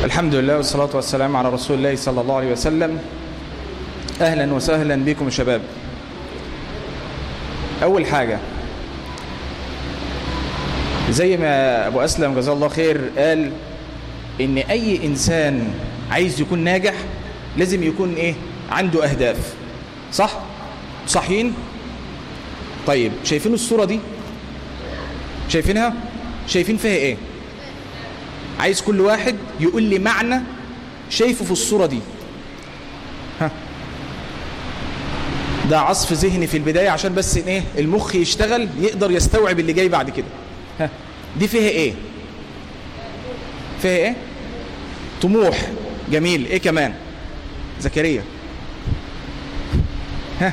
الحمد لله والصلاة والسلام على رسول الله صلى الله عليه وسلم أهلا وسهلا بكم شباب أول حاجة زي ما أبو أسلم جزاه الله خير قال إن أي إنسان عايز يكون ناجح لازم يكون إيه عنده أهداف صح؟ صحيين؟ طيب شايفين الصورة دي؟ شايفينها؟ شايفين فيها إيه؟ عايز كل واحد يقول لي معنى شايفه في الصورة دي ها ده عصف ذهني في البداية عشان بس ايه المخ يشتغل يقدر يستوعب اللي جاي بعد كده ها دي فيها ايه فيها ايه طموح جميل ايه كمان زكريا ها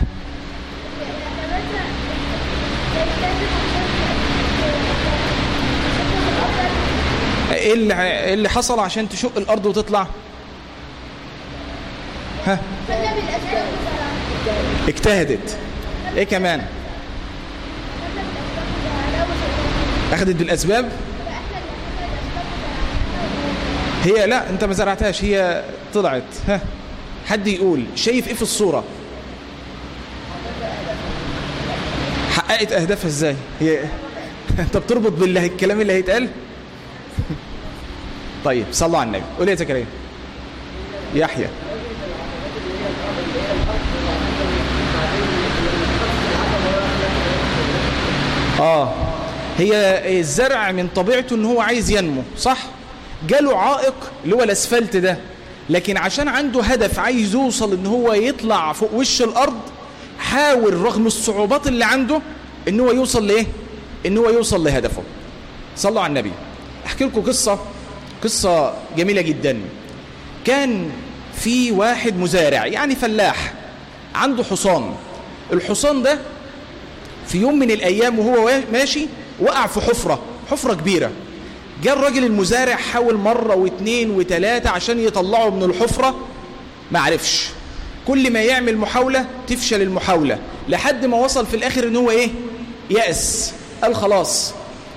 ايه اللي ايه اللي حصل عشان تشق الارض وتطلع ها اجتهدت ايه كمان اخذت بالاسباب هي لا انت ما زرعتهاش هي طلعت ها حد يقول شايف ايه في الصوره حققت اهدافها ازاي هي انت بتربط بالله الكلام اللي هيتقال طيب صلوا على النبي قول يا زكريا يحيى اه هي الزرع من طبيعته ان هو عايز ينمو صح جاله عائق اللي هو الاسفلت ده لكن عشان عنده هدف عايز يوصل ان هو يطلع فوق وش الارض حاول رغم الصعوبات اللي عنده ان هو يوصل لايه ان هو يوصل لهدفه صلوا على النبي احكي لكم قصه قصه جميله جدا كان في واحد مزارع يعني فلاح عنده حصان الحصان ده في يوم من الأيام وهو ماشي وقع في حفرة حفرة كبيرة جاء الراجل المزارع حاول مرة واثنين وثلاثة عشان يطلعه من الحفرة ما عرفش كل ما يعمل محاولة تفشل المحاولة لحد ما وصل في الآخر ان هو ايه يأس قال خلاص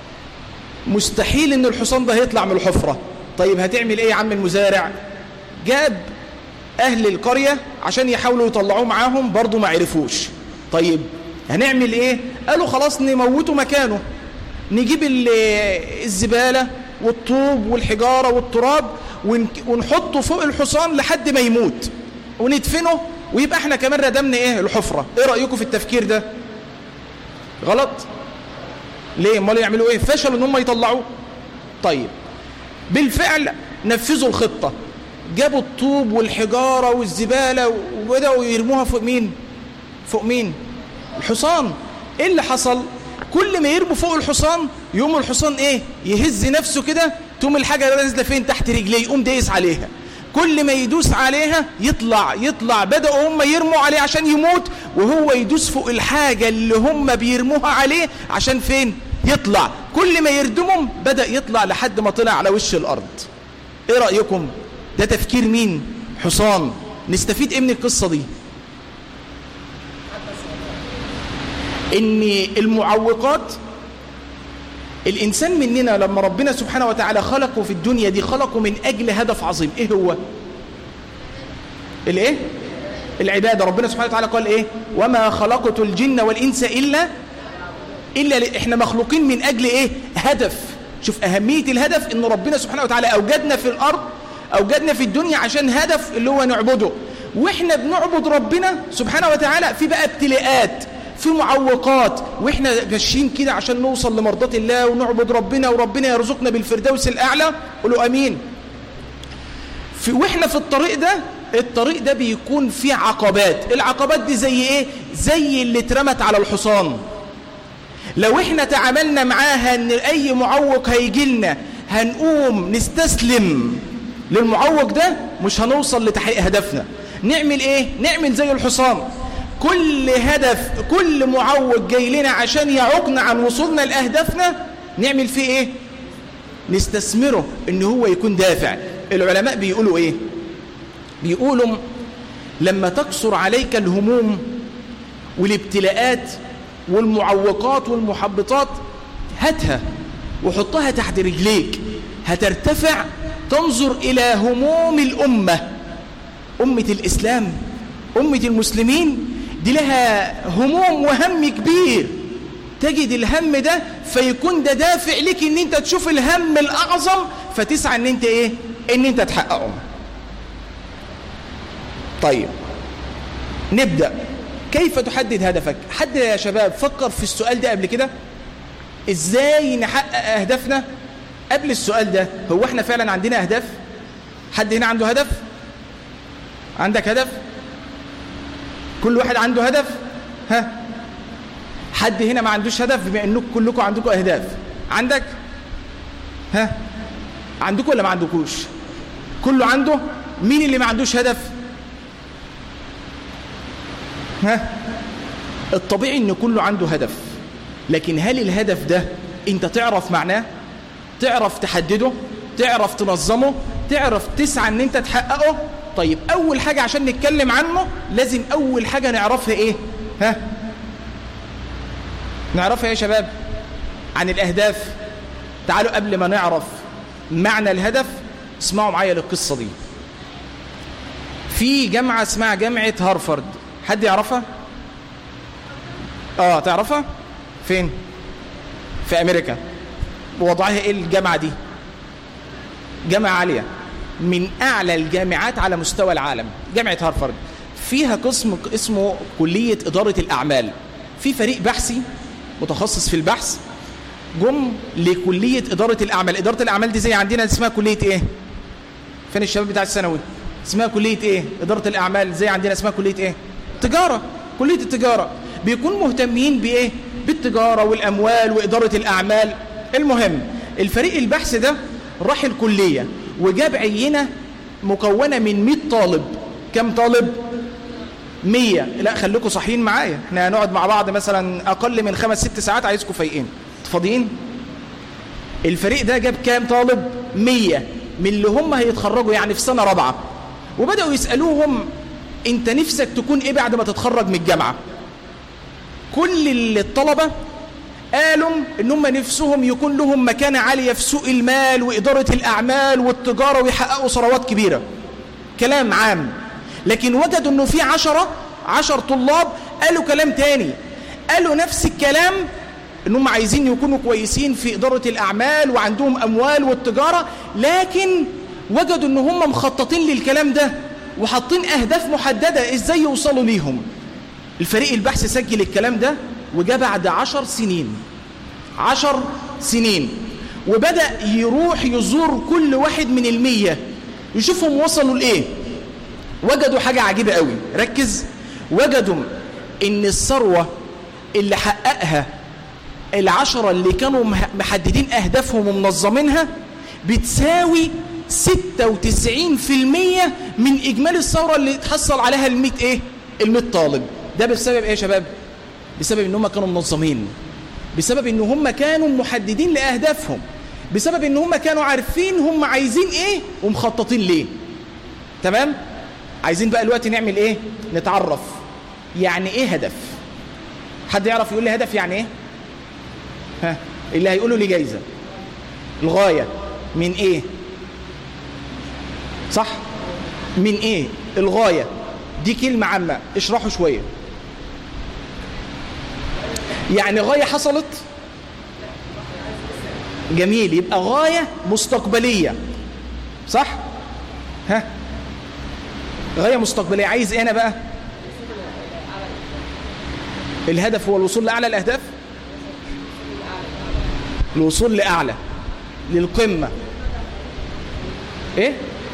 مستحيل ان الحصان ده هيطلع من الحفرة طيب هتعمل ايه يا عم المزارع جاب اهل القرية عشان يحاولوا يطلعوه معاهم برضو ما عرفوش طيب هنعمل ايه قالوا خلاص نموته مكانه نجيب الزبالة والطوب والحجارة والتراب ونحطه فوق الحصان لحد ما يموت وندفنه ويبقى احنا كمان ردمنا ايه الحفرة ايه رأيكم في التفكير ده غلط ليه امال يعملوا ايه فشلوا ان هم يطلعوه طيب بالفعل نفذوا الخطة جابوا الطوب والحجارة والزبالة وبدأوا يرموها فوق مين فوق مين الحصان ايه اللي حصل كل ما يرموا فوق الحصان يقوم الحصان ايه يهز نفسه كده تقوم الحاجه نازله فين تحت رجليه يقوم دايس عليها كل ما يدوس عليها يطلع يطلع بدأوا هم يرموا عليه عشان يموت وهو يدوس فوق الحاجة اللي هم بيرموها عليه عشان فين يطلع كل ما يردمهم بدأ يطلع لحد ما طلع على وش الأرض ايه رأيكم ده تفكير مين حصان نستفيد ايه من القصة دي ان المعوقات الانسان مننا لما ربنا سبحانه وتعالى خلقه في الدنيا دي خلقه من اجل هدف عظيم ايه هو الايه العباده ربنا سبحانه وتعالى قال ايه وما خلقت الجن والانس الا الا احنا مخلوقين من اجل ايه هدف شوف اهميه الهدف ان ربنا سبحانه وتعالى اوجدنا في الارض اوجدنا في الدنيا عشان هدف اللي هو نعبده واحنا بنعبد ربنا سبحانه وتعالى في بقى ابتلاءات في معوقات واحنا ماشيين كده عشان نوصل لمرضات الله ونعبد ربنا وربنا يرزقنا بالفردوس الاعلى قولوا امين في واحنا في الطريق ده الطريق ده بيكون فيه عقبات العقبات دي زي ايه زي اللي اترمت على الحصان لو احنا تعاملنا معاها ان اي معوق هيجي لنا هنقوم نستسلم للمعوق ده مش هنوصل لتحقيق هدفنا نعمل ايه نعمل زي الحصان كل هدف كل معوق جاي لنا عشان يعوقنا عن وصولنا لأهدافنا نعمل فيه ايه نستثمره ان هو يكون دافع العلماء بيقولوا ايه بيقولوا لما تكسر عليك الهموم والابتلاءات والمعوقات والمحبطات هاتها وحطها تحت رجليك هترتفع تنظر إلى هموم الأمة أمة الإسلام أمة المسلمين دي لها هموم وهم كبير تجد الهم ده فيكون ده دافع لك ان انت تشوف الهم الاعظم فتسعى ان انت ايه ان انت تحققه طيب نبدأ كيف تحدد هدفك حد يا شباب فكر في السؤال ده قبل كده ازاي نحقق اهدافنا قبل السؤال ده هو احنا فعلا عندنا اهداف حد هنا عنده هدف عندك هدف كل واحد عنده هدف ها حد هنا ما عندوش هدف بما انكم كلكم عندكم اهداف عندك ها عندكم ولا ما عندكوش كله عنده مين اللي ما عندوش هدف ها الطبيعي ان كله عنده هدف لكن هل الهدف ده انت تعرف معناه تعرف تحدده تعرف تنظمه تعرف تسعى ان انت تحققه طيب اول حاجة عشان نتكلم عنه لازم اول حاجة نعرفها ايه ها نعرفها ايه يا شباب عن الاهداف تعالوا قبل ما نعرف معنى الهدف اسمعوا معايا للقصة دي في جامعة اسمها جامعة هارفارد حد يعرفها اه تعرفها فين في امريكا وضعها ايه الجامعة دي جامعة عالية من اعلى الجامعات على مستوى العالم جامعة هارفارد فيها قسم اسمه كلية ادارة الاعمال في فريق بحثي متخصص في البحث جم لكلية ادارة الاعمال ادارة الاعمال دي زي عندنا اسمها كلية ايه فين الشباب بتاع الثانوي اسمها كلية ايه ادارة الاعمال زي عندنا اسمها كلية ايه تجارة كلية التجارة بيكون مهتمين بايه بالتجارة والاموال وادارة الاعمال المهم الفريق البحث ده راح الكلية وجاب عينة مكونة من 100 طالب كم طالب 100 لا خليكم صحيين معايا احنا هنقعد مع بعض مثلا اقل من خمس ست ساعات عايزكم فايقين فاضيين الفريق ده جاب كام طالب 100 من اللي هم هيتخرجوا يعني في سنة رابعة وبدأوا يسألوهم انت نفسك تكون ايه بعد ما تتخرج من الجامعة كل الطلبة قالوا ان هم نفسهم يكون لهم مكانة عالية في سوق المال وإدارة الأعمال والتجارة ويحققوا ثروات كبيرة كلام عام لكن وجدوا انه في عشرة عشر طلاب قالوا كلام تاني قالوا نفس الكلام ان هم عايزين يكونوا كويسين في إدارة الأعمال وعندهم أموال والتجارة لكن وجدوا ان هم مخططين للكلام ده وحاطين أهداف محددة ازاي يوصلوا ليهم الفريق البحث سجل الكلام ده وجاء بعد عشر سنين عشر سنين وبدأ يروح يزور كل واحد من المية يشوفهم وصلوا لإيه وجدوا حاجة عجيبة قوي ركز وجدوا ان الثروة اللي حققها العشرة اللي كانوا محددين أهدافهم ومنظمينها بتساوي 96% من إجمالي الثورة اللي تحصل عليها المئة إيه؟ المئة طالب ده بسبب إيه يا شباب؟ بسبب إن هم كانوا منظمين بسبب إن هم كانوا محددين لأهدافهم بسبب إن هم كانوا عارفين هم عايزين إيه ومخططين ليه تمام؟ عايزين بقى الوقت نعمل إيه؟ نتعرف يعني إيه هدف؟ حد يعرف يقول لي هدف يعني إيه؟ ها اللي هيقولوا لي جايزة الغاية من إيه؟ صح؟ من إيه؟ الغاية دي كلمة عامة اشرحوا شوية يعني غاية حصلت جميل يبقى غاية مستقبلية صح؟ ها؟ غاية مستقبلية عايز ايه انا بقى؟ الهدف هو الوصول لأعلى الأهداف؟ الوصول لأعلى للقمة ايه؟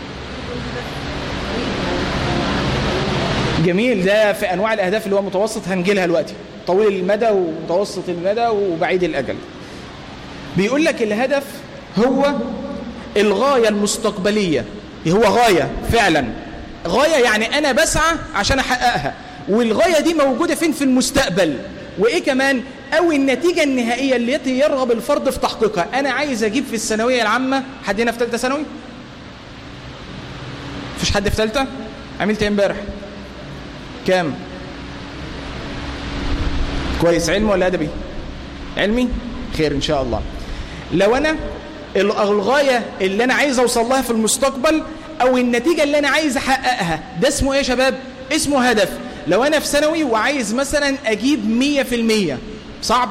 جميل ده في أنواع الأهداف اللي هو متوسط هنجيلها دلوقتي طويل المدى ومتوسط المدى وبعيد الأجل بيقول لك الهدف هو الغاية المستقبلية هو غاية فعلا غاية يعني أنا بسعى عشان أحققها والغاية دي موجودة فين في المستقبل وإيه كمان أو النتيجة النهائية التي يرغب الفرد في تحقيقها أنا عايز أجيب في الثانوية العامة حد هنا في ثالثة ثانوي مفيش حد في ثالثة عملت ايه امبارح كام كويس علمي ولا أدبي علمي خير إن شاء الله لو أنا الغاية اللي أنا عايز أوصل لها في المستقبل أو النتيجة اللي أنا عايز أحققها ده اسمه إيه يا شباب؟ اسمه هدف لو أنا في ثانوي وعايز مثلا أجيب مية في المية صعب؟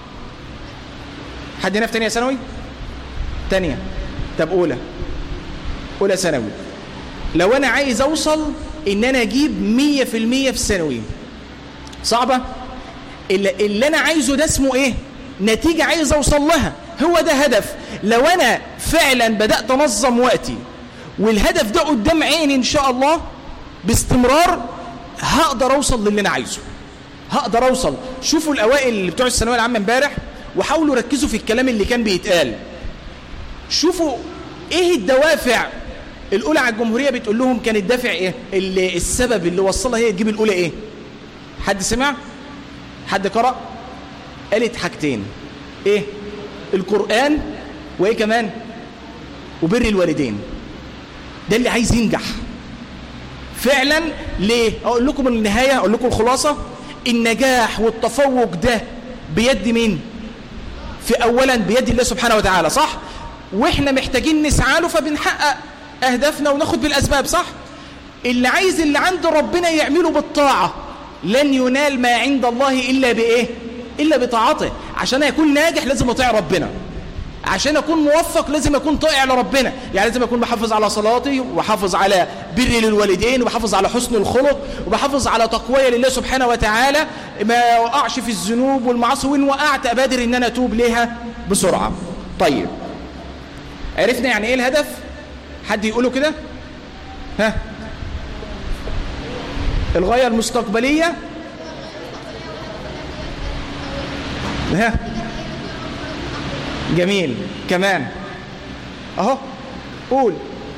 حد هنا في تانية ثانوي؟ تانية طب أولى أولى ثانوي لو أنا عايز أوصل إن أنا أجيب مية في المية في الثانوي صعبة؟ اللي, اللي أنا عايزه ده اسمه إيه؟ نتيجة عايز أوصل لها هو ده هدف لو أنا فعلا بدأت أنظم وقتي والهدف ده قدام عيني إن شاء الله باستمرار هقدر أوصل للي أنا عايزه هقدر أوصل شوفوا الأوائل اللي بتوع الثانوية العامة امبارح وحاولوا ركزوا في الكلام اللي كان بيتقال شوفوا ايه الدوافع الاولى على الجمهوريه بتقول لهم كان الدافع ايه اللي السبب اللي وصلها هي تجيب الاولى ايه حد سمع حد قرأ قالت حاجتين ايه القرآن وايه كمان وبر الوالدين ده اللي عايز ينجح فعلا ليه اقول لكم النهاية اقول لكم الخلاصة النجاح والتفوق ده بيد مين في اولا بيد الله سبحانه وتعالى صح واحنا محتاجين نسعى له فبنحقق اهدافنا وناخد بالاسباب صح اللي عايز اللي عند ربنا يعمله بالطاعة لن ينال ما عند الله إلا بإيه إلا بطاعته عشان يكون ناجح لازم يطيع ربنا عشان أكون موفق لازم أكون طائع لربنا يعني لازم أكون بحافظ على صلاتي وبحافظ على بري للوالدين وبحافظ على حسن الخلق وبحافظ على تقوية لله سبحانه وتعالى ما وقعش في الذنوب والمعاصي وإن وقعت أبادر إن أنا أتوب ليها بسرعة طيب عرفنا يعني إيه الهدف حد يقوله كده ها الغاية المستقبلية ها جميل كمان اهو قول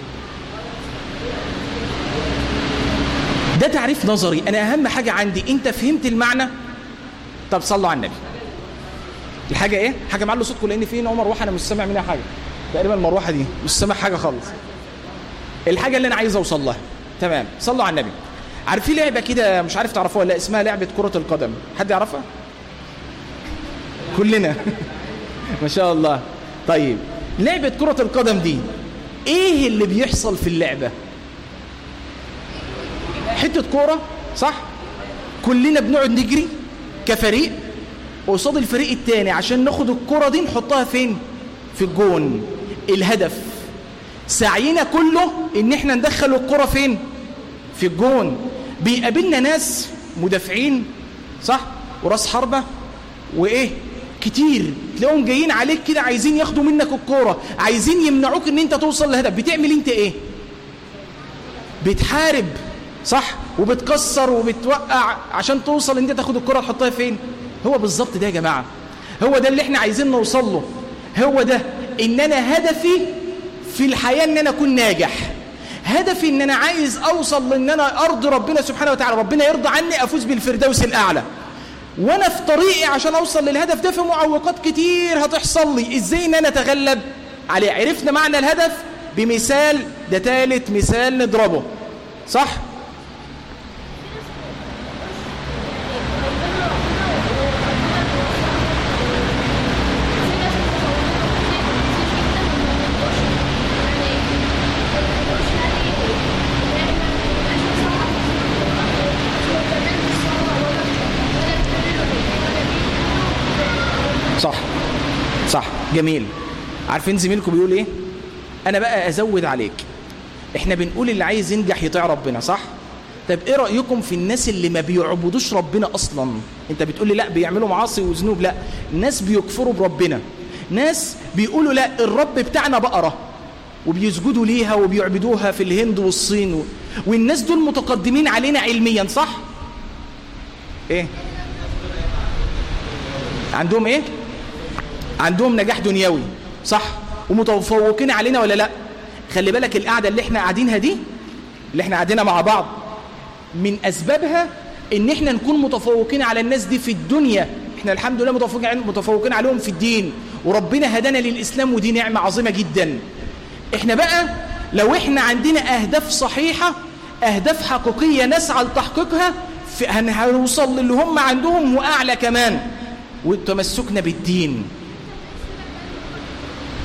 ده تعريف نظري انا اهم حاجة عندي انت فهمت المعنى طب صلوا على النبي الحاجة ايه حاجة معلو صوتكم لان في نوع مروحة انا مش سامع منها حاجة تقريبا المروحة دي مش سامع حاجة خالص الحاجة اللي انا عايز اوصل لها تمام صلوا على النبي عارفين لعبة كده مش عارف تعرفوها ولا اسمها لعبة كرة القدم حد يعرفها كلنا ما شاء الله طيب لعبة كرة القدم دي ايه اللي بيحصل في اللعبة حتة كورة صح كلنا بنقعد نجري كفريق قصاد الفريق التاني عشان ناخد الكرة دي نحطها فين في الجون الهدف سعينا كله ان احنا ندخل الكرة فين في الجون بيقابلنا ناس مدافعين صح وراس حربة وايه كتير تلاقيهم جايين عليك كده عايزين ياخدوا منك الكوره عايزين يمنعوك ان انت توصل لهدف بتعمل انت ايه بتحارب صح وبتكسر وبتوقع عشان توصل ان انت تاخد الكوره تحطها فين هو بالظبط ده يا جماعه هو ده اللي احنا عايزين نوصل له هو ده ان انا هدفي في الحياه ان انا اكون ناجح هدفي ان انا عايز اوصل لان انا ارضي ربنا سبحانه وتعالى ربنا يرضى عني افوز بالفردوس الاعلى وانا في طريقي عشان اوصل للهدف ده في معوقات كتير هتحصل لي ازاي ان انا اتغلب عليه عرفنا معنى الهدف بمثال ده ثالث مثال نضربه صح صح صح جميل عارفين زميلكم بيقول ايه انا بقى ازود عليك احنا بنقول اللي عايز ينجح يطيع ربنا صح طب ايه رايكم في الناس اللي ما بيعبدوش ربنا اصلا انت بتقول لي لا بيعملوا معاصي وذنوب لا ناس بيكفروا بربنا ناس بيقولوا لا الرب بتاعنا بقره وبيسجدوا ليها وبيعبدوها في الهند والصين و... والناس دول متقدمين علينا علميا صح ايه عندهم ايه عندهم نجاح دنيوي صح ومتفوقين علينا ولا لا خلي بالك القعده اللي احنا قاعدينها دي اللي احنا قاعدينها مع بعض من اسبابها ان احنا نكون متفوقين على الناس دي في الدنيا احنا الحمد لله متفوقين متفوقين عليهم في الدين وربنا هدانا للاسلام ودي نعمه عظيمه جدا احنا بقى لو احنا عندنا اهداف صحيحه اهداف حقيقيه نسعى لتحقيقها هنوصل للي هم عندهم واعلى كمان وتمسكنا بالدين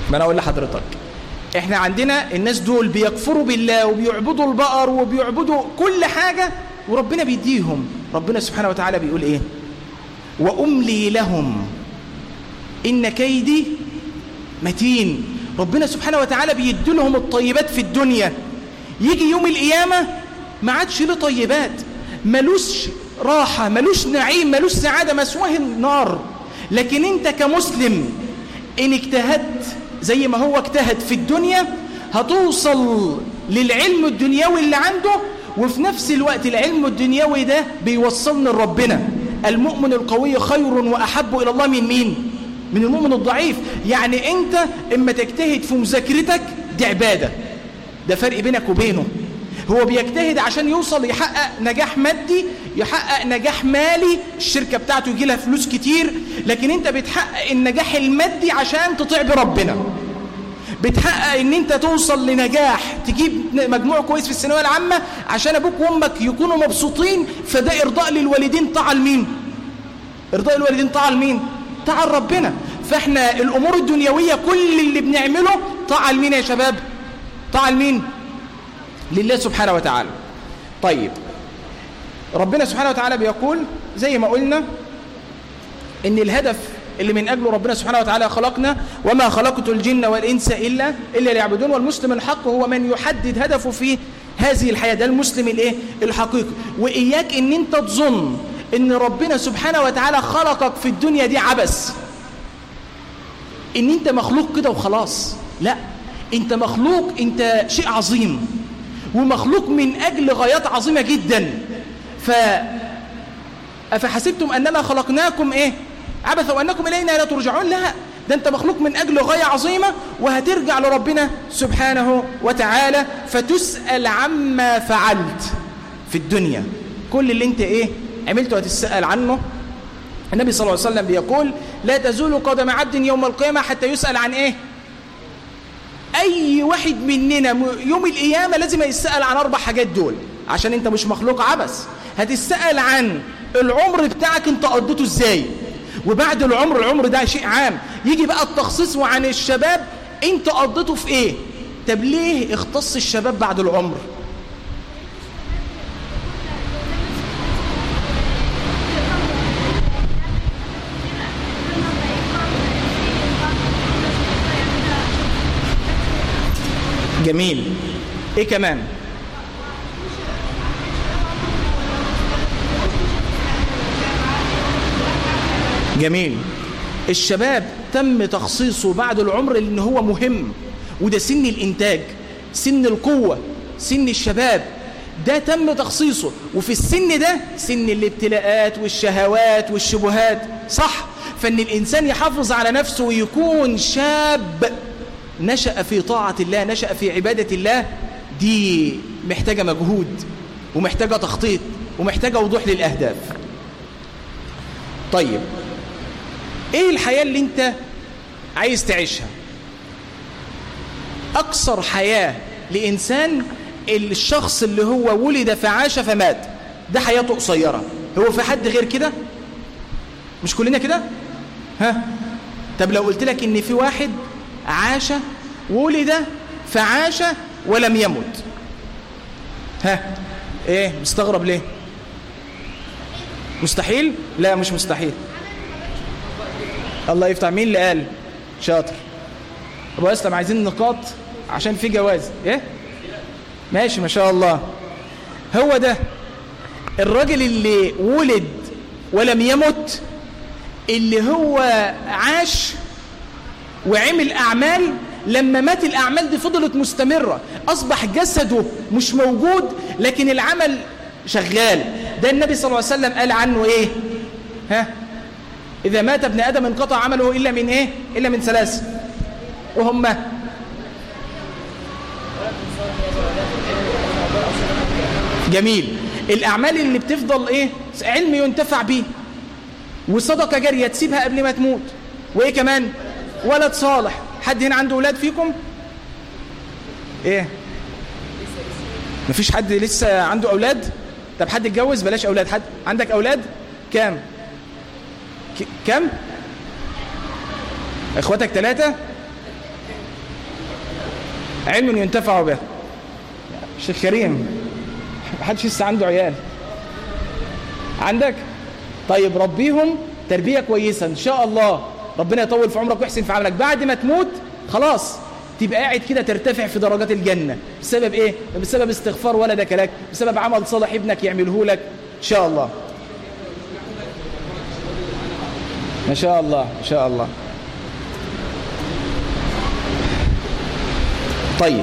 ما انا اقول لحضرتك احنا عندنا الناس دول بيكفروا بالله وبيعبدوا البقر وبيعبدوا كل حاجة وربنا بيديهم ربنا سبحانه وتعالى بيقول ايه وأملي لهم إن كيدي متين ربنا سبحانه وتعالى بيدي لهم الطيبات في الدنيا يجي يوم القيامة ما عادش له طيبات ملوش راحة ملوش نعيم ملوش سعادة مسواه النار لكن انت كمسلم ان اجتهدت زي ما هو اجتهد في الدنيا هتوصل للعلم الدنيوي اللي عنده وفي نفس الوقت العلم الدنيوي ده بيوصلنا لربنا المؤمن القوي خير وأحب إلى الله من مين؟ من المؤمن الضعيف يعني أنت إما تجتهد في مذاكرتك دي عبادة ده فرق بينك وبينه هو بيجتهد عشان يوصل يحقق نجاح مادي يحقق نجاح مالي الشركة بتاعته يجي لها فلوس كتير لكن انت بتحقق النجاح المادي عشان تطيع بربنا بتحقق ان انت توصل لنجاح تجيب مجموع كويس في الثانويه العامه عشان ابوك وامك يكونوا مبسوطين فده ارضاء للوالدين طاعه لمين ارضاء الوالدين طاعه لمين طاعه لربنا فاحنا الامور الدنيويه كل اللي بنعمله طاعه لمين يا شباب طاعه لمين لله سبحانه وتعالى طيب ربنا سبحانه وتعالى بيقول زي ما قلنا ان الهدف اللي من أجله ربنا سبحانه وتعالى خلقنا وما خلقت الجن والإنس إلا إلا ليعبدون والمسلم الحق هو من يحدد هدفه في هذه الحياة ده المسلم الايه الحقيقي وإياك ان انت تظن ان ربنا سبحانه وتعالى خلقك في الدنيا دي عبث ان انت مخلوق كده وخلاص لا انت مخلوق انت شيء عظيم ومخلوق من أجل غايات عظيمة جدا ف أفحسبتم أننا خلقناكم إيه عبث وأنكم إلينا لا ترجعون لا ده أنت مخلوق من أجل غاية عظيمة وهترجع لربنا سبحانه وتعالى فتسأل عما فعلت في الدنيا كل اللي أنت إيه عملته هتسأل عنه النبي صلى الله عليه وسلم بيقول لا تزول قدم عبد يوم القيامة حتى يسأل عن إيه أي واحد مننا يوم القيامة لازم يسأل عن أربع حاجات دول عشان أنت مش مخلوق عبث هتسأل عن العمر بتاعك أنت قضيته إزاي وبعد العمر العمر ده شيء عام يجي بقى التخصيص وعن الشباب أنت قضيته في إيه طب ليه اختص الشباب بعد العمر جميل ايه كمان جميل الشباب تم تخصيصه بعد العمر لان هو مهم وده سن الانتاج سن القوة سن الشباب ده تم تخصيصه وفي السن ده سن الابتلاءات والشهوات والشبهات صح فان الانسان يحافظ على نفسه ويكون شاب نشأ في طاعة الله نشأ في عبادة الله دي محتاجة مجهود ومحتاجة تخطيط ومحتاجة وضوح للأهداف طيب ايه الحياة اللي انت عايز تعيشها اكثر حياة لانسان الشخص اللي هو ولد فعاش فمات ده حياته قصيرة هو في حد غير كده مش كلنا كده ها طب لو قلت لك ان في واحد عاش ولد فعاش ولم يمت ها ايه مستغرب ليه مستحيل لا مش مستحيل الله يفتح مين اللي قال شاطر ابو اسلم عايزين نقاط عشان في جواز ايه ماشي ما شاء الله هو ده الراجل اللي ولد ولم يمت اللي هو عاش وعمل أعمال لما مات الأعمال دي فضلت مستمرة أصبح جسده مش موجود لكن العمل شغال ده النبي صلى الله عليه وسلم قال عنه إيه ها إذا مات ابن آدم انقطع عمله إلا من إيه إلا من ثلاث وهم جميل الأعمال اللي بتفضل إيه علم ينتفع به وصدقة جارية تسيبها قبل ما تموت وإيه كمان ولد صالح حد هنا عنده أولاد فيكم إيه مفيش حد لسه عنده أولاد طب حد اتجوز بلاش أولاد حد عندك أولاد كام ك... كام اخواتك ثلاثة علم ينتفع به شيخ كريم محدش لسه عنده عيال عندك طيب ربيهم تربية كويسة إن شاء الله ربنا يطول في عمرك ويحسن في عملك بعد ما تموت خلاص تبقى قاعد كده ترتفع في درجات الجنة بسبب ايه بسبب استغفار ولدك لك بسبب عمل صالح ابنك يعمله لك ان شاء الله ما شاء الله ما شاء الله طيب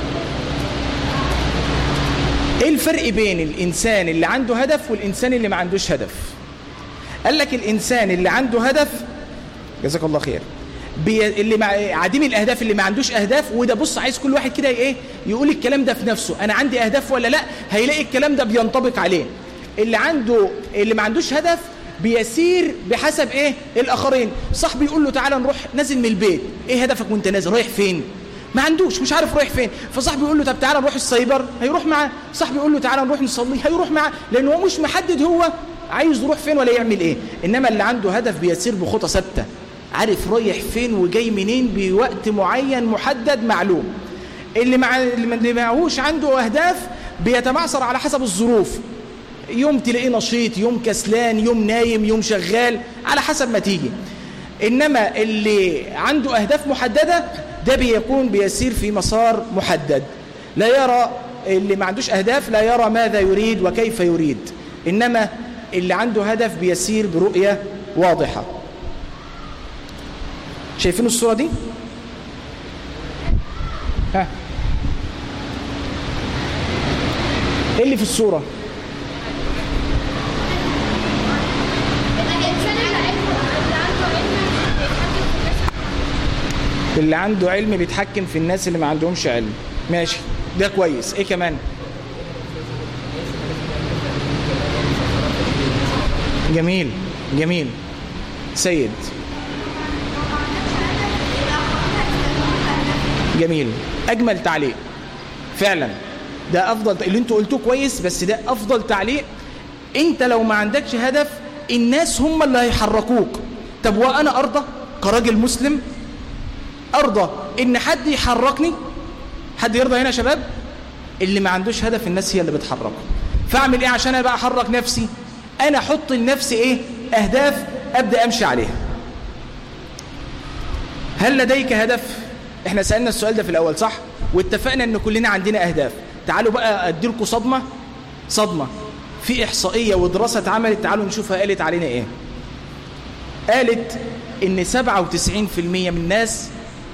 ايه الفرق بين الانسان اللي عنده هدف والانسان اللي ما عندوش هدف قال لك الانسان اللي عنده هدف جزاك الله خير بي... اللي مع... عديم الاهداف اللي ما عندوش اهداف وده بص عايز كل واحد كده ايه يقول الكلام ده في نفسه انا عندي اهداف ولا لا هيلاقي الكلام ده بينطبق عليه اللي عنده اللي ما عندوش هدف بيسير بحسب ايه الاخرين صاحبي يقول له تعالى نروح نازل من البيت ايه هدفك وانت نازل رايح فين ما عندوش مش عارف رايح فين فصاحبي يقول له طب تعالى نروح السايبر هيروح معاه صاحبي يقول له تعالى نروح نصلي هيروح معاه لان هو مش محدد هو عايز يروح فين ولا يعمل ايه انما اللي عنده هدف بيسير بخطى ثابته عارف رايح فين وجاي منين بوقت معين محدد معلوم اللي مع اللي معهوش عنده اهداف بيتمعصر على حسب الظروف يوم تلاقيه نشيط يوم كسلان يوم نايم يوم شغال على حسب ما تيجي انما اللي عنده اهداف محدده ده بيكون بيسير في مسار محدد لا يرى اللي ما عندوش اهداف لا يرى ماذا يريد وكيف يريد انما اللي عنده هدف بيسير برؤيه واضحه شايفين الصورة دي ها ايه اللي في الصورة اللي عنده علم بيتحكم في الناس اللي ما عندهمش علم ماشي ده كويس ايه كمان جميل جميل سيد جميل اجمل تعليق فعلا ده افضل اللي انتوا قلتوه كويس بس ده افضل تعليق انت لو ما عندكش هدف الناس هم اللي هيحركوك طب وانا ارضى كراجل مسلم ارضى ان حد يحركني حد يرضى هنا يا شباب اللي ما عندوش هدف الناس هي اللي بتحركه فاعمل ايه عشان انا بقى احرك نفسي انا احط لنفسي ايه اهداف ابدا امشي عليها هل لديك هدف احنا سألنا السؤال ده في الأول صح واتفقنا ان كلنا عندنا أهداف تعالوا بقى أديلكم صدمة صدمة في إحصائية ودراسة اتعملت تعالوا نشوفها قالت علينا إيه قالت إن 97% من الناس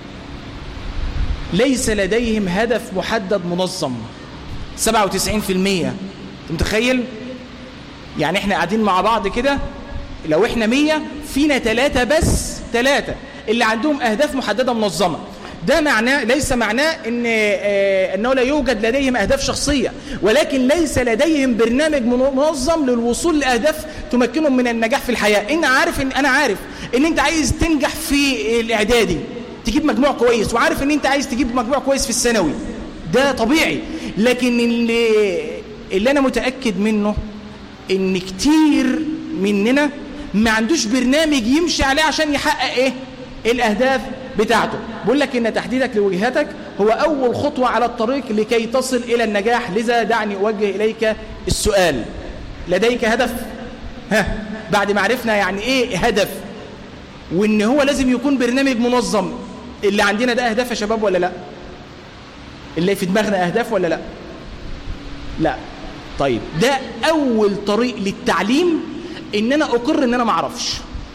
ليس لديهم هدف محدد منظم 97% انت متخيل يعني احنا قاعدين مع بعض كده لو احنا 100 فينا ثلاثة بس ثلاثة اللي عندهم أهداف محددة منظمة ده معناه ليس معناه ان آه انه لا يوجد لديهم اهداف شخصيه ولكن ليس لديهم برنامج منظم للوصول لاهداف تمكنهم من النجاح في الحياه ان عارف ان انا عارف ان انت عايز تنجح في الاعدادي تجيب مجموع كويس وعارف ان انت عايز تجيب مجموع كويس في الثانوي ده طبيعي لكن اللي اللي انا متاكد منه ان كتير مننا ما عندوش برنامج يمشي عليه عشان يحقق ايه الاهداف بتاعته بقول لك ان تحديدك لوجهتك هو اول خطوة على الطريق لكي تصل الى النجاح لذا دعني اوجه اليك السؤال لديك هدف ها بعد ما عرفنا يعني ايه هدف وان هو لازم يكون برنامج منظم اللي عندنا ده اهداف يا شباب ولا لا اللي في دماغنا اهداف ولا لا لا طيب ده اول طريق للتعليم ان انا اقر ان انا ما اعرفش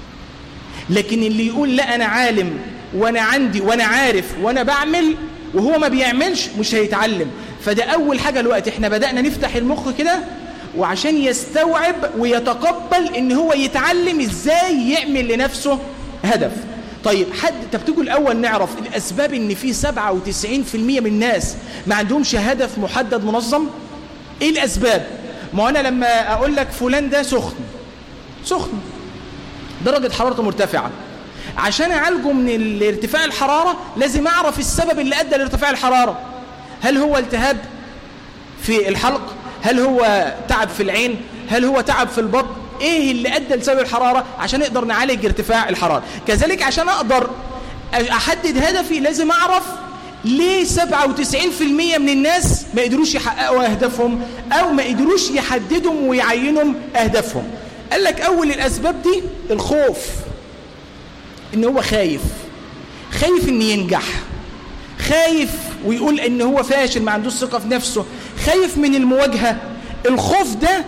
لكن اللي يقول لا انا عالم وانا عندي وانا عارف وانا بعمل وهو ما بيعملش مش هيتعلم فده اول حاجة الوقت احنا بدأنا نفتح المخ كده وعشان يستوعب ويتقبل ان هو يتعلم ازاي يعمل لنفسه هدف طيب حد طب تيجوا الاول نعرف الاسباب ان في 97% من الناس ما عندهمش هدف محدد منظم ايه الاسباب ما انا لما اقول لك فلان ده سخن سخن درجة حرارته مرتفعة عشان أعالجه من ارتفاع الحرارة لازم أعرف السبب اللي أدى لارتفاع الحرارة هل هو التهاب في الحلق هل هو تعب في العين هل هو تعب في البطن ايه اللي ادى لسبب الحرارة عشان نقدر نعالج ارتفاع الحرارة كذلك عشان اقدر احدد هدفي لازم اعرف ليه 97% من الناس ما قدروش يحققوا أهدافهم أو ما قدروش يحددوا ويعينوا أهدافهم قال لك أول الأسباب دي الخوف إن هو خايف خايف إن ينجح خايف ويقول إن هو فاشل ما عندوش ثقة في نفسه خايف من المواجهة الخوف ده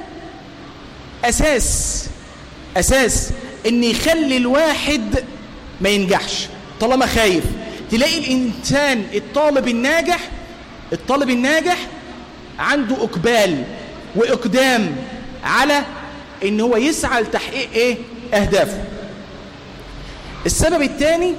أساس أساس إن يخلي الواحد ما ينجحش طالما خايف تلاقي الإنسان الطالب الناجح الطالب الناجح عنده إقبال وإقدام على إن هو يسعى لتحقيق إيه أهدافه السبب الثاني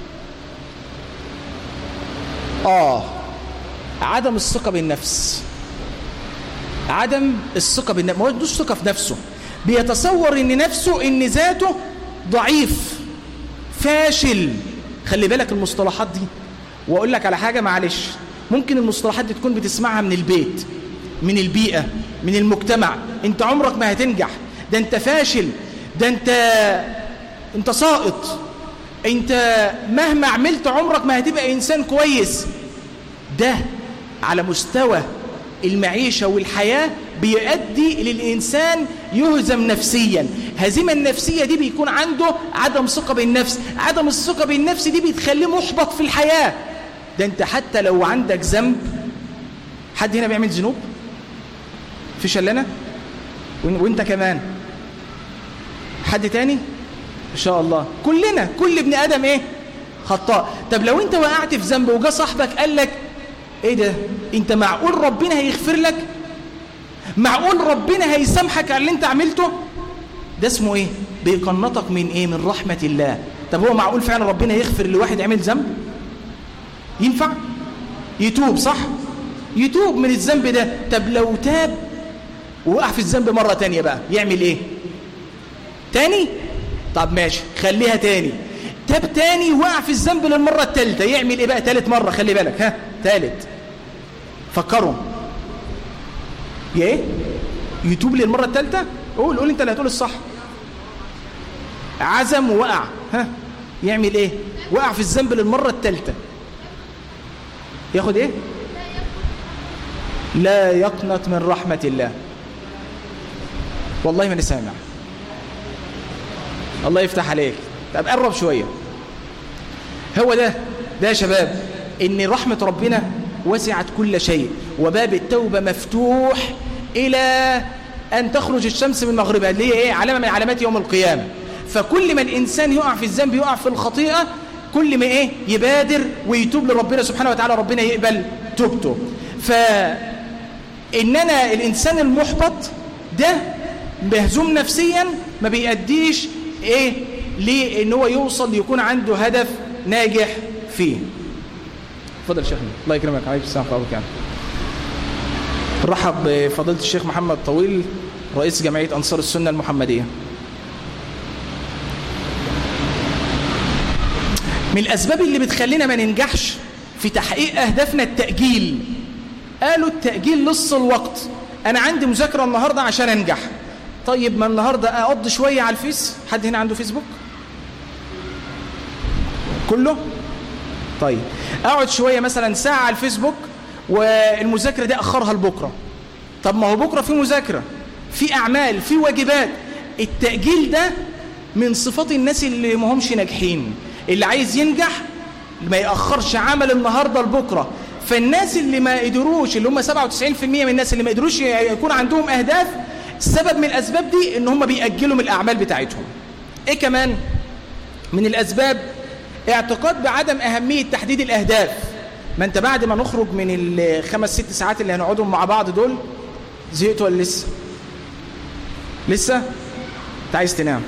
آه عدم الثقة بالنفس عدم الثقة بالنفس ما عندوش ثقة في نفسه بيتصور ان نفسه ان ذاته ضعيف فاشل خلي بالك المصطلحات دي واقول لك على حاجة معلش ممكن المصطلحات دي تكون بتسمعها من البيت من البيئة من المجتمع انت عمرك ما هتنجح ده انت فاشل ده انت انت ساقط انت مهما عملت عمرك ما هتبقى انسان كويس ده على مستوى المعيشة والحياة بيؤدي للإنسان يهزم نفسيا هزيمة النفسية دي بيكون عنده عدم ثقة بالنفس عدم الثقة بالنفس دي بتخليه محبط في الحياة ده انت حتى لو عندك ذنب حد هنا بيعمل ذنوب في شلنا وانت كمان حد تاني ان شاء الله كلنا كل ابن ادم ايه خطاء طب لو انت وقعت في ذنب وجا صاحبك قال لك ايه ده انت معقول ربنا هيغفر لك معقول ربنا هيسامحك على اللي انت عملته ده اسمه ايه بيقنطك من ايه من رحمة الله طب هو معقول فعلا ربنا يغفر لواحد عمل ذنب ينفع يتوب صح يتوب من الذنب ده طب لو تاب وقع في الذنب مرة تانية بقى يعمل ايه تاني طب ماشي خليها تاني تاب تاني وقع في الذنب للمرة التالتة يعمل ايه بقى تالت مرة خلي بالك ها تالت فكروا يا ايه يتوب للمرة التالتة قول قول انت اللي هتقول الصح عزم ووقع ها يعمل ايه وقع في الذنب للمرة التالتة ياخد ايه لا يقنط من رحمة الله والله ما سامع الله يفتح عليك طب قرب شوية هو ده ده يا شباب ان رحمة ربنا وسعت كل شيء وباب التوبة مفتوح إلى أن تخرج الشمس من مغربها اللي هي إيه علامة من علامات يوم القيامة فكل ما الإنسان يقع في الذنب يقع في الخطيئة كل ما إيه يبادر ويتوب لربنا سبحانه وتعالى ربنا يقبل توبته فإننا الإنسان المحبط ده مهزوم نفسيا ما بيأديش إيه لأن هو يوصل يكون عنده هدف ناجح فيه اتفضل شيخنا الله يكرمك عليك السلام عليكم رحب بفضيلة الشيخ محمد طويل رئيس جمعية أنصار السنة المحمدية من الأسباب اللي بتخلينا ما ننجحش في تحقيق أهدافنا التأجيل قالوا التأجيل نص الوقت أنا عندي مذاكرة النهاردة عشان أنجح طيب ما النهاردة أقضي شوية على الفيس حد هنا عنده فيسبوك كله طيب اقعد شوية مثلا ساعة على الفيسبوك والمذاكرة دي أخرها لبكرة طب ما هو بكرة في مذاكرة في أعمال في واجبات التأجيل ده من صفات الناس اللي ما همش ناجحين اللي عايز ينجح ما يأخرش عمل النهاردة لبكرة فالناس اللي ما قدروش اللي هم 97% من الناس اللي ما قدروش يكون عندهم أهداف السبب من الأسباب دي إن هم بيأجلوا من الأعمال بتاعتهم إيه كمان من الأسباب اعتقاد بعدم أهمية تحديد الأهداف ما أنت بعد ما نخرج من الخمس ست ساعات اللي هنقعدهم مع بعض دول زهقت ولا لسه لسه انت عايز تنام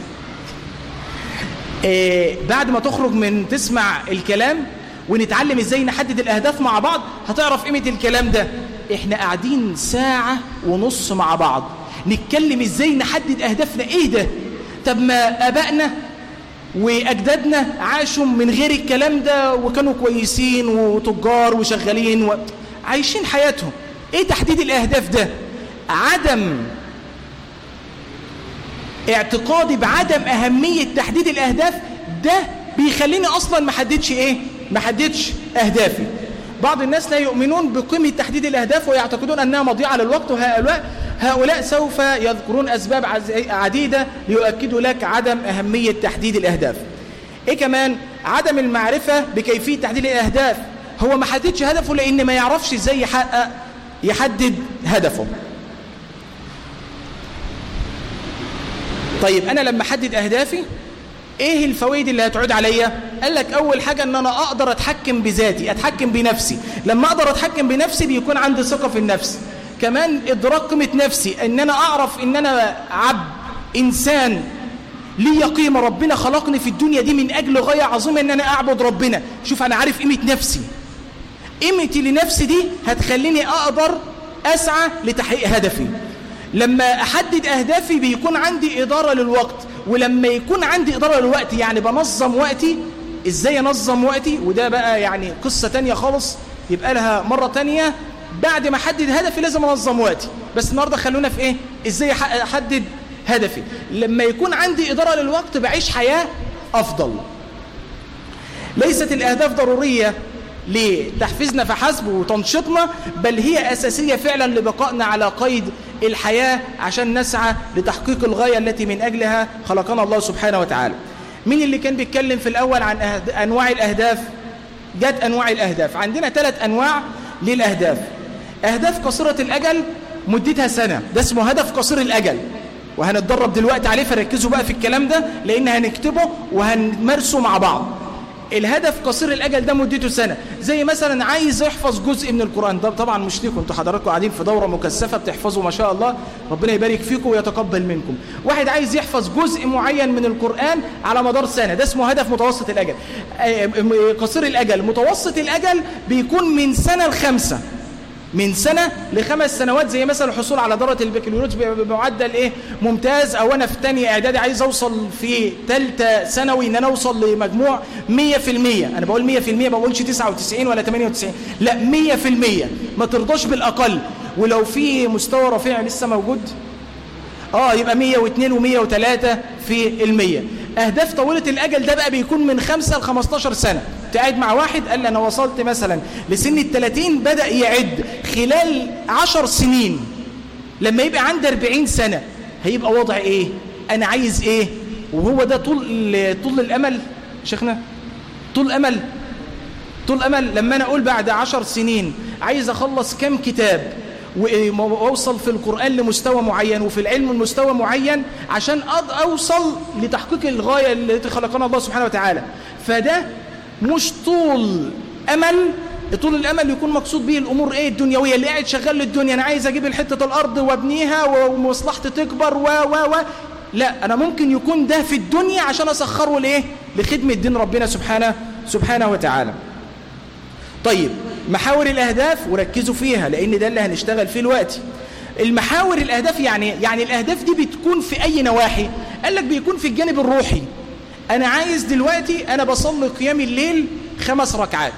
إيه بعد ما تخرج من تسمع الكلام ونتعلم ازاي نحدد الأهداف مع بعض هتعرف قيمة الكلام ده احنا قاعدين ساعة ونص مع بعض نتكلم ازاي نحدد أهدافنا ايه ده طب ما أبائنا وأجدادنا عاشوا من غير الكلام ده وكانوا كويسين وتجار وشغالين و... عايشين حياتهم ايه تحديد الأهداف ده عدم اعتقادي بعدم أهمية تحديد الأهداف ده بيخليني أصلا ما حددش ايه ما حددش أهدافي بعض الناس لا يؤمنون بقيمة تحديد الأهداف ويعتقدون أنها مضيعة للوقت وهؤلاء هؤلاء سوف يذكرون أسباب عديدة ليؤكدوا لك عدم أهمية تحديد الأهداف إيه كمان عدم المعرفة بكيفية تحديد الأهداف هو ما حددش هدفه لأن ما يعرفش إزاي يحقق يحدد هدفه طيب أنا لما أحدد أهدافي ايه الفوائد اللي هتعود عليا قال لك اول حاجة ان انا اقدر اتحكم بذاتي اتحكم بنفسي لما اقدر اتحكم بنفسي بيكون عندي ثقة في النفس كمان ادراك قيمة نفسي ان انا اعرف ان انا عبد انسان لي قيمة ربنا خلقني في الدنيا دي من اجل غاية عظيمة ان انا اعبد ربنا شوف انا عارف قيمة نفسي قيمتي لنفسي دي هتخليني اقدر اسعى لتحقيق هدفي لما احدد اهدافي بيكون عندي ادارة للوقت ولما يكون عندي إدارة للوقت يعني بنظم وقتي إزاي أنظم وقتي وده بقى يعني قصة تانية خالص يبقى لها مرة تانية بعد ما أحدد هدفي لازم أنظم وقتي بس النهاردة خلونا في إيه إزاي أحدد هدفي لما يكون عندي إدارة للوقت بعيش حياة أفضل ليست الأهداف ضرورية لتحفيزنا فحسب وتنشيطنا بل هي أساسية فعلا لبقائنا على قيد الحياة عشان نسعى لتحقيق الغاية التي من أجلها خلقنا الله سبحانه وتعالى مين اللي كان بيتكلم في الأول عن أنواع الأهداف جت أنواع الأهداف عندنا ثلاث أنواع للأهداف أهداف قصيرة الأجل مدتها سنة ده اسمه هدف قصير الأجل وهنتدرب دلوقتي عليه فركزوا بقى في الكلام ده لأن هنكتبه وهنمارسه مع بعض الهدف قصير الأجل ده مدته سنة زي مثلا عايز يحفظ جزء من القرآن ده طبعا مش ليكم انتوا حضراتكم قاعدين في دورة مكثفة بتحفظوا ما شاء الله ربنا يبارك فيكم ويتقبل منكم واحد عايز يحفظ جزء معين من القرآن على مدار سنة ده اسمه هدف متوسط الأجل قصير الأجل متوسط الأجل بيكون من سنة لخمسة من سنة لخمس سنوات زي مثلا الحصول على درجة البكالوريوس بمعدل ايه ممتاز او انا في تانية اعدادي عايز اوصل في تالتة ثانوي ان انا اوصل لمجموع 100% انا بقول 100% ما بقولش 99 ولا 98 لا 100% ما ترضاش بالاقل ولو في مستوى رفيع لسه موجود اه يبقى 102 و103 في المية اهداف طويلة الاجل ده بقى بيكون من 5 ل 15 سنة قاعد مع واحد قال لي انا وصلت مثلا لسن ال 30 بدأ يعد خلال 10 سنين لما يبقى عندي 40 سنة هيبقى وضع ايه انا عايز ايه وهو ده طول طول الامل شيخنا طول امل طول امل لما انا اقول بعد 10 سنين عايز اخلص كم كتاب واوصل في القرآن لمستوى معين وفي العلم لمستوى معين عشان اوصل لتحقيق الغاية التي خلقنا الله سبحانه وتعالى فده مش طول أمل طول الأمل يكون مقصود به الأمور إيه الدنيوية اللي قاعد شغال للدنيا أنا عايز أجيب الحتة الأرض وابنيها ومصلحتي تكبر و و و لا أنا ممكن يكون ده في الدنيا عشان أسخره لإيه لخدمة دين ربنا سبحانه سبحانه وتعالى طيب محاور الأهداف وركزوا فيها لأن ده اللي هنشتغل فيه الوقت المحاور الأهداف يعني يعني الأهداف دي بتكون في أي نواحي قال لك بيكون في الجانب الروحي أنا عايز دلوقتي أنا بصلي قيام الليل خمس ركعات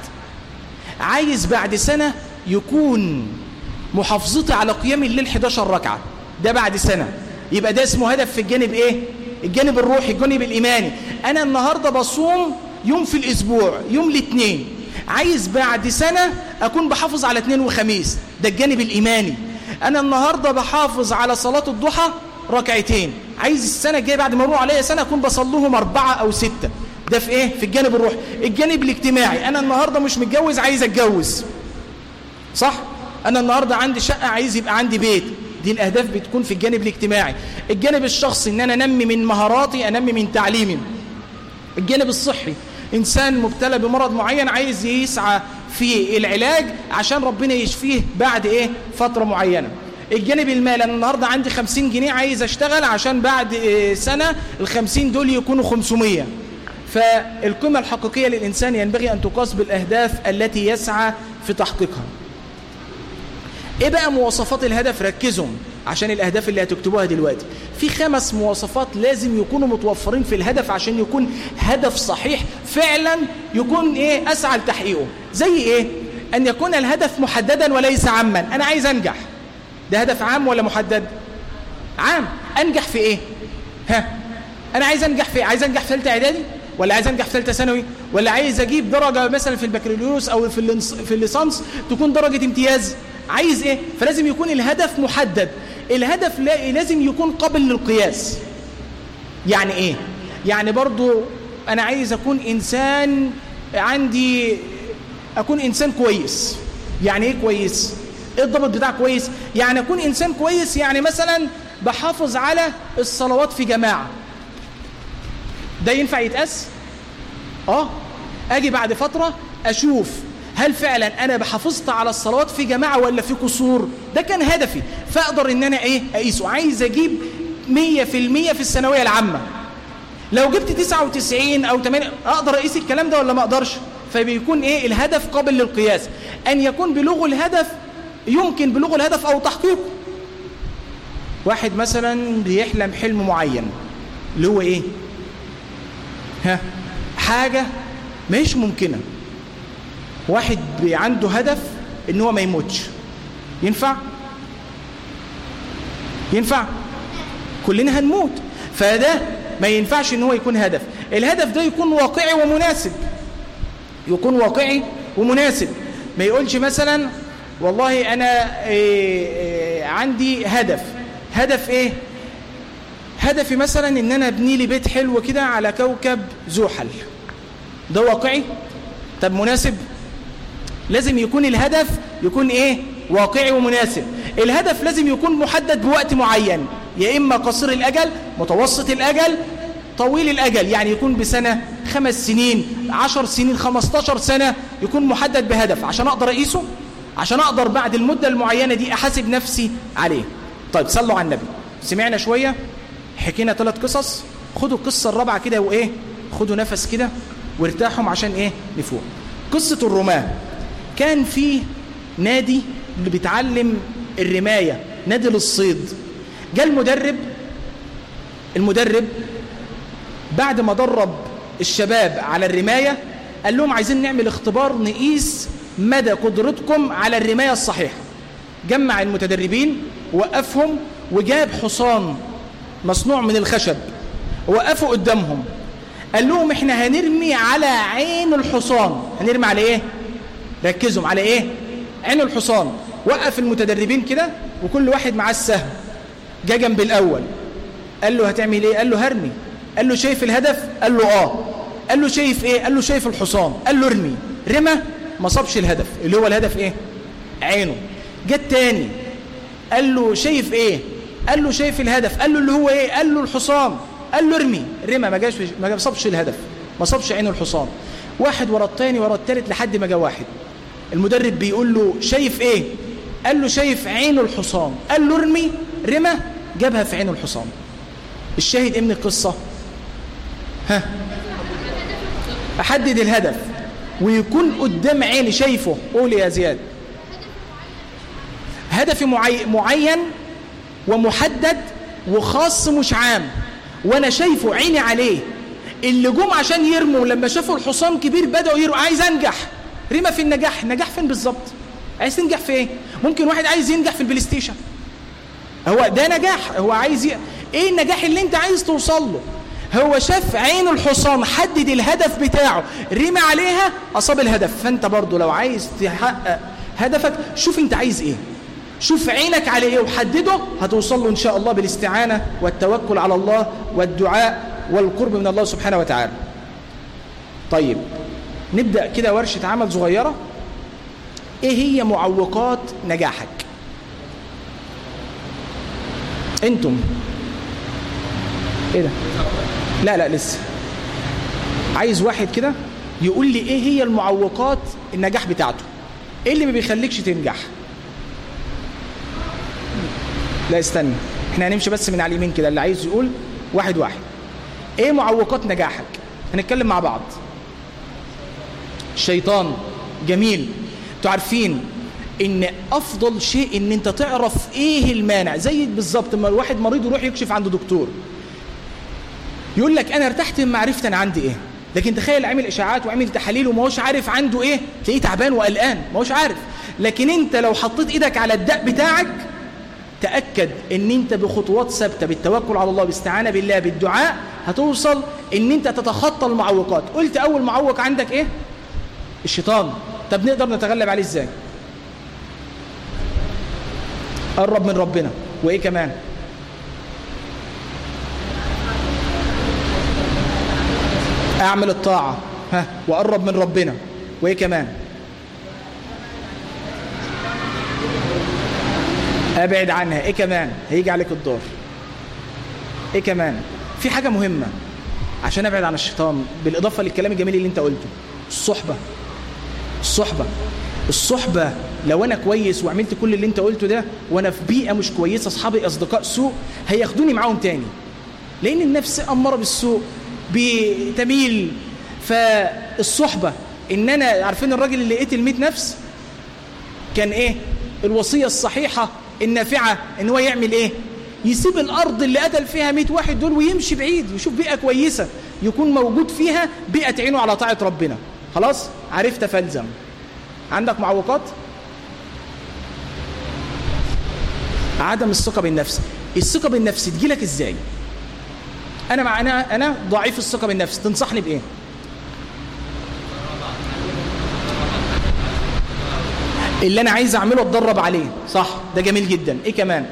عايز بعد سنة يكون محافظتي على قيام الليل 11 ركعة ده بعد سنة يبقى ده اسمه هدف في الجانب إيه؟ الجانب الروحي الجانب الإيماني أنا النهاردة بصوم يوم في الأسبوع يوم الاثنين عايز بعد سنة أكون بحافظ على اثنين وخميس ده الجانب الإيماني أنا النهاردة بحافظ على صلاة الضحى ركعتين عايز السنة الجاية بعد ما يروح عليا سنة أكون بصلهم أربعة أو ستة ده في إيه؟ في الجانب الروحي الجانب الاجتماعي أنا النهاردة مش متجوز عايز أتجوز صح؟ أنا النهاردة عندي شقة عايز يبقى عندي بيت دي الأهداف بتكون في الجانب الاجتماعي الجانب الشخصي إن أنا أنمي من مهاراتي أنمي من تعليمي الجانب الصحي إنسان مبتلى بمرض معين عايز يسعى في العلاج عشان ربنا يشفيه بعد إيه فترة معينة الجانب المالي أنا النهاردة عندي 50 جنيه عايز أشتغل عشان بعد سنة ال 50 دول يكونوا 500 فالقيمة الحقيقية للإنسان ينبغي أن تقاس بالأهداف التي يسعى في تحقيقها إيه بقى مواصفات الهدف ركزوا عشان الأهداف اللي هتكتبوها دلوقتي في خمس مواصفات لازم يكونوا متوفرين في الهدف عشان يكون هدف صحيح فعلا يكون إيه أسعى لتحقيقه زي إيه أن يكون الهدف محددا وليس عاما أنا عايز أنجح ده هدف عام ولا محدد عام أنجح في إيه ها أنا عايز أنجح في إيه؟ عايز أنجح في ثالثه إعدادي ولا عايز انجح في ثالثه ثانوي ولا عايز اجيب درجه مثلا في البكالوريوس او في في الليسانس تكون درجه امتياز عايز ايه فلازم يكون الهدف محدد الهدف لازم يكون قابل للقياس يعني ايه يعني برضو انا عايز اكون انسان عندي اكون انسان كويس يعني ايه كويس ايه الضبط بتاع كويس يعني اكون انسان كويس يعني مثلا بحافظ على الصلوات في جماعه ده ينفع يتقاس اه اجي بعد فتره اشوف هل فعلا انا بحافظت على الصلوات في جماعه ولا في قصور ده كان هدفي فاقدر ان انا ايه اقيسه عايز اجيب 100% في الثانويه العامه لو جبت 99 او 8 اقدر اقيس الكلام ده ولا ما اقدرش فبيكون ايه الهدف قابل للقياس ان يكون بلغ الهدف يمكن بلغ الهدف او تحقيقه واحد مثلا بيحلم حلم معين اللي هو ايه ها حاجه مش ممكنه واحد عنده هدف ان هو ما يموتش ينفع ينفع كلنا هنموت فده ما ينفعش ان هو يكون هدف الهدف ده يكون واقعي ومناسب يكون واقعي ومناسب ما يقولش مثلا والله انا إيه إيه عندي هدف هدف ايه هدفي مثلا ان انا ابني لي بيت حلو كده على كوكب زحل ده واقعي طب مناسب لازم يكون الهدف يكون ايه واقعي ومناسب الهدف لازم يكون محدد بوقت معين يا إما قصير الأجل متوسط الأجل طويل الأجل يعني يكون بسنة خمس سنين عشر سنين خمستاشر سنة يكون محدد بهدف عشان أقدر أقيسه عشان أقدر بعد المدة المعينة دي أحاسب نفسي عليه طيب صلوا على النبي سمعنا شوية حكينا ثلاث قصص خدوا القصة الرابعة كده وإيه خدوا نفس كده وارتاحوا عشان إيه نفوق قصة الرماة كان في نادي اللي بيتعلم الرماية نادي للصيد جاء المدرب المدرب بعد ما درب الشباب على الرماية قال لهم عايزين نعمل اختبار نقيس مدى قدرتكم على الرماية الصحيحة جمع المتدربين وقفهم وجاب حصان مصنوع من الخشب وقفوا قدامهم قال لهم احنا هنرمي على عين الحصان هنرمي على ايه ركزوا على ايه عين الحصان وقف المتدربين كده وكل واحد معاه السهم جا جنب الاول قال له هتعمل ايه قال له هرمي قال له شايف الهدف قال له اه قال له شايف ايه قال له شايف الحصان قال له ارمي رمى ما صابش الهدف اللي هو الهدف ايه عينه جه التاني قال له شايف ايه قال له شايف الهدف قال له اللي هو ايه قال له الحصان قال له ارمي رمى ما جاش ما صابش الهدف ما صابش عينه الحصان واحد ورا التاني ورا التالت لحد ما جه واحد المدرب بيقول له شايف ايه قال له شايف عينه الحصان قال له ارمي رمى جابها في عينه الحصان الشاهد ايه من القصة ها احدد الهدف ويكون قدام عيني شايفه قول يا زياد هدف معي... معين ومحدد وخاص مش عام وانا شايفه عيني عليه اللي جم عشان يرموا لما شافوا الحصان كبير بدأوا يرموا عايز انجح رمى في النجاح النجاح فين بالظبط عايز تنجح في ايه ممكن واحد عايز ينجح في البلاي ستيشن هو ده نجاح هو عايز ي... ايه النجاح اللي انت عايز توصل له هو شاف عين الحصان حدد الهدف بتاعه رمى عليها اصاب الهدف فانت برضو لو عايز تحقق هدفك شوف انت عايز ايه شوف عينك على ايه وحدده هتوصل له ان شاء الله بالاستعانة والتوكل على الله والدعاء والقرب من الله سبحانه وتعالى طيب نبدأ كده ورشة عمل صغيرة ايه هي معوقات نجاحك انتم ايه ده لا لا لسه عايز واحد كده يقول لي ايه هي المعوقات النجاح بتاعته ايه اللي ما بيخليكش تنجح لا استنى احنا هنمشي بس من على اليمين كده اللي عايز يقول واحد واحد ايه معوقات نجاحك هنتكلم مع بعض الشيطان جميل انتوا عارفين ان افضل شيء ان انت تعرف ايه المانع زي بالظبط لما الواحد مريض يروح يكشف عند دكتور يقول لك انا ارتحت من معرفتي انا عندي ايه لكن تخيل عمل اشاعات وعمل تحاليل وما هوش عارف عنده ايه تلاقيه تعبان وقلقان ما هوش عارف لكن انت لو حطيت ايدك على الداء بتاعك تاكد ان انت بخطوات ثابته بالتوكل على الله باستعانه بالله بالدعاء هتوصل ان انت تتخطى المعوقات قلت اول معوق عندك ايه الشيطان طب نقدر نتغلب عليه ازاي قرب من ربنا وايه كمان اعمل الطاعة ها وقرب من ربنا وايه كمان ابعد عنها ايه كمان هيجي عليك الدور ايه كمان في حاجة مهمة عشان ابعد عن الشيطان بالاضافة للكلام الجميل اللي انت قلته الصحبة الصحبة الصحبة لو انا كويس وعملت كل اللي انت قلته ده وانا في بيئة مش كويسة اصحابي اصدقاء سوء هياخدوني معاهم تاني لان النفس اماره بالسوء بتميل فالصحبة ان انا عارفين الراجل اللي قتل 100 نفس كان ايه الوصية الصحيحة النافعة ان هو يعمل ايه يسيب الارض اللي قتل فيها 100 واحد دول ويمشي بعيد يشوف بيئة كويسة يكون موجود فيها بيئة تعينه على طاعة ربنا خلاص عرفت فالزم عندك معوقات عدم الثقة بالنفس الثقة بالنفس تجيلك ازاي انا مع انا انا ضعيف الثقة بالنفس تنصحني بايه اللي انا عايز اعمله اتدرب عليه صح ده جميل جدا ايه كمان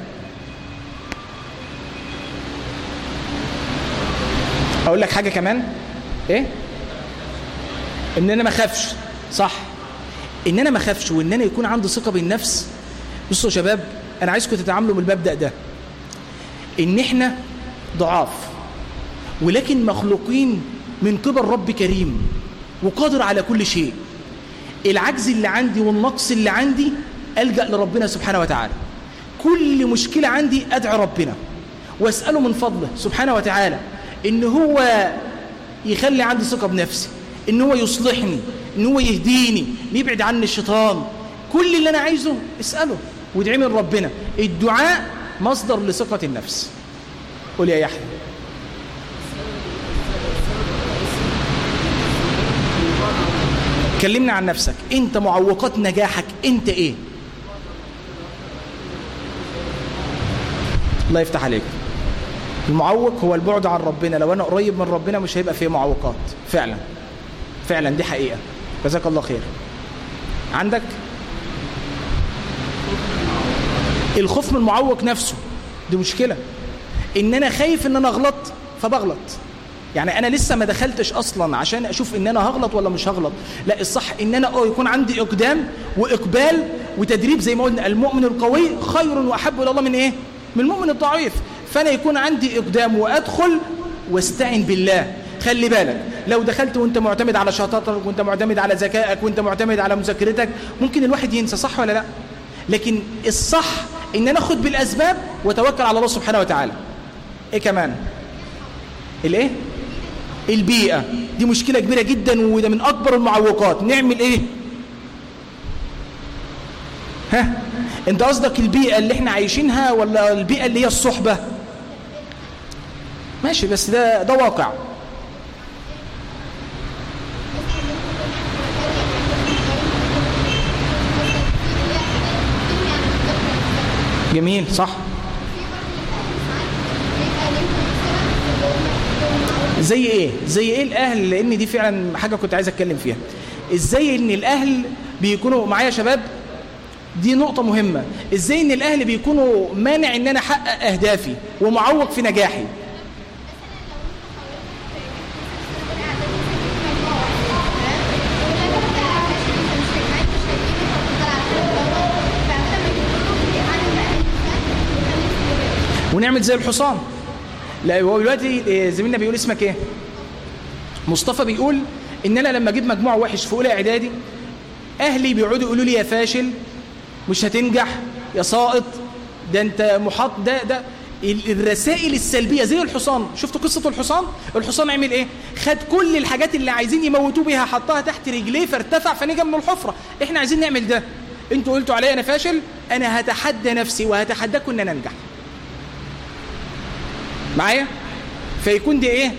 اقول لك حاجة كمان ايه ان انا ما اخافش صح ان انا ما اخافش وان انا يكون عندي ثقة بالنفس بصوا يا شباب انا عايزكم تتعاملوا بالمبدأ ده ان احنا ضعاف ولكن مخلوقين من قبل رب كريم وقادر على كل شيء العجز اللي عندي والنقص اللي عندي ألجأ لربنا سبحانه وتعالى كل مشكلة عندي أدعي ربنا وأسأله من فضله سبحانه وتعالى إن هو يخلي عندي ثقة بنفسي إن هو يصلحني إن هو يهديني يبعد عني الشيطان كل اللي أنا عايزه اسأله وادعي من ربنا الدعاء مصدر لثقة النفس قول يا يحيى كلمنا عن نفسك انت معوقات نجاحك انت ايه الله يفتح عليك المعوق هو البعد عن ربنا لو انا قريب من ربنا مش هيبقى فيه معوقات فعلا فعلا دي حقيقة جزاك الله خير عندك الخوف من المعوق نفسه دي مشكلة ان انا خايف ان انا اغلط فبغلط يعني انا لسه ما دخلتش اصلا عشان اشوف ان انا هغلط ولا مش هغلط لا الصح ان انا اه يكون عندي اقدام واقبال وتدريب زي ما قلنا المؤمن القوي خير واحب الى الله من ايه من المؤمن الضعيف فانا يكون عندي اقدام وادخل واستعن بالله خلي بالك لو دخلت وانت معتمد على شطارتك وانت معتمد على ذكائك وانت معتمد على مذاكرتك ممكن الواحد ينسى صح ولا لا لكن الصح ان انا اخد بالاسباب واتوكل على الله سبحانه وتعالى ايه كمان الايه البيئة دي مشكلة كبيرة جدا وده من أكبر المعوقات نعمل إيه ها انت قصدك البيئة اللي احنا عايشينها ولا البيئة اللي هي الصحبة ماشي بس ده ده واقع جميل صح زي ايه زي ايه الاهل لان دي فعلا حاجه كنت عايز اتكلم فيها ازاي ان الاهل بيكونوا معايا شباب دي نقطة مهمة ازاي ان الاهل بيكونوا مانع ان انا احقق اهدافي ومعوق في نجاحي ونعمل زي الحصان لا هو دلوقتي زميلنا بيقول اسمك ايه مصطفى بيقول ان انا لما اجيب مجموع وحش في اولى اعدادي اهلي بيقعدوا يقولوا لي يا فاشل مش هتنجح يا ساقط ده انت محاط ده ده الرسائل السلبيه زي الحصان شفتوا قصه الحصان الحصان عمل ايه خد كل الحاجات اللي عايزين يموتوه بيها حطها تحت رجليه فارتفع فنجا من الحفره احنا عايزين نعمل ده انتوا قلتوا عليا انا فاشل انا هتحدى نفسي وهتحداكم ان انا انجح معايا فيكون دي ايه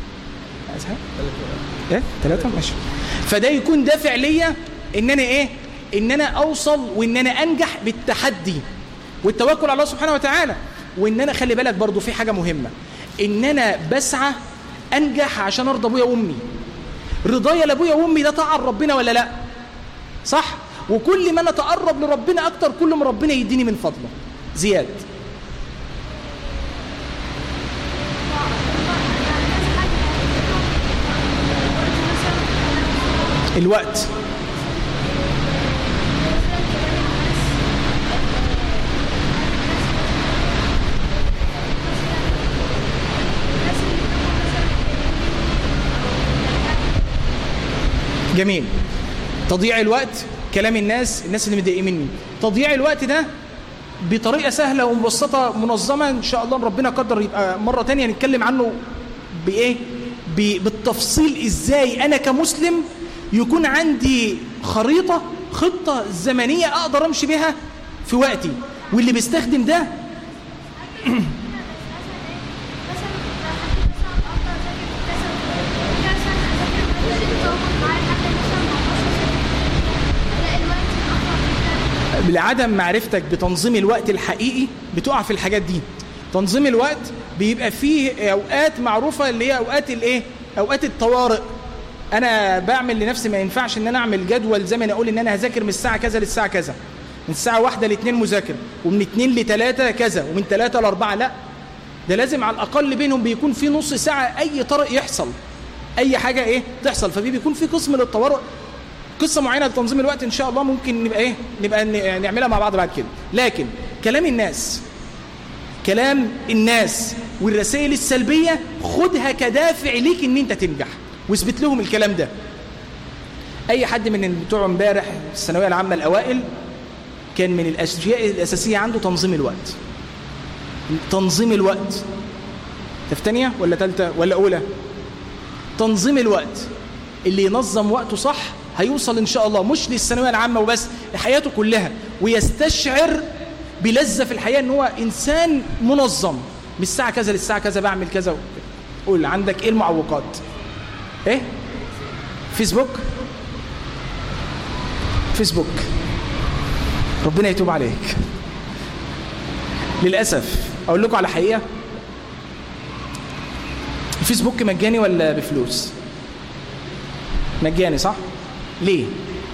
ايه ثلاثة ماشي فده يكون دافع ليا ان انا ايه ان انا اوصل وان انا انجح بالتحدي والتوكل على الله سبحانه وتعالى وان انا خلي بالك برضو في حاجة مهمة ان انا بسعى انجح عشان ارضى ابويا وامي رضايا لابويا وامي ده طاعه ربنا ولا لا صح وكل ما انا اتقرب لربنا اكتر كل ما ربنا يديني من فضله زياد الوقت جميل تضييع الوقت كلام الناس الناس اللي متضايقين مني تضييع الوقت ده بطريقه سهله ومبسطه منظمه ان شاء الله ربنا قدر يبقى مره تانية نتكلم عنه بايه بالتفصيل ازاي انا كمسلم يكون عندي خريطه خطه زمنيه اقدر امشي بها في وقتي واللي بيستخدم ده لعدم معرفتك بتنظيم الوقت الحقيقي بتقع في الحاجات دي تنظيم الوقت بيبقى فيه اوقات معروفه اللي هي اوقات الايه اوقات الطوارئ انا بعمل لنفسي ما ينفعش ان انا اعمل جدول زمني اقول ان انا هذاكر من الساعه كذا للساعه كذا من الساعه واحدة لاثنين مذاكره ومن اثنين لثلاثة كذا ومن ثلاثة لأربعة لا ده لازم على الاقل بينهم بيكون في نص ساعه اي طارئ يحصل اي حاجه ايه تحصل فبيكون في قسم للطوارئ قصه معينه لتنظيم الوقت ان شاء الله ممكن نبقى ايه نبقى نعملها مع بعض بعد كده لكن كلام الناس كلام الناس والرسائل السلبيه خدها كدافع ليك ان انت تنجح واثبت لهم الكلام ده اي حد من بتوع امبارح الثانويه العامه الاوائل كان من الاشياء الاساسيه عنده تنظيم الوقت تنظيم الوقت تفتنيه ولا ثالثه ولا اولى تنظيم الوقت اللي ينظم وقته صح هيوصل إن شاء الله مش للثانوية العامة وبس لحياته كلها ويستشعر بلذة في الحياة ان هو إنسان منظم من الساعة كذا للساعة كذا بعمل كذا قول عندك إيه المعوقات إيه فيسبوك فيسبوك ربنا يتوب عليك للأسف أقول لكم على حقيقة الفيسبوك مجاني ولا بفلوس مجاني صح ليه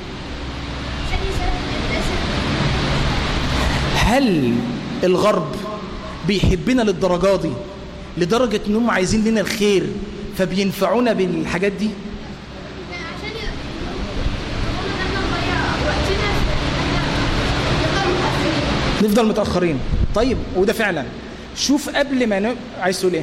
هل الغرب بيحبنا للدرجة دي لدرجة انهم عايزين لنا الخير فبينفعونا بالحاجات دي نفضل متأخرين طيب وده فعلا شوف قبل ما ن... عايز تقول ايه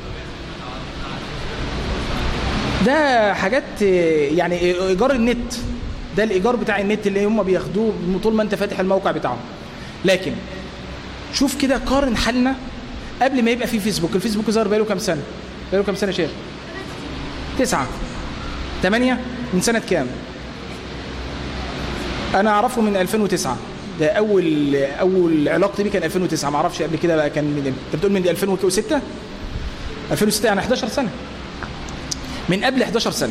ده حاجات يعني ايجار النت ده الايجار بتاع النت اللي هم بياخدوه طول ما انت فاتح الموقع بتاعهم لكن شوف كده قارن حالنا قبل ما يبقى في فيسبوك الفيسبوك ظهر بقاله كام سنه بقاله كام سنه شيخ تسعة ثمانية من سنة كام أنا أعرفه من 2009 ده أول أول علاقتي بيه كان 2009 ما أعرفش قبل كده بقى كان من أنت بتقول من 2006 2006 يعني 11 سنة من قبل 11 سنة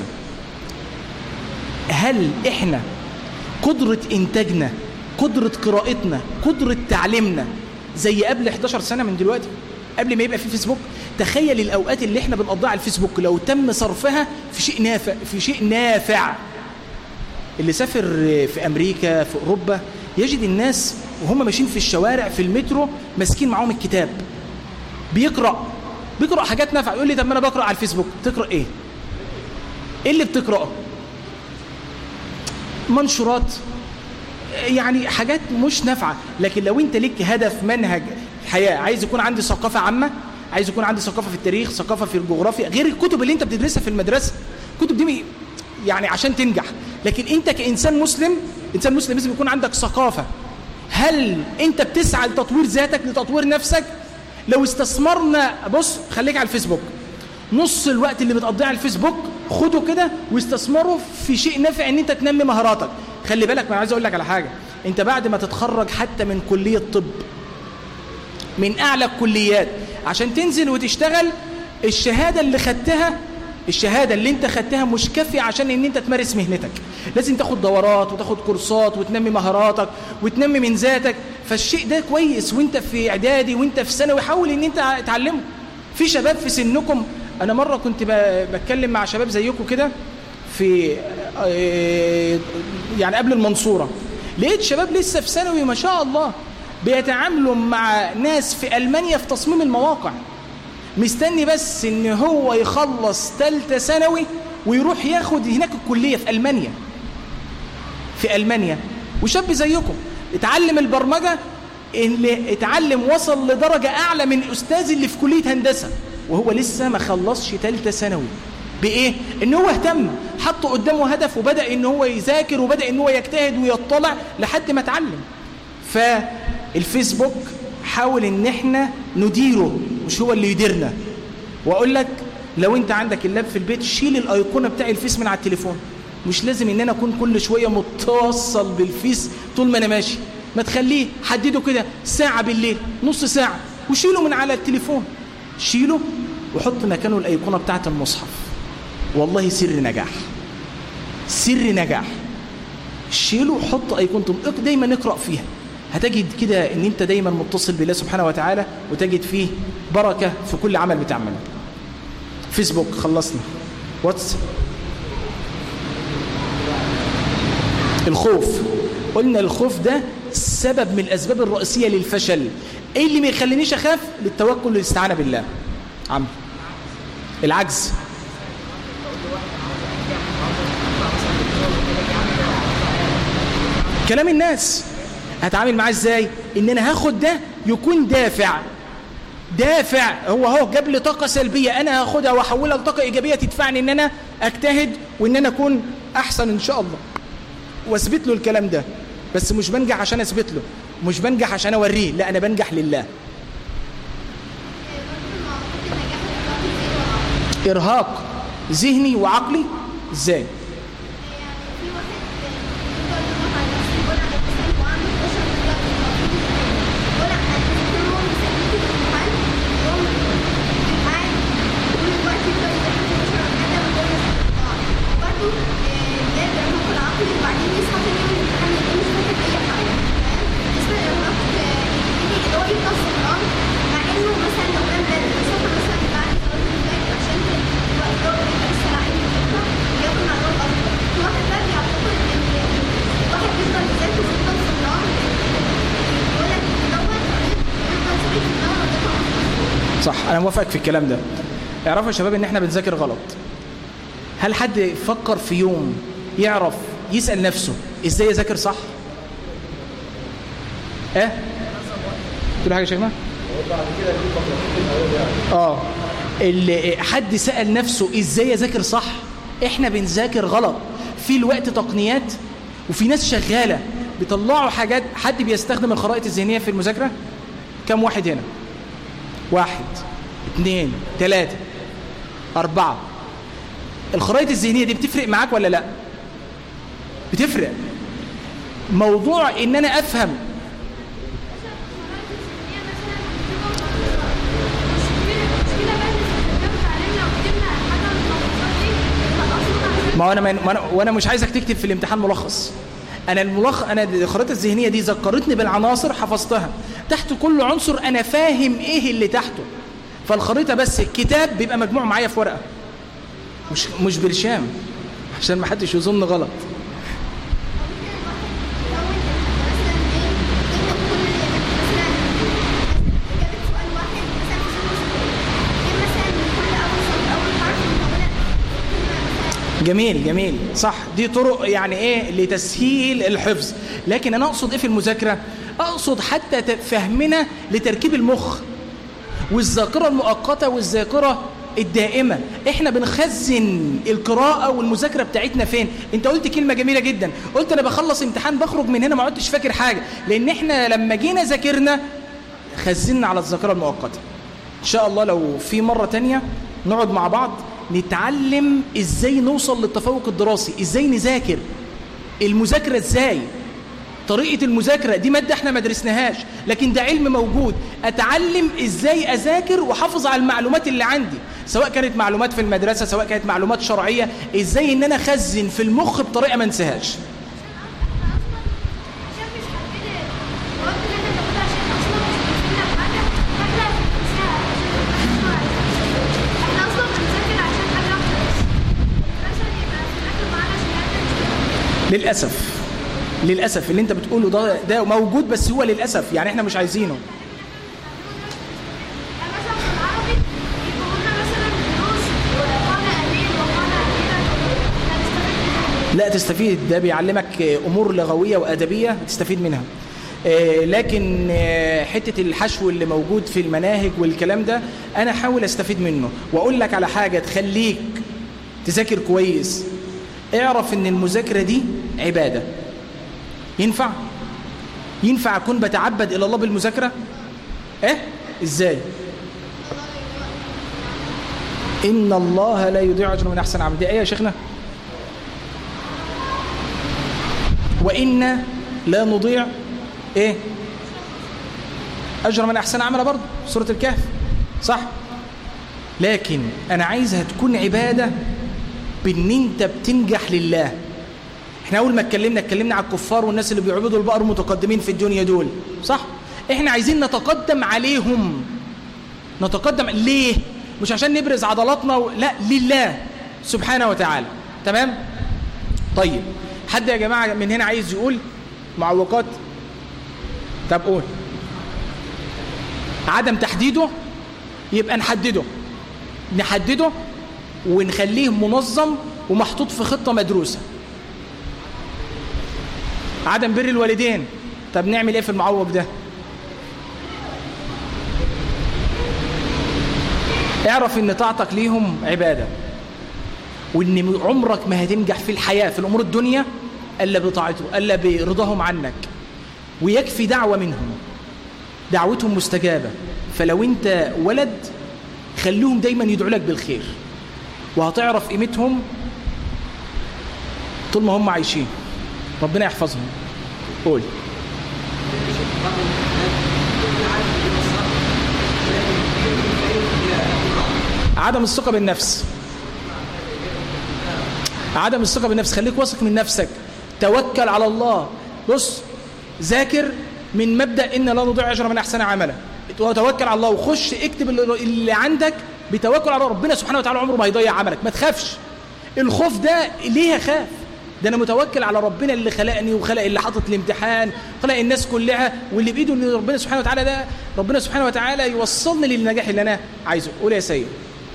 هل إحنا قدرة إنتاجنا قدرة قراءتنا قدرة تعليمنا زي قبل 11 سنة من دلوقتي قبل ما يبقى في فيسبوك تخيل الأوقات اللي احنا بنقضيها على الفيسبوك لو تم صرفها في شيء نافع في شيء نافع اللي سافر في أمريكا في أوروبا يجد الناس وهم ماشيين في الشوارع في المترو ماسكين معاهم الكتاب بيقرأ بيقرأ حاجات نافعة يقول لي طب ما أنا بقرأ على الفيسبوك تقرأ إيه؟ إيه اللي بتقرأه؟ منشورات يعني حاجات مش نافعة لكن لو انت ليك هدف منهج حياة عايز يكون عندي ثقافة عامة عايز يكون عندي ثقافة في التاريخ ثقافة في الجغرافيا غير الكتب اللي انت بتدرسها في المدرسة الكتب دي يعني عشان تنجح لكن انت كإنسان مسلم إنسان مسلم لازم يكون عندك ثقافة هل انت بتسعى لتطوير ذاتك لتطوير نفسك لو استثمرنا بص خليك على الفيسبوك نص الوقت اللي بتقضيه على الفيسبوك خده كده واستثمره في شيء نافع ان انت تنمي مهاراتك خلي بالك ما عايز اقول لك على حاجه انت بعد ما تتخرج حتى من كليه طب من اعلى الكليات عشان تنزل وتشتغل الشهاده اللي خدتها الشهاده اللي انت خدتها مش كافيه عشان ان انت تمارس مهنتك لازم تاخد دورات وتاخد كورسات وتنمي مهاراتك وتنمي من ذاتك فالشيء ده كويس وانت في اعدادي وانت في ثانوي حاول ان انت تعلمه في شباب في سنكم انا مره كنت بتكلم مع شباب زيكم كده في يعني قبل المنصوره لقيت شباب لسه في ثانوي ما شاء الله بيتعاملوا مع ناس في المانيا في تصميم المواقع مستني بس ان هو يخلص ثالثه ثانوي ويروح ياخد هناك الكليه في المانيا في المانيا وشاب زيكم اتعلم البرمجه اللي اتعلم وصل لدرجه اعلى من الاستاذ اللي في كليه هندسه وهو لسه ما خلصش ثالثه ثانوي بايه ان هو اهتم حط قدامه هدف وبدا ان هو يذاكر وبدا ان هو يجتهد ويطلع لحد ما اتعلم فالفيسبوك حاول ان احنا نديره مش هو اللي يديرنا واقول لك لو انت عندك اللاب في البيت شيل الايقونه بتاع الفيس من على التليفون مش لازم ان انا اكون كل شويه متصل بالفيس طول ما انا ماشي ما تخليه حدده كده ساعه بالليل نص ساعه وشيله من على التليفون شيله وحط مكانه الايقونه بتاعه المصحف والله سر نجاح سر نجاح شيله وحط ايقونه دايما نقرا فيها هتجد كده ان انت دايما متصل بالله سبحانه وتعالى وتجد فيه بركه في كل عمل بتعمله فيسبوك خلصنا واتس الخوف قلنا الخوف ده سبب من الاسباب الرئيسيه للفشل ايه اللي ما يخلينيش اخاف للتوكل والاستعانه بالله عم العجز كلام الناس هتعامل معاه ازاي ان انا هاخد ده يكون دافع دافع هو هو جاب لي طاقه سلبيه انا هاخدها واحولها لطاقه ايجابيه تدفعني ان انا اجتهد وان انا اكون احسن ان شاء الله واثبت له الكلام ده بس مش بنجح عشان اثبت له مش بنجح عشان اوريه لا انا بنجح لله ارهاق ذهني وعقلي ازاي صح انا موافقك في الكلام ده اعرفوا يا شباب ان احنا بنذاكر غلط هل حد فكر في يوم يعرف يسأل نفسه ازاي يذاكر صح ايه تقول حاجه يا شيخنا اه اللي حد سأل نفسه ازاي يذاكر صح احنا بنذاكر غلط في الوقت تقنيات وفي ناس شغالة بيطلعوا حاجات حد بيستخدم الخرائط الذهنية في المذاكرة كم واحد هنا واحد اثنين ثلاثة أربعة الخرائط الذهنية دي بتفرق معاك ولا لا بتفرق موضوع ان انا افهم ما انا ما انا وانا مش عايزك تكتب في الامتحان ملخص انا الملخ انا الخريطه الذهنيه دي ذكرتني بالعناصر حفظتها تحت كل عنصر انا فاهم ايه اللي تحته فالخريطه بس الكتاب بيبقى مجموع معايا في ورقه مش مش برشام عشان ما حدش يظن غلط جميل جميل صح دي طرق يعني ايه لتسهيل الحفظ لكن انا اقصد ايه في المذاكره اقصد حتى فهمنا لتركيب المخ والذاكره المؤقته والذاكره الدائمه احنا بنخزن القراءه والمذاكره بتاعتنا فين انت قلت كلمه جميله جدا قلت انا بخلص امتحان بخرج من هنا ما عدتش فاكر حاجه لان احنا لما جينا ذاكرنا خزنا على الذاكره المؤقته ان شاء الله لو في مره تانية نقعد مع بعض نتعلم ازاي نوصل للتفوق الدراسي ازاي نذاكر المذاكره ازاي طريقه المذاكره دي ماده احنا ما درسناهاش لكن ده علم موجود اتعلم ازاي اذاكر واحافظ على المعلومات اللي عندي سواء كانت معلومات في المدرسه سواء كانت معلومات شرعيه ازاي ان انا اخزن في المخ بطريقه ما انساهاش للاسف للاسف اللي انت بتقوله ده ده موجود بس هو للاسف يعني احنا مش عايزينه لا تستفيد ده بيعلمك امور لغويه وادبيه تستفيد منها لكن حته الحشو اللي موجود في المناهج والكلام ده انا احاول استفيد منه واقول لك على حاجه تخليك تذاكر كويس اعرف ان المذاكره دي عباده ينفع ينفع اكون بتعبد الى الله بالمذاكره ايه ازاي ان الله لا يضيع اجر من احسن عمل دي ايه يا شيخنا وإنا لا نضيع إيه أجر من أحسن عمل برضه سورة الكهف صح لكن أنا عايزها تكون عبادة بأن أنت بتنجح لله احنا أول ما اتكلمنا اتكلمنا على الكفار والناس اللي بيعبدوا البقر متقدمين في الدنيا دول صح احنا عايزين نتقدم عليهم نتقدم ليه مش عشان نبرز عضلاتنا و... لا لله سبحانه وتعالى تمام طيب حد يا جماعة من هنا عايز يقول معوقات طب قول عدم تحديده يبقى نحدده نحدده ونخليه منظم ومحطوط في خطة مدروسة عدم بر الوالدين طب نعمل ايه في المعوق ده اعرف ان طاعتك ليهم عبادة وان عمرك ما هتنجح في الحياة في الامور الدنيا الا بطاعته الا برضاهم عنك ويكفي دعوة منهم دعوتهم مستجابة فلو انت ولد خليهم دايما يدعوا لك بالخير وهتعرف قيمتهم طول ما هم عايشين ربنا يحفظهم قول عدم الثقة بالنفس عدم الثقة بالنفس خليك واثق من نفسك توكل على الله بص ذاكر من مبدأ إن لا نضيع أجر من أحسن عملا وتوكل على الله وخش اكتب اللي عندك بتوكل على ربنا سبحانه وتعالى عمره ما هيضيع عملك ما تخافش الخوف ده ليه اخاف ده انا متوكل على ربنا اللي خلقني وخلق اللي حاطط الامتحان خلق الناس كلها واللي بايده ان ربنا سبحانه وتعالى ده ربنا سبحانه وتعالى يوصلني للنجاح اللي انا عايزه قول يا سيد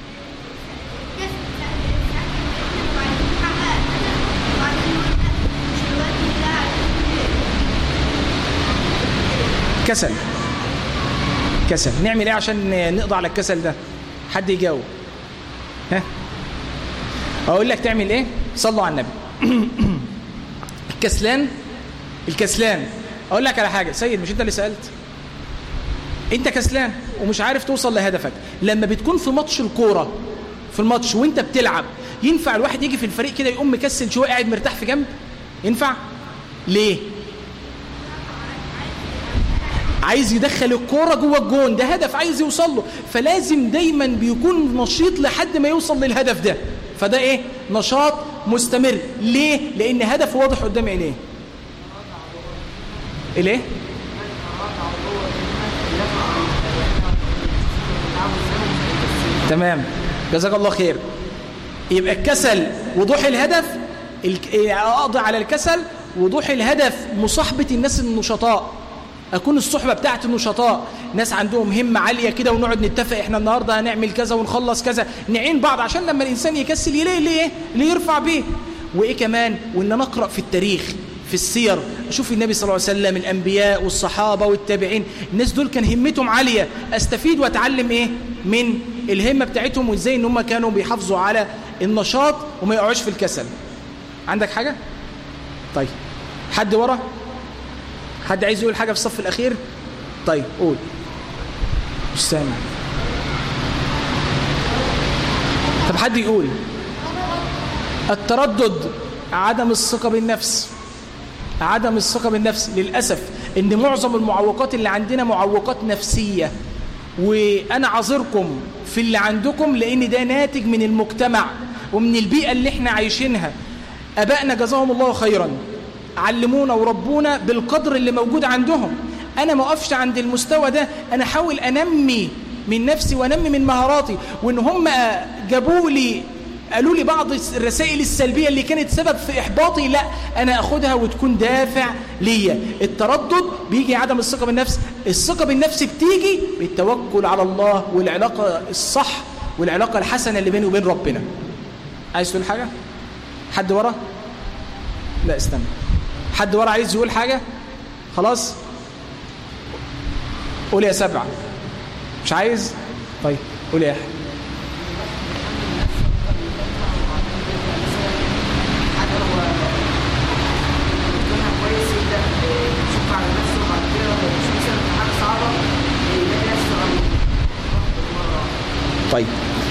كسل كسل نعمل ايه عشان نقضي على الكسل ده حد يجاوب ها اقول لك تعمل ايه صلوا على النبي الكسلان الكسلان اقول لك على حاجه سيد مش انت اللي سالت انت كسلان ومش عارف توصل لهدفك لما بتكون في ماتش الكوره في الماتش وانت بتلعب ينفع الواحد يجي في الفريق كده يقوم مكسل شويه قاعد مرتاح في جنب ينفع ليه عايز يدخل الكوره جوه الجون ده هدف عايز يوصل له فلازم دايما بيكون نشيط لحد ما يوصل للهدف ده فده ايه نشاط مستمر ليه لان هدفه واضح قدام عينيه ليه تمام جزاك الله خير يبقى الكسل وضوح الهدف اقضي على الكسل وضوح الهدف مصاحبه الناس النشطاء اكون الصحبه بتاعت النشطاء ناس عندهم همه عاليه كده ونقعد نتفق احنا النهارده هنعمل كذا ونخلص كذا نعين بعض عشان لما الانسان يكسل يلاقي ليه ليه يرفع بيه وايه كمان وان نقرا في التاريخ في السير اشوف النبي صلى الله عليه وسلم الانبياء والصحابه والتابعين الناس دول كان همتهم عاليه استفيد واتعلم ايه من الهمه بتاعتهم وازاي ان هم كانوا بيحافظوا على النشاط وما يقعوش في الكسل عندك حاجه طيب حد ورا حد عايز يقول حاجة في الصف الأخير طيب قول مش سامع طب حد يقول التردد عدم الثقة بالنفس عدم الثقة بالنفس للأسف إن معظم المعوقات اللي عندنا معوقات نفسية وأنا عذركم في اللي عندكم لأن ده ناتج من المجتمع ومن البيئة اللي احنا عايشينها أبائنا جزاهم الله خيراً علمونا وربونا بالقدر اللي موجود عندهم أنا ما أقفش عند المستوى ده أنا أحاول أنمي من نفسي وأنمي من مهاراتي وإن هم جابوا لي قالوا لي بعض الرسائل السلبية اللي كانت سبب في إحباطي لا أنا أخدها وتكون دافع ليا التردد بيجي عدم الثقة بالنفس الثقة بالنفس بتيجي بالتوكل على الله والعلاقة الصح والعلاقة الحسنة اللي بيني وبين ربنا عايز تقول حاجة؟ حد ورا؟ لا استنى حد ورا عايز يقول حاجة؟ خلاص؟ قول يا سبعة مش عايز؟ طيب قول يا أحد طيب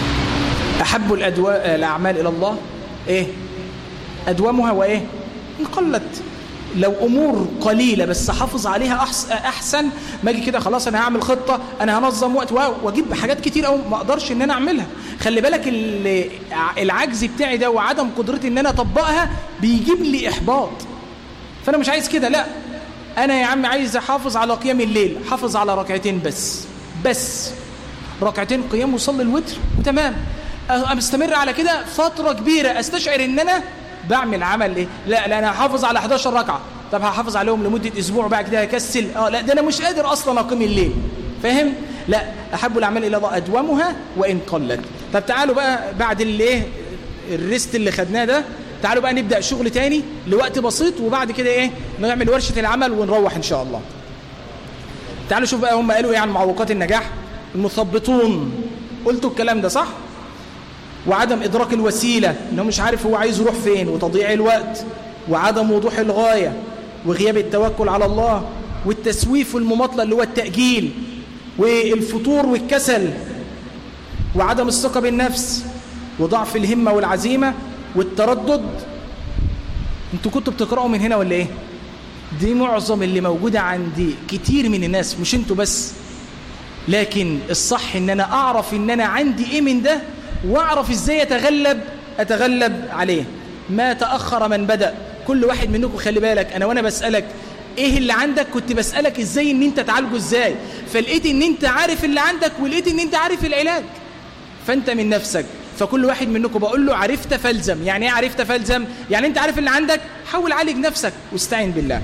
أحب الأدواء الأعمال إلى الله إيه أدومها وإيه إن قلت لو أمور قليلة بس حافظ عليها أحسن ما أجي كده خلاص أنا هعمل خطة أنا هنظم وقت وأجيب حاجات كتير أو ما أقدرش إن أنا أعملها خلي بالك العجز بتاعي ده وعدم قدرتي إن أنا أطبقها بيجيب لي إحباط فأنا مش عايز كده لا أنا يا عم عايز أحافظ على قيام الليل حافظ على ركعتين بس بس ركعتين قيام وصلي الوتر وتمام استمر على كده فترة كبيرة استشعر ان انا بعمل عمل ايه لا لا انا هحافظ على 11 ركعة طب هحافظ عليهم لمدة اسبوع بعد كده هكسل اه لا ده انا مش قادر اصلا اقيم الليل فاهم لا احب الاعمال الى الله ادومها وان قلت طب تعالوا بقى بعد الايه الريست اللي خدناه ده تعالوا بقى نبدا شغل تاني لوقت بسيط وبعد كده ايه نعمل ورشه العمل ونروح ان شاء الله تعالوا شوف بقى هم قالوا ايه عن معوقات النجاح المثبطون قلتوا الكلام ده صح وعدم إدراك الوسيلة إنه مش عارف هو عايز يروح فين وتضييع الوقت وعدم وضوح الغاية وغياب التوكل على الله والتسويف والمماطلة اللي هو التأجيل والفتور والكسل وعدم الثقة بالنفس وضعف الهمة والعزيمة والتردد انتوا كنتوا بتقرأوا من هنا ولا ايه دي معظم اللي موجودة عندي كتير من الناس مش انتوا بس لكن الصح ان انا اعرف ان انا عندي ايه من ده واعرف ازاي اتغلب اتغلب عليه ما تأخر من بدأ كل واحد منكم خلي بالك انا وانا بسألك ايه اللي عندك كنت بسألك ازاي ان انت تعالجه ازاي فلقيت ان انت عارف اللي عندك ولقيت ان انت عارف العلاج فانت من نفسك فكل واحد منكم بقول له عرفت فلزم يعني ايه عرفت فلزم يعني انت عارف اللي عندك حاول عالج نفسك واستعين بالله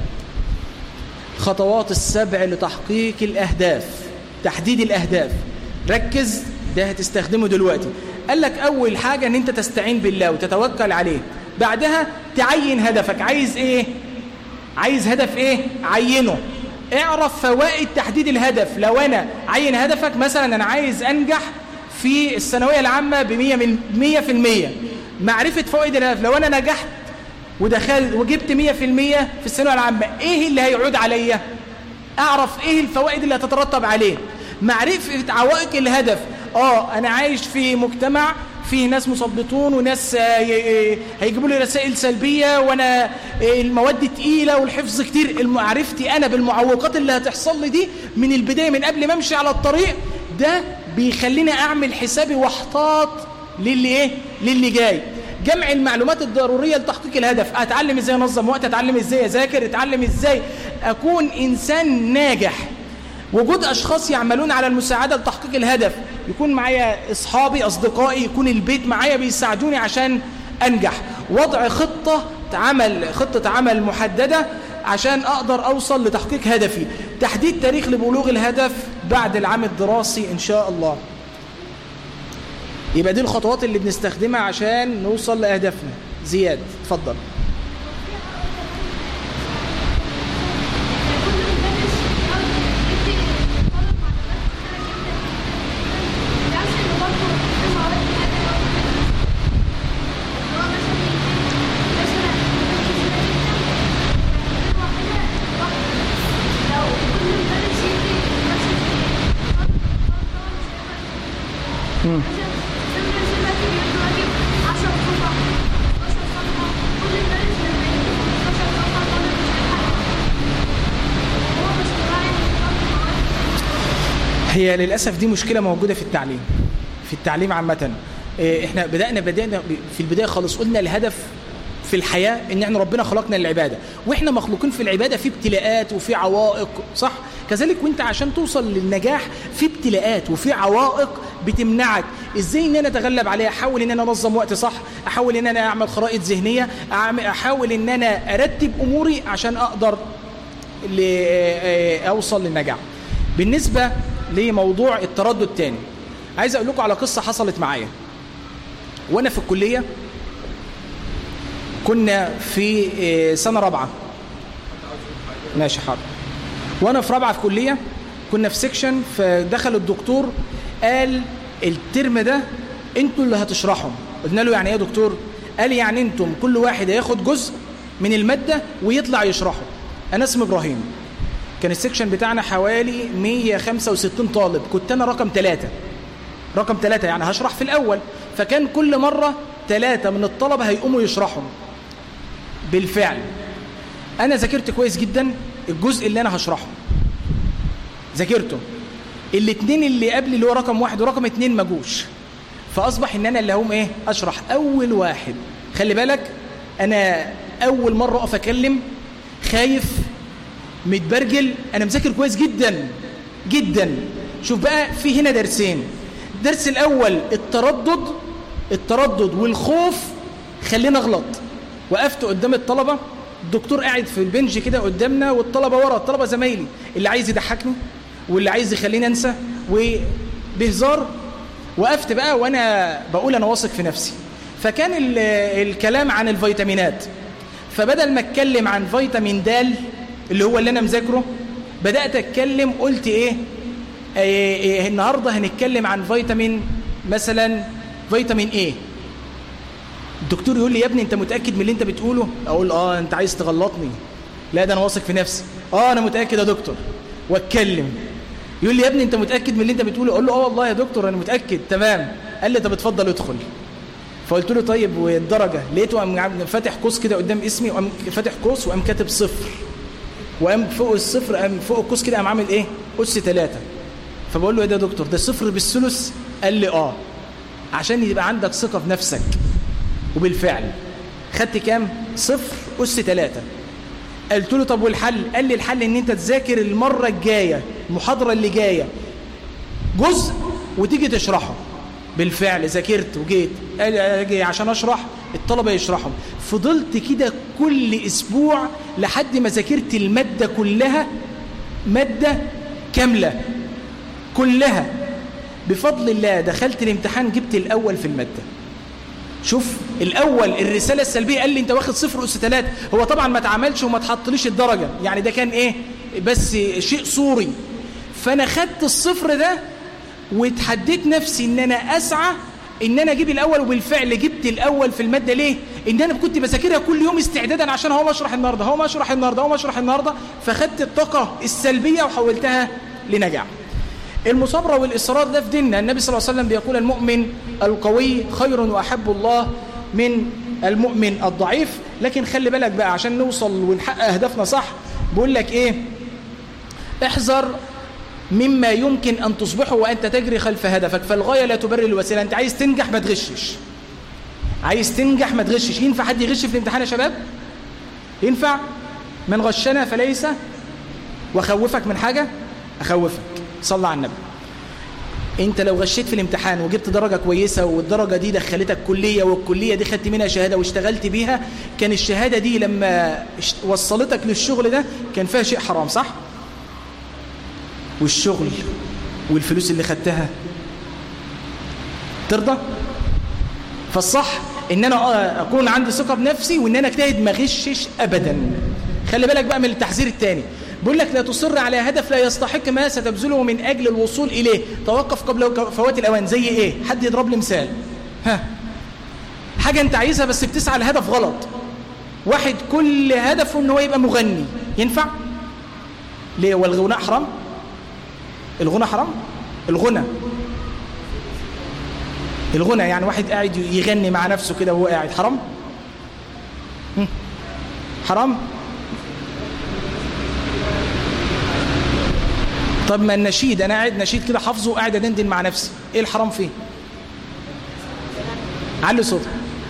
خطوات السبع لتحقيق الاهداف تحديد الأهداف ركز ده هتستخدمه دلوقتي قال لك أول حاجة أن أنت تستعين بالله وتتوكل عليه بعدها تعين هدفك عايز إيه؟ عايز هدف إيه؟ عينه اعرف فوائد تحديد الهدف لو أنا عين هدفك مثلا أنا عايز أنجح في الثانوية العامة بمية من مية في المية معرفة فوائد الهدف لو أنا نجحت ودخلت وجبت مية في المية في الثانوية العامة إيه اللي هيعود عليا؟ أعرف إيه الفوائد اللي هتترتب عليه معرفة عوائق الهدف آه أنا عايش في مجتمع فيه ناس مثبطون وناس هيجيبوا لي رسائل سلبية وأنا المواد تقيلة والحفظ كتير معرفتي أنا بالمعوقات اللي هتحصل لي دي من البداية من قبل ما أمشي على الطريق ده بيخليني أعمل حسابي واحتاط للي إيه للي جاي جمع المعلومات الضرورية لتحقيق الهدف أتعلم إزاي أنظم وقت أتعلم إزاي أذاكر أتعلم إزاي أكون إنسان ناجح وجود أشخاص يعملون على المساعدة لتحقيق الهدف يكون معايا أصحابي أصدقائي يكون البيت معايا بيساعدوني عشان أنجح وضع خطة عمل خطة عمل محددة عشان أقدر أوصل لتحقيق هدفي تحديد تاريخ لبلوغ الهدف بعد العام الدراسي إن شاء الله يبقى دي الخطوات اللي بنستخدمها عشان نوصل لأهدافنا زياد اتفضل هي للأسف دي مشكلة موجودة في التعليم في التعليم عامة احنا بدأنا بدأنا في البداية خالص قلنا الهدف في الحياة ان احنا ربنا خلقنا للعبادة واحنا مخلوقين في العبادة في ابتلاءات وفي عوائق صح كذلك وانت عشان توصل للنجاح في ابتلاءات وفي عوائق بتمنعك ازاي ان انا اتغلب عليها احاول ان انا انظم وقتي صح احاول ان انا اعمل خرائط ذهنيه احاول ان انا ارتب اموري عشان اقدر اوصل للنجاح بالنسبه لموضوع التردد تاني عايز اقول لكم على قصه حصلت معايا وانا في الكليه كنا في سنه رابعه ماشي حاضر وانا في رابعه في كليه كنا في سيكشن فدخل الدكتور قال الترم ده انتوا اللي هتشرحوا قلنا له يعني ايه يا دكتور قال يعني انتم كل واحد هياخد جزء من الماده ويطلع يشرحه انا اسمي ابراهيم كان السيكشن بتاعنا حوالي 165 طالب كنت انا رقم ثلاثة رقم ثلاثة يعني هشرح في الاول فكان كل مرة ثلاثة من الطلبة هيقوموا يشرحوا بالفعل انا ذاكرت كويس جدا الجزء اللي انا هشرحه ذاكرته الاثنين اللي قبل اللي هو رقم واحد ورقم اتنين ما جوش فاصبح ان انا اللي هم ايه اشرح اول واحد خلي بالك انا اول مره اقف اكلم خايف متبرجل انا مذاكر كويس جدا جدا شوف بقى في هنا درسين الدرس الاول التردد التردد والخوف خلينا اغلط وقفت قدام الطلبه الدكتور قاعد في البنج كده قدامنا والطلبه ورا الطلبه زمايلي اللي عايز يضحكني واللي عايز يخليني انسى وبهزار وقفت بقى وانا بقول انا واثق في نفسي فكان الكلام عن الفيتامينات فبدل ما اتكلم عن فيتامين د اللي هو اللي انا مذاكره بدات اتكلم قلت ايه, إيه, إيه النهارده هنتكلم عن فيتامين مثلا فيتامين ايه الدكتور يقول لي يا ابني انت متاكد من اللي انت بتقوله اقول اه انت عايز تغلطني لا ده انا واثق في نفسي اه انا متاكد يا دكتور واتكلم يقول لي يا ابني انت متاكد من اللي انت بتقوله اقول له اه والله يا دكتور انا متاكد تمام قال لي طب اتفضل ادخل فقلت له طيب والدرجه لقيته قام فاتح قوس كده قدام اسمي وقام فاتح قوس وقام كاتب صفر وقام فوق الصفر قام فوق القوس كده قام عامل ايه اس ثلاثة فبقول له ايه ده يا دكتور ده صفر بالثلث قال لي اه عشان يبقى عندك ثقه في نفسك وبالفعل خدت كام صفر اس ثلاثة قلت له طب والحل قال لي الحل ان انت تذاكر المره الجايه المحاضره اللي جايه جزء وتيجي تشرحه بالفعل ذاكرت وجيت اجي عشان اشرح الطلبه يشرحوا فضلت كده كل اسبوع لحد ما ذاكرت الماده كلها ماده كامله كلها بفضل الله دخلت الامتحان جبت الاول في الماده شوف الاول الرساله السلبيه قال لي انت واخد صفر اس 3 هو طبعا ما اتعملش وما تحطليش الدرجه يعني ده كان ايه بس شيء صوري فانا خدت الصفر ده واتحديت نفسي ان انا اسعى ان انا اجيب الاول وبالفعل جبت الاول في الماده ليه ان انا كنت بذاكرها كل يوم استعدادا عشان هو اشرح النهارده هو اشرح النهارده هو اشرح النهارده فخدت الطاقه السلبيه وحولتها لنجاح المصابرة والإصرار ده في ديننا النبي صلى الله عليه وسلم بيقول المؤمن القوي خير وأحب الله من المؤمن الضعيف لكن خلي بالك بقى عشان نوصل ونحقق أهدافنا صح بيقول لك إيه احذر مما يمكن أن تصبحه وأنت تجري خلف هدفك فالغاية لا تبرر الوسيلة أنت عايز تنجح ما تغشش عايز تنجح ما تغشش ينفع حد يغش في الامتحان يا شباب ينفع من غشنا فليس وخوفك من حاجة أخوفك صلى على النبي انت لو غشيت في الامتحان وجبت درجة كويسة والدرجة دي دخلتك كلية والكلية دي خدت منها شهادة واشتغلت بيها كان الشهادة دي لما وصلتك للشغل ده كان فيها شيء حرام صح والشغل والفلوس اللي خدتها ترضى فالصح ان انا اكون عندي ثقة بنفسي وان انا اجتهد ما غشش ابدا خلي بالك بقى من التحذير الثاني بيقول لك لا تصر على هدف لا يستحق ما ستبذله من أجل الوصول إليه توقف قبل فوات الأوان زي إيه حد يضرب لي مثال ها حاجة أنت عايزها بس بتسعى لهدف غلط واحد كل هدفه أنه يبقى مغني ينفع ليه والغناء حرام الغنى حرام الغنى الغنى يعني واحد قاعد يغني مع نفسه كده وهو قاعد حرام حرام طب ما النشيد انا قاعد نشيد كده حافظه وقاعد ادندن مع نفسي ايه الحرام فيه علي صوتك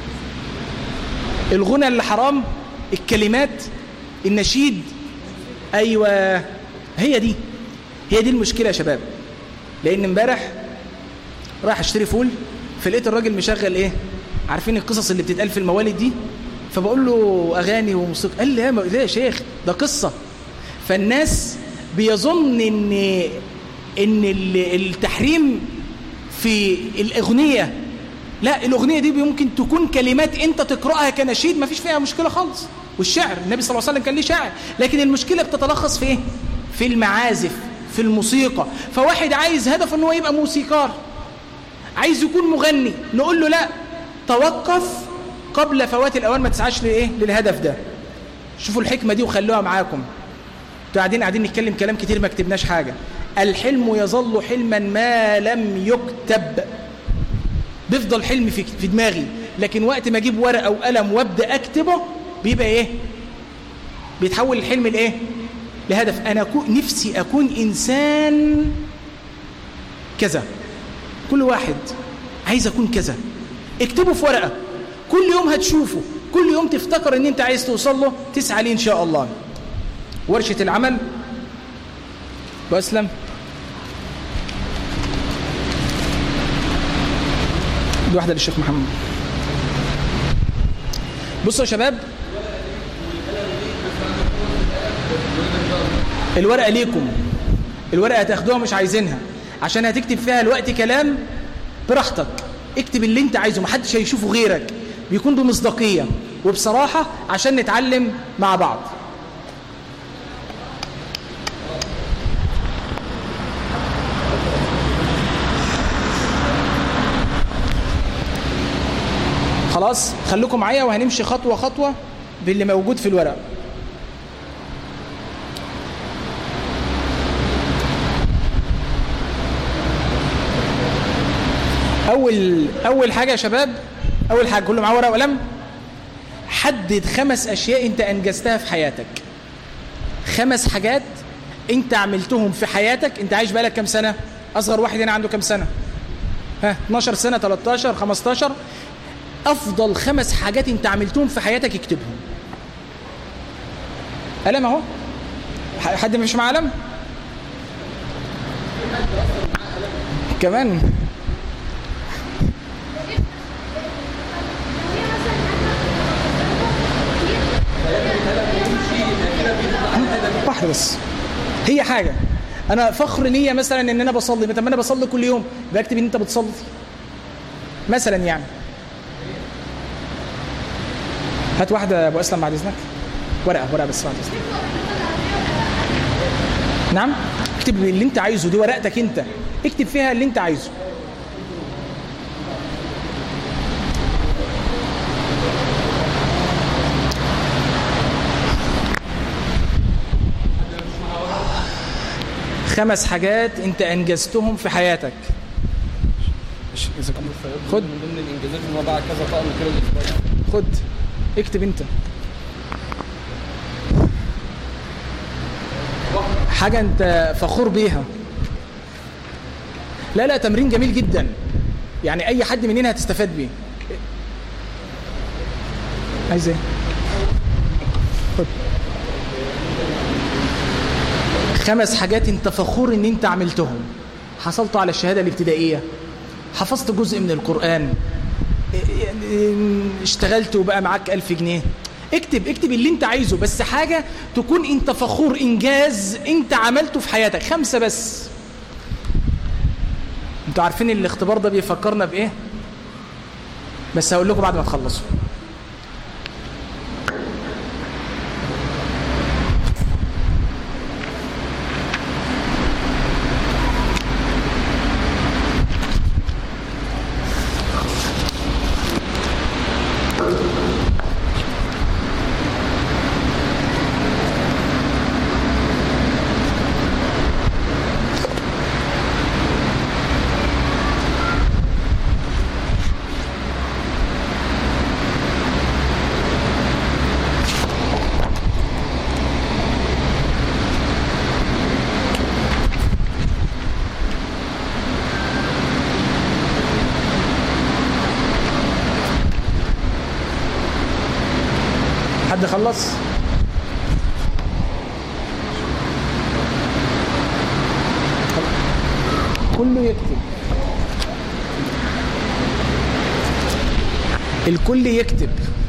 الغنى اللي حرام الكلمات النشيد ايوه هي دي هي دي المشكله يا شباب لان امبارح رايح اشتري فول فلقيت الراجل مشغل ايه عارفين القصص اللي بتتقال في الموالد دي فبقول له اغاني وموسيقى قال لي يا, ليه يا شيخ ده قصه فالناس بيظن ان ان التحريم في الاغنيه لا الاغنيه دي ممكن تكون كلمات انت تقراها كنشيد ما فيش فيها مشكله خالص والشعر النبي صلى الله عليه وسلم كان ليه شعر لكن المشكله بتتلخص في ايه في المعازف في الموسيقى فواحد عايز هدف ان هو يبقى موسيقار عايز يكون مغني نقول له لا توقف قبل فوات الاوان ما تسعاش لايه للهدف ده شوفوا الحكمه دي وخلوها معاكم انتوا قاعدين قاعدين نتكلم كلام كتير ما كتبناش حاجه الحلم يظل حلما ما لم يكتب بيفضل حلم في في دماغي لكن وقت ما اجيب ورقه وقلم وابدا اكتبه بيبقى ايه بيتحول الحلم لايه لهدف انا أكون نفسي اكون انسان كذا كل واحد عايز اكون كذا اكتبه في ورقه كل يوم هتشوفه كل يوم تفتكر ان انت عايز توصل له تسعى ليه ان شاء الله ورشه العمل واسلم دي واحده للشيخ محمد بصوا يا شباب الورقه ليكم الورقه هتاخدوها مش عايزينها عشان هتكتب فيها الوقت كلام براحتك اكتب اللي انت عايزه محدش هيشوفه غيرك بيكون بمصداقيه وبصراحه عشان نتعلم مع بعض خلاص خليكم معايا وهنمشي خطوة خطوة باللي موجود في الورق أول أول حاجة يا شباب أول حاجة كله معاه ورقة وقلم حدد خمس أشياء أنت أنجزتها في حياتك خمس حاجات أنت عملتهم في حياتك أنت عايش بقالك كام سنة أصغر واحد هنا عنده كام سنة ها 12 سنة 13 15 أفضل خمس حاجات أنت عملتهم في حياتك اكتبهم قلم أهو حد مش معاه قلم كمان واحدة بس هي حاجة أنا فخر ليا مثلا إن أنا بصلي طب ما أنا بصلي كل يوم بكتب إن أنت بتصلي مثلا يعني هات واحدة يا أبو أسلم بعد إذنك ورقة ورقة بس بعد إذنك نعم اكتب اللي أنت عايزه دي ورقتك أنت اكتب فيها اللي أنت عايزه خمس حاجات أنت أنجزتهم في حياتك خد من ضمن الانجازات ان هو باع كذا طقم كده الاسبوع خد اكتب انت حاجة انت فخور بيها لا لا تمرين جميل جدا يعني اي حد مننا هتستفاد بيه عايز ايه خد خمس حاجات انت فخور ان انت عملتهم حصلت على الشهادة الابتدائية حفظت جزء من القرآن اشتغلت وبقى معاك ألف جنيه اكتب اكتب اللي انت عايزه بس حاجة تكون انت فخور انجاز انت عملته في حياتك خمسة بس انتوا عارفين الاختبار ده بيفكرنا بايه بس هقول لكم بعد ما تخلصوا حد خلص كله يكتب الكل يكتب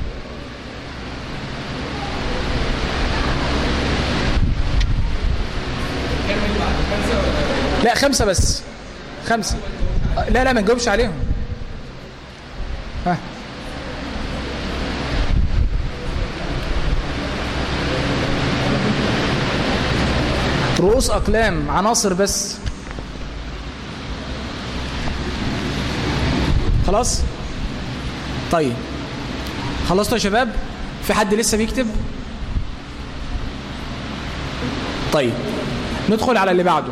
لا خمسة بس خمسة لا لا ما نجاوبش عليهم ها رؤوس أقلام عناصر بس خلاص طيب خلصتوا يا شباب في حد لسه بيكتب طيب ندخل على اللي بعده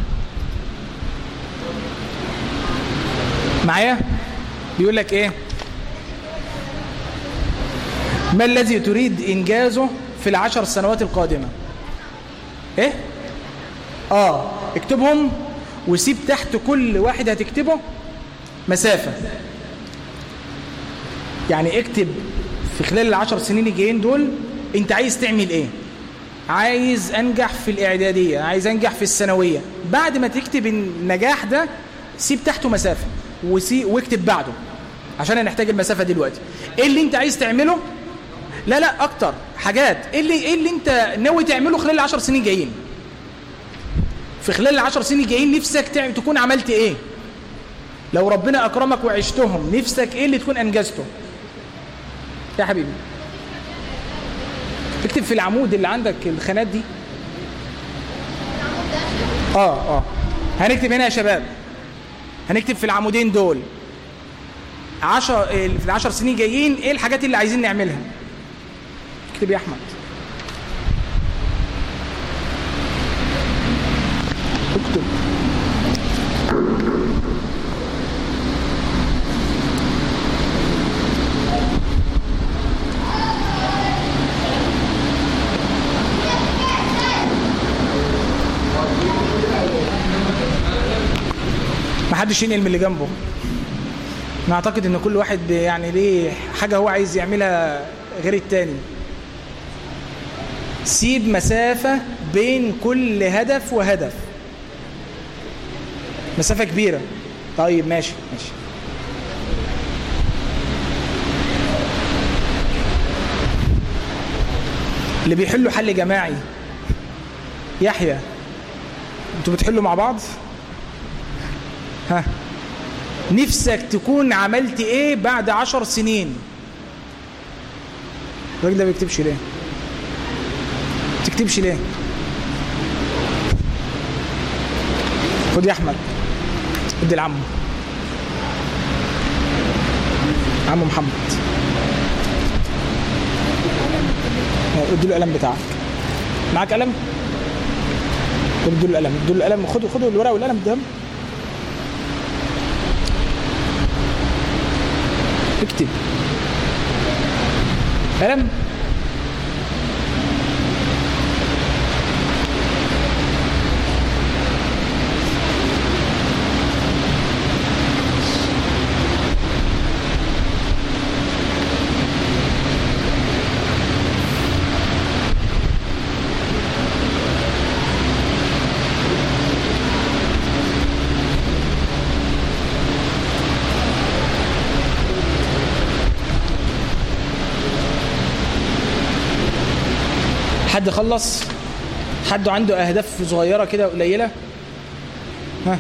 معايا بيقول لك ايه ما الذي تريد انجازه في العشر سنوات القادمه ايه اه اكتبهم وسيب تحت كل واحد هتكتبه مسافة يعني اكتب في خلال العشر سنين الجايين دول انت عايز تعمل ايه عايز انجح في الاعدادية عايز انجح في الثانوية بعد ما تكتب النجاح ده سيب تحته مسافة وسي واكتب بعده عشان هنحتاج المسافة دلوقتي ايه اللي انت عايز تعمله لا لا اكتر حاجات ايه اللي, إيه اللي انت ناوي تعمله خلال العشر سنين جايين في خلال العشر سنين جايين نفسك تعمل تكون عملت ايه لو ربنا اكرمك وعشتهم نفسك ايه اللي تكون انجزته يا حبيبي اكتب في العمود اللي عندك الخانات دي اه اه هنكتب هنا يا شباب هنكتب في العمودين دول عشر في العشر سنين جايين ايه الحاجات اللي عايزين نعملها اكتب يا احمد اكتب ما حدش ينقل من اللي جنبه انا اعتقد ان كل واحد يعني ليه حاجه هو عايز يعملها غير التاني سيب مسافه بين كل هدف وهدف مسافه كبيره طيب ماشي ماشي اللي بيحلوا حل جماعي يحيى انتوا بتحلوا مع بعض ها نفسك تكون عملت ايه بعد عشر سنين الراجل ده ما بيكتبش ليه تكتبش ليه خد يا احمد ادي لعمه عمو محمد ادي له القلم بتاعك معاك قلم ادي له القلم ادي له القلم خدوا خدوا الورقه والقلم ده اكتب قلم حد خلص حد عنده اهداف صغيره كده قليله ها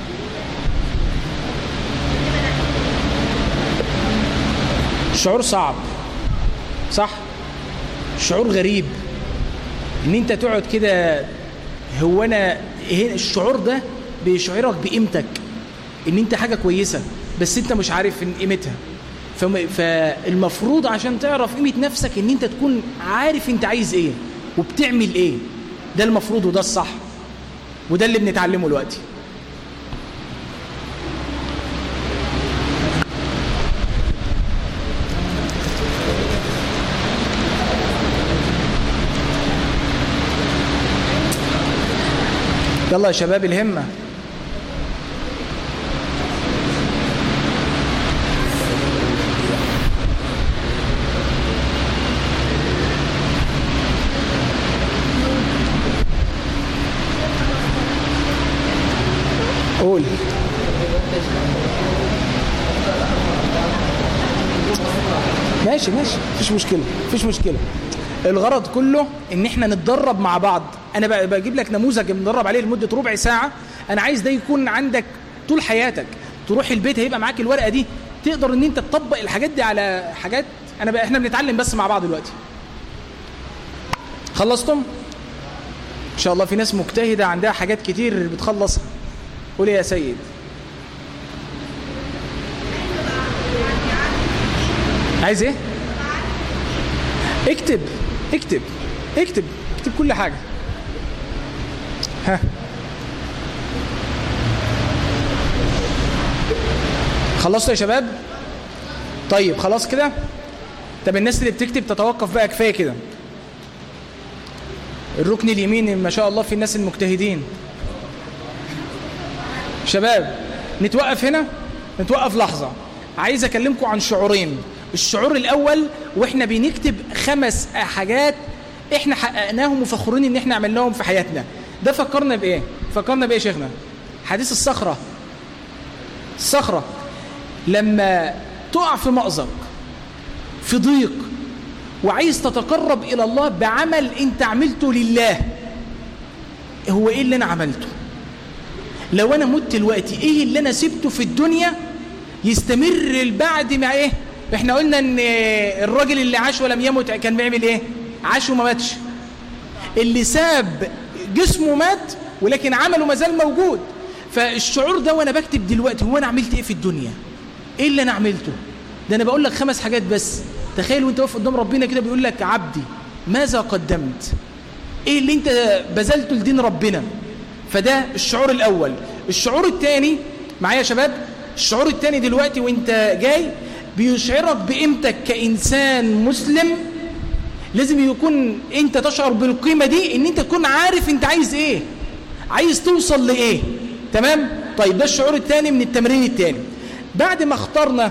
شعور صعب صح شعور غريب ان انت تقعد كده هو انا هنا الشعور ده بيشعرك بقيمتك ان انت حاجه كويسه بس انت مش عارف ان قيمتها فم- فالمفروض عشان تعرف قيمه نفسك ان انت تكون عارف انت عايز ايه وبتعمل ايه ده المفروض وده الصح وده اللي بنتعلمه دلوقتي يلا يا شباب الهمه قول ماشي ماشي مفيش مشكلة مفيش مشكلة الغرض كله ان احنا نتدرب مع بعض انا ب- بجيب لك نموذج بندرب عليه لمدة ربع ساعة انا عايز ده يكون عندك طول حياتك تروح البيت هيبقى معاك الورقة دي تقدر ان انت تطبق الحاجات دي على حاجات انا بقى احنا بنتعلم بس مع بعض دلوقتي خلصتم ان شاء الله في ناس مجتهدة عندها حاجات كتير بتخلصها قول يا سيد عايز ايه اكتب اكتب اكتب اكتب كل حاجة ها خلصتوا يا شباب طيب خلاص كده طب الناس اللي بتكتب تتوقف بقى كفايه كده الركن اليمين ما شاء الله في الناس المجتهدين شباب نتوقف هنا نتوقف لحظة عايز أكلمكم عن شعورين الشعور الأول وإحنا بنكتب خمس حاجات إحنا حققناهم وفخورين إن إحنا عملناهم في حياتنا ده فكرنا بإيه؟ فكرنا بإيه يا شيخنا؟ حديث الصخرة الصخرة لما تقع في مأزق في ضيق وعايز تتقرب إلى الله بعمل أنت عملته لله هو إيه اللي أنا عملته لو أنا مت دلوقتي إيه اللي أنا سبته في الدنيا يستمر البعد مع إيه إحنا قلنا إن الراجل اللي عاش ولم يمت كان بيعمل إيه عاش وما ماتش اللي ساب جسمه مات ولكن عمله ما زال موجود فالشعور ده وأنا بكتب دلوقتي هو أنا عملت إيه في الدنيا إيه اللي أنا عملته ده أنا بقول لك خمس حاجات بس تخيل وانت واقف قدام ربنا كده بيقول لك عبدي ماذا قدمت ايه اللي انت بذلته لدين ربنا فده الشعور الاول الشعور الثاني معايا يا شباب الشعور الثاني دلوقتي وانت جاي بيشعرك بقيمتك كانسان مسلم لازم يكون انت تشعر بالقيمه دي ان انت تكون عارف انت عايز ايه عايز توصل لايه تمام طيب ده الشعور الثاني من التمرين الثاني بعد ما اخترنا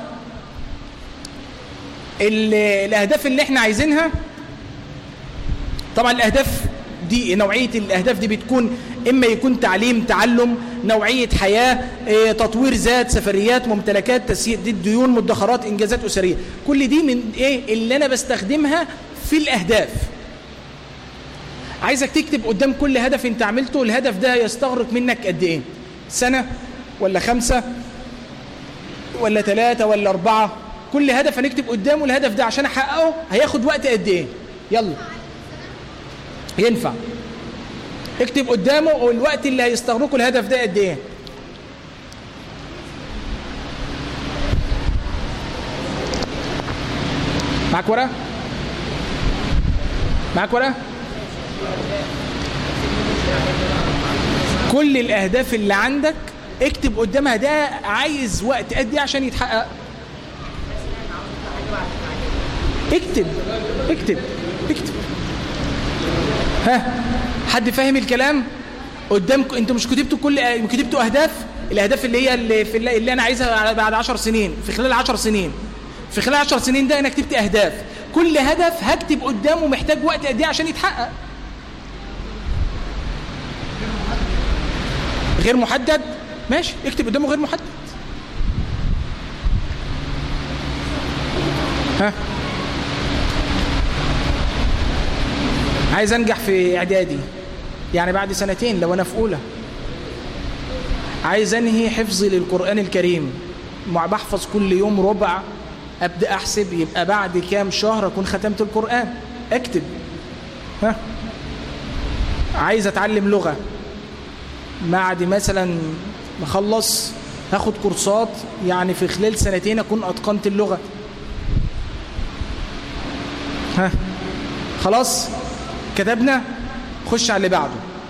الأهداف اللي احنا عايزينها طبعا الأهداف دي نوعية الأهداف دي بتكون إما يكون تعليم تعلم نوعية حياة اه تطوير ذات سفريات ممتلكات تسديد ديون مدخرات إنجازات أسرية كل دي من إيه اللي أنا بستخدمها في الأهداف عايزك تكتب قدام كل هدف انت عملته الهدف ده يستغرق منك قد ايه سنة ولا خمسة ولا ثلاثة ولا أربعة كل هدف هنكتب قدامه الهدف ده عشان احققه هياخد وقت قد ايه يلا ينفع اكتب قدامه والوقت اللي هيستغرقه الهدف ده قد ايه معاك ورقه معاك ورقه كل الاهداف اللي عندك اكتب قدامها ده عايز وقت قد ايه عشان يتحقق اكتب اكتب اكتب ها حد فاهم الكلام قدامكم انتوا مش كتبتوا كل كتبتوا اهداف الاهداف اللي هي اللي, في اللي انا عايزها بعد 10 سنين في خلال 10 سنين في خلال 10 سنين ده انا كتبت اهداف كل هدف هكتب قدامه محتاج وقت قد ايه عشان يتحقق غير محدد ماشي اكتب قدامه غير محدد ها عايز انجح في اعدادي يعني بعد سنتين لو انا في اولى عايز انهي حفظي للقران الكريم بحفظ كل يوم ربع ابدا احسب يبقى بعد كام شهر اكون ختمت القران اكتب ها عايز اتعلم لغه بعد مثلا ما اخلص هاخد كورسات يعني في خلال سنتين اكون اتقنت اللغه ها خلاص كتبنا خش على اللي بعده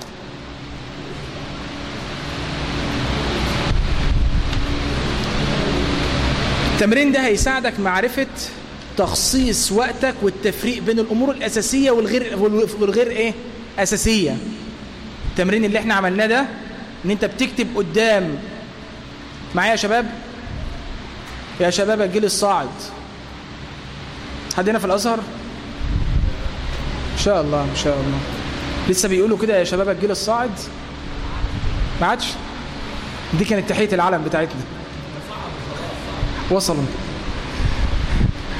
التمرين ده هيساعدك معرفة تخصيص وقتك والتفريق بين الأمور الأساسية والغير, والغير إيه؟ أساسية التمرين اللي احنا عملناه ده ان انت بتكتب قدام معايا يا شباب يا شباب الجيل الصاعد حد هنا في الأزهر ان شاء الله ان شاء الله لسه بيقولوا كده يا شباب الجيل الصاعد ما عادش دي كانت تحيه العلم بتاعتنا وصلوا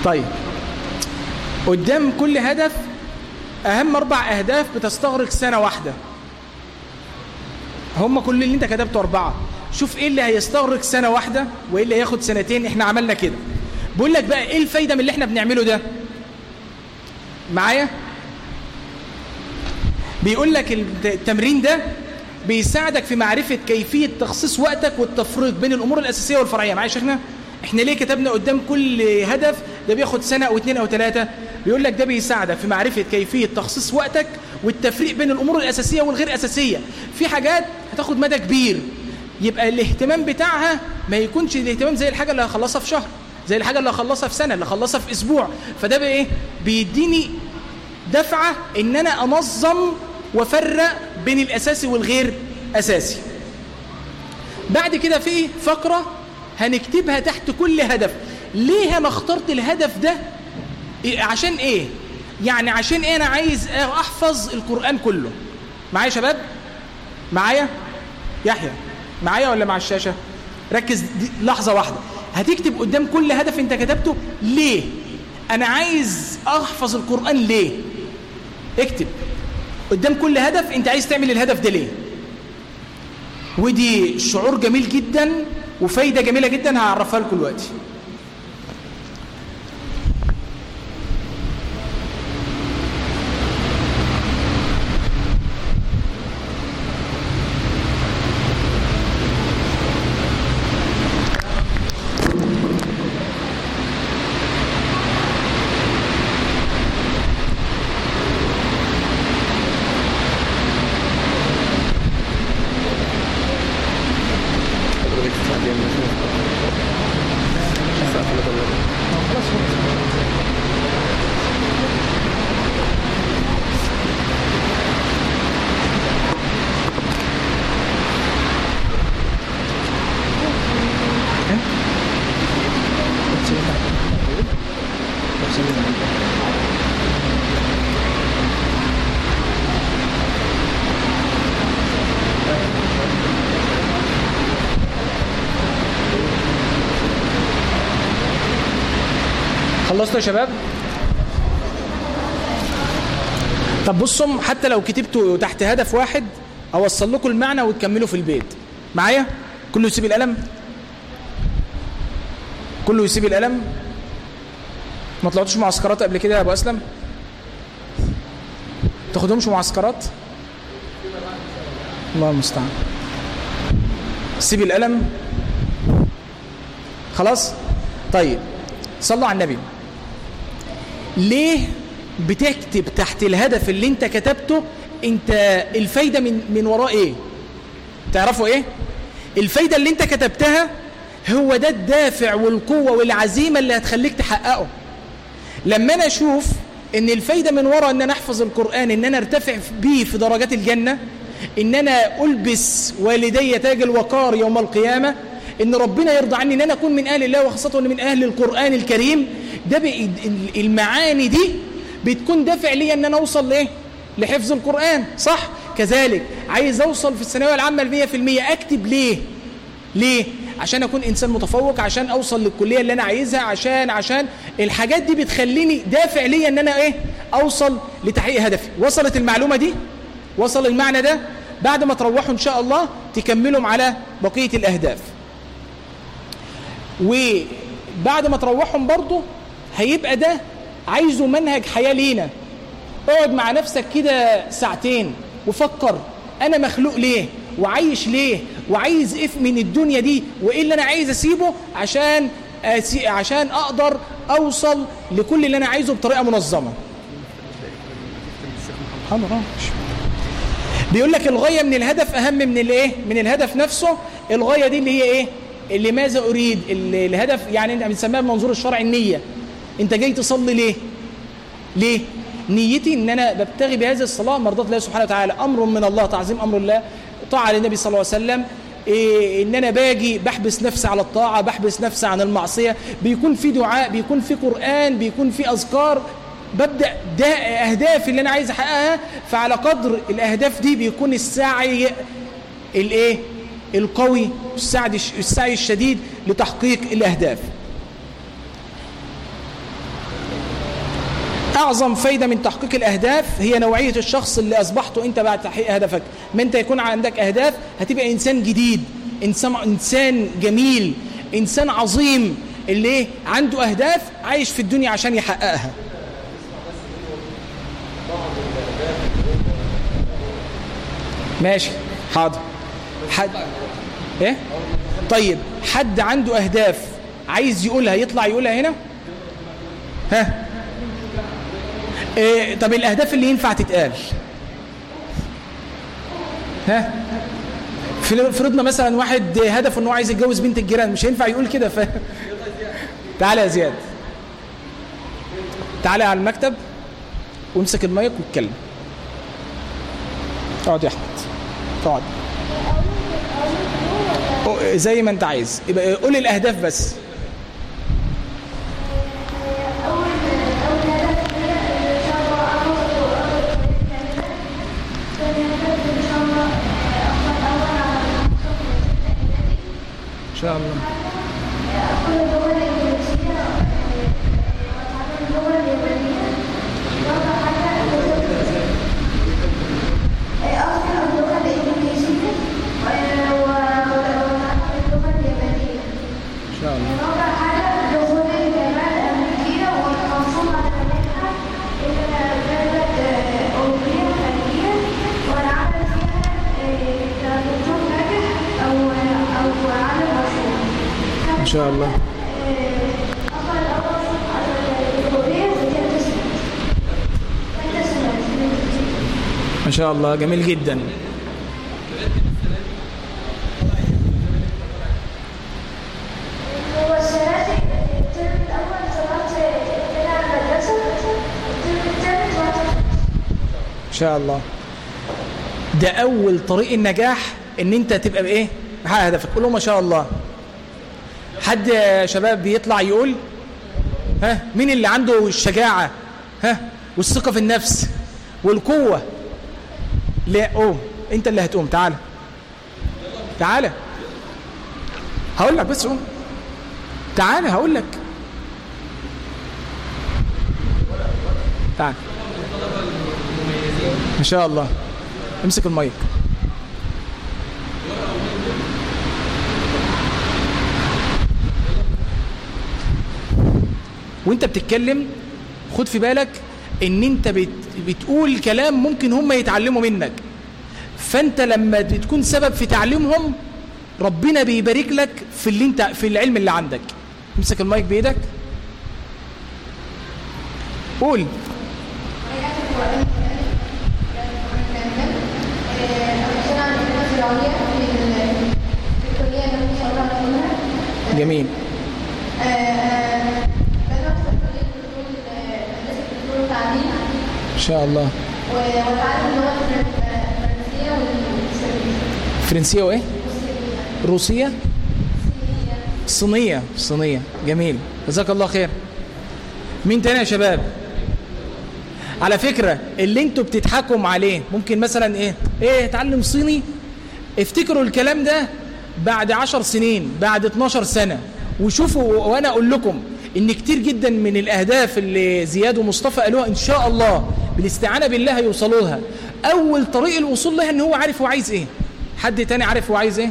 طيب قدام كل هدف اهم اربع اهداف بتستغرق سنه واحده هم كل اللي انت كتبته اربعه شوف ايه اللي هيستغرق سنه واحده وايه اللي هياخد سنتين احنا عملنا كده بقول لك بقى ايه الفايده من اللي احنا بنعمله ده معايا بيقول لك التمرين ده بيساعدك في معرفة كيفية تخصيص وقتك والتفريق بين الأمور الأساسية والفرعية معايا شيخنا احنا ليه كتبنا قدام كل هدف ده بياخد سنة أو اتنين أو تلاتة بيقول لك ده بيساعدك في معرفة كيفية تخصيص وقتك والتفريق بين الأمور الأساسية والغير أساسية في حاجات هتاخد مدى كبير يبقى الاهتمام بتاعها ما يكونش الاهتمام زي الحاجة اللي هخلصها في شهر زي الحاجة اللي هخلصها في سنة اللي هخلصها في أسبوع فده بإيه بيديني دفعة إن أنا أنظم وفرق بين الأساسي والغير أساسي بعد كده في فقرة هنكتبها تحت كل هدف ليه أنا اخترت الهدف ده عشان إيه يعني عشان إيه أنا عايز أحفظ القرآن كله معايا يا شباب معايا يحيى معايا ولا مع الشاشة ركز لحظة واحدة هتكتب قدام كل هدف انت كتبته ليه انا عايز احفظ القرآن ليه اكتب قدام كل هدف انت عايز تعمل الهدف ده ليه ودي شعور جميل جدا وفايدة جميلة جدا هعرفها لكم دلوقتي خلصتوا يا شباب طب بصوا حتى لو كتبتوا تحت هدف واحد اوصل لكم المعنى وتكملوا في البيت معايا كله يسيب القلم كله يسيب القلم ما طلعتوش معسكرات قبل كده يا ابو اسلم تاخدهمش معسكرات الله المستعان سيب القلم خلاص طيب صلوا على النبي ليه بتكتب تحت الهدف اللي انت كتبته انت الفايدة من, من وراء ايه تعرفوا ايه الفايدة اللي انت كتبتها هو ده الدافع والقوة والعزيمة اللي هتخليك تحققه لما انا اشوف ان الفايدة من وراء ان انا احفظ القرآن ان انا ارتفع بيه في درجات الجنة ان انا البس والدي تاج الوقار يوم القيامة ان ربنا يرضى عني ان انا اكون من اهل الله وخاصة من اهل القرآن الكريم ده المعاني دي بتكون دافع لي ان انا اوصل لايه لحفظ القرآن صح كذلك عايز اوصل في الثانويه العامه المية في المية اكتب ليه ليه عشان اكون انسان متفوق عشان اوصل للكليه اللي انا عايزها عشان عشان الحاجات دي بتخليني دافع لي ان انا ايه اوصل لتحقيق هدفي وصلت المعلومه دي وصل المعنى ده بعد ما تروحوا ان شاء الله تكملوا على بقيه الاهداف وبعد ما تروحهم برضه هيبقى ده عايزه منهج حياه لينا اقعد مع نفسك كده ساعتين وفكر انا مخلوق ليه وعايش ليه وعايز ايه من الدنيا دي وايه اللي انا عايز اسيبه عشان أسي... عشان اقدر اوصل لكل اللي انا عايزه بطريقه منظمه بيقول لك الغايه من الهدف اهم من الايه من الهدف نفسه الغايه دي اللي هي ايه اللي ماذا اريد اللي الهدف يعني انت بنسميها بمنظور الشرع النيه انت جاي تصلي ليه ليه نيتي ان انا ببتغي بهذه الصلاه مرضات الله سبحانه وتعالى امر من الله تعظيم امر الله طاعه للنبي صلى الله عليه وسلم إيه ان انا باجي بحبس نفسي على الطاعه بحبس نفسي عن المعصيه بيكون في دعاء بيكون في قران بيكون في اذكار ببدا ده اهدافي اللي انا عايز احققها فعلى قدر الاهداف دي بيكون السعي الايه القوي السعي السعي الشديد لتحقيق الاهداف أعظم فايدة من تحقيق الأهداف هي نوعية الشخص اللي أصبحته أنت بعد تحقيق هدفك ما أنت يكون عندك أهداف هتبقى إنسان جديد إنسان, إنسان جميل إنسان عظيم اللي إيه؟ عنده أهداف عايش في الدنيا عشان يحققها ماشي حاضر حد ايه طيب حد عنده اهداف عايز يقولها يطلع يقولها هنا ها إيه طب الاهداف اللي ينفع تتقال ها فرضنا مثلا واحد هدفه انه عايز يتجوز بنت الجيران مش هينفع يقول كده ف... تعالى يا زياد تعالى على المكتب وامسك المايك واتكلم اقعد يا احمد اقعد زي ما انت عايز يبقى قول الاهداف بس ان شاء الله ان شاء الله ان شاء الله ما شاء الله جميل جدا ان شاء الله ده اول طريق النجاح ان انت تبقى بايه محقق هدفك قول له ما شاء الله حد يا شباب بيطلع يقول ها مين اللي عنده الشجاعة ها والثقة في النفس والقوة لا قوم انت اللي هتقوم تعالى تعالى هقول لك بس قوم تعالى هقول لك تعالى ما شاء الله امسك المايك وانت بتتكلم خد في بالك ان انت بت بتقول كلام ممكن هم يتعلموا منك فانت لما بتكون سبب في تعليمهم ربنا بيبارك لك في اللي انت في العلم اللي عندك امسك المايك بايدك قول جميل ان شاء الله وتعلم اللغه الفرنسيه والسويسريه فرنسية وايه روسية صينية صينية جميل جزاك الله خير مين تاني يا شباب على فكرة اللي انتوا بتضحكوا عليه ممكن مثلا ايه ايه اتعلم صيني افتكروا الكلام ده بعد عشر سنين بعد 12 سنة وشوفوا وانا اقول لكم ان كتير جدا من الاهداف اللي زياد ومصطفى قالوها ان شاء الله بالاستعانة بالله هيوصلوا لها اول طريق الوصول لها ان هو عارف هو عايز ايه حد تاني عارف هو عايز ايه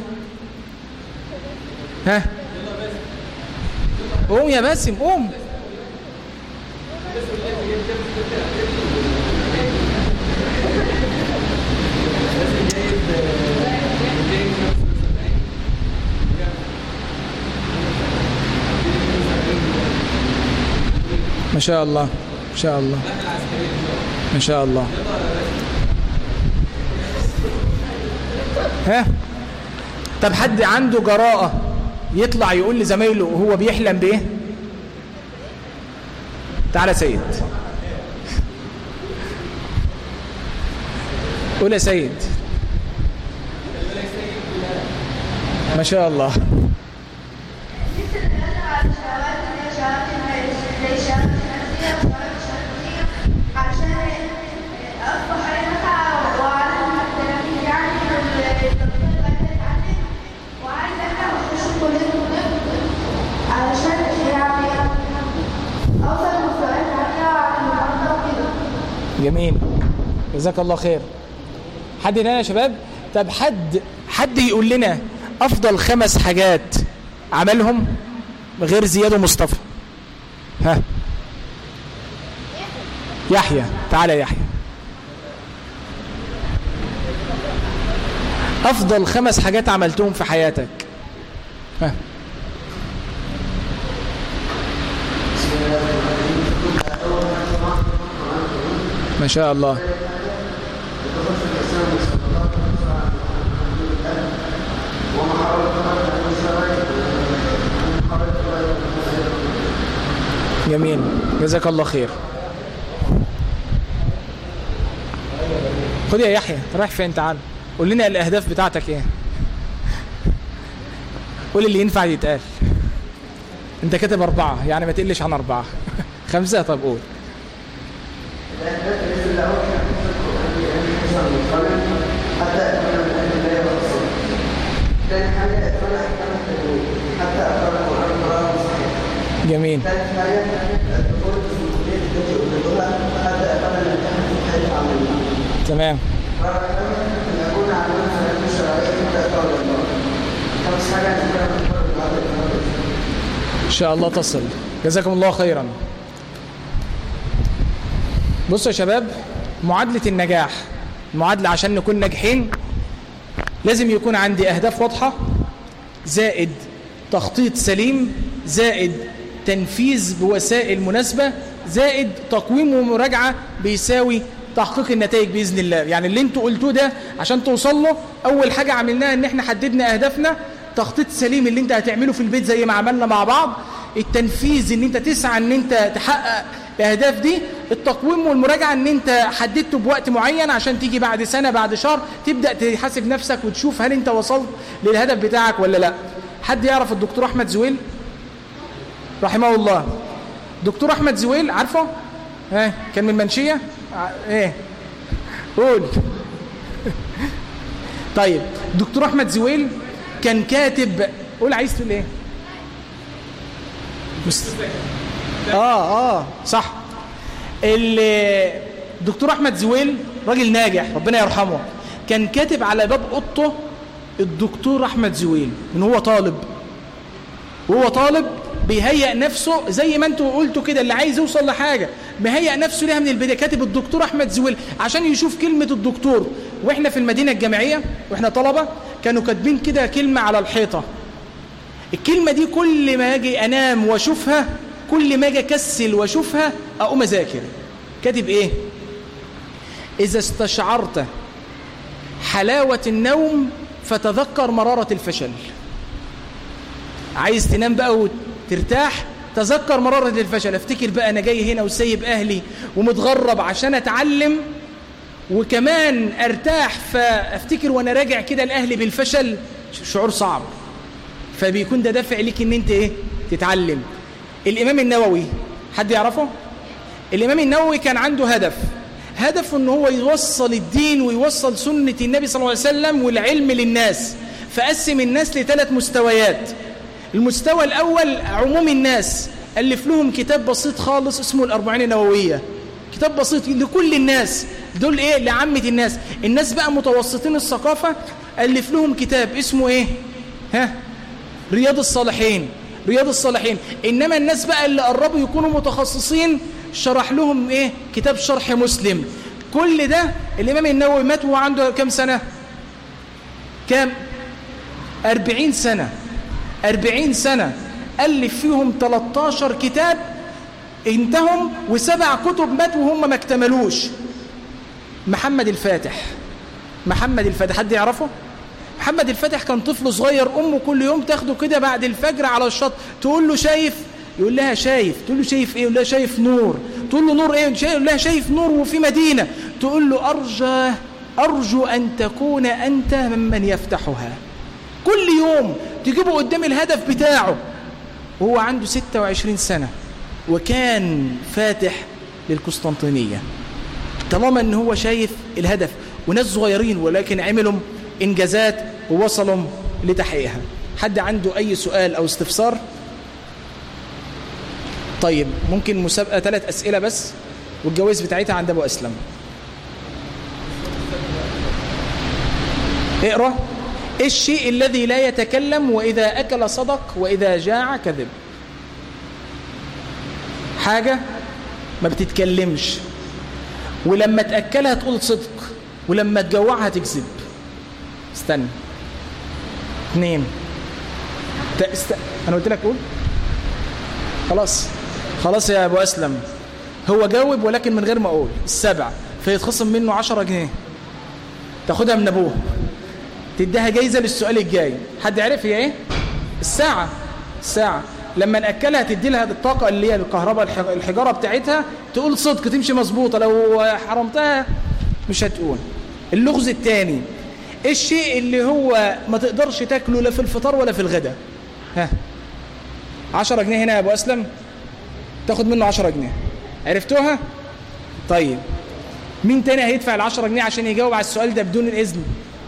ها قوم يا باسم قوم ما شاء الله ما شاء الله ما شاء الله ها طب حد عنده جراءة يطلع يقول لزمايله وهو بيحلم بايه تعالى سيد قول يا سيد ما شاء الله علشان يعني اوصل لمستويات عالية وعلى المحافظة جميل جزاك الله خير حد هنا يا شباب طب حد حد يقول لنا افضل خمس حاجات عملهم غير زياد ومصطفى ها يحيى تعالى يا يحيى افضل خمس حاجات عملتهم في حياتك ها ما شاء الله جميل جزاك الله خير خد يا يحيى رايح فين تعال قول لنا الاهداف بتاعتك ايه قول اللي ينفع يتقال انت كاتب اربعة يعني ما تقلش عن اربعة خمسة طب قول جميل تمام ان شاء الله تصل جزاكم الله خيرا بصوا يا شباب معادلة النجاح المعادلة عشان نكون ناجحين لازم يكون عندي أهداف واضحة زائد تخطيط سليم زائد تنفيذ بوسائل مناسبة زائد تقويم ومراجعة بيساوي تحقيق النتائج بإذن الله يعني اللي انتوا قلتوه ده عشان توصل له أول حاجة عملناها ان احنا حددنا أهدافنا تخطيط سليم اللي انت هتعمله في البيت زي ما عملنا مع بعض التنفيذ ان انت تسعى ان انت تحقق الاهداف دي التقويم والمراجعه ان انت حددته بوقت معين عشان تيجي بعد سنه بعد شهر تبدا تحاسب نفسك وتشوف هل انت وصلت للهدف بتاعك ولا لا حد يعرف الدكتور احمد زويل رحمه الله دكتور احمد زويل عارفه ها كان من المنشيه ايه قول طيب دكتور احمد زويل كان كاتب قول عايز تقول ايه مست... اه اه صح الدكتور احمد زويل راجل ناجح ربنا يرحمه كان كاتب على باب اوضته الدكتور احمد زويل من هو طالب وهو طالب بيهيئ نفسه زي ما انتوا قلتوا كده اللي عايز يوصل لحاجه بيهيئ نفسه ليها من البدايه كاتب الدكتور احمد زويل عشان يشوف كلمه الدكتور واحنا في المدينه الجامعيه واحنا طلبه كانوا كاتبين كده كلمه على الحيطه الكلمه دي كل ما اجي انام واشوفها كل ما اجي اكسل واشوفها اقوم اذاكر كاتب ايه اذا استشعرت حلاوه النوم فتذكر مراره الفشل عايز تنام بقى وترتاح تذكر مرارة الفشل افتكر بقى انا جاي هنا وسايب اهلي ومتغرب عشان اتعلم وكمان ارتاح فافتكر وانا راجع كده لاهلي بالفشل شعور صعب فبيكون ده دافع ليك ان انت ايه تتعلم الامام النووي حد يعرفه الامام النووي كان عنده هدف هدفه ان هو يوصل الدين ويوصل سنة النبي صلى الله عليه وسلم والعلم للناس فقسم الناس لثلاث مستويات المستوى الأول عموم الناس ألف لهم كتاب بسيط خالص اسمه الأربعين النووية كتاب بسيط لكل الناس دول إيه لعامة الناس الناس بقى متوسطين الثقافة ألف لهم كتاب اسمه إيه ها رياض الصالحين رياض الصالحين إنما الناس بقى اللي قربوا يكونوا متخصصين شرح لهم إيه كتاب شرح مسلم كل ده الإمام النووي مات وهو عنده كم سنة كام أربعين سنة أربعين سنة ألف فيهم 13 كتاب انتهم وسبع كتب مات وهم ما اكتملوش محمد الفاتح محمد الفاتح حد يعرفه محمد الفاتح كان طفل صغير أمه كل يوم تاخده كده بعد الفجر على الشط تقول له شايف يقول لها شايف تقول له شايف ايه يقول لها شايف نور تقول له نور ايه يقول لها شايف نور وفي مدينة تقول له أرجى أرجو أن تكون أنت ممن يفتحها كل يوم تجيبه قدام الهدف بتاعه وهو عنده 26 سنة وكان فاتح للقسطنطينية طالما ان هو شايف الهدف وناس صغيرين ولكن عملوا انجازات ووصلوا لتحقيقها حد عنده اي سؤال او استفسار طيب ممكن مسابقة ثلاث اسئلة بس والجوائز بتاعتها عند ابو اسلم اقرا ايه الشيء الذي لا يتكلم واذا اكل صدق واذا جاع كذب حاجه ما بتتكلمش ولما تاكلها تقول صدق ولما تجوعها تكذب استنى اثنين ت- است... انا قلت لك قول خلاص خلاص يا ابو اسلم هو جاوب ولكن من غير ما اقول السبع فيتخصم منه 10 جنيه تاخدها من ابوه تديها جايزه للسؤال الجاي حد عرف هي ايه الساعه الساعه لما ناكلها تدي لها الطاقه اللي هي الكهرباء الح- الحجاره بتاعتها تقول صدق تمشي مظبوطه لو حرمتها مش هتقول اللغز الثاني ايه الشيء اللي هو ما تقدرش تاكله لا في الفطار ولا في الغداء ها 10 جنيه هنا يا ابو اسلم تاخد منه 10 جنيه عرفتوها طيب مين تاني هيدفع ال 10 جنيه عشان يجاوب على السؤال ده بدون الاذن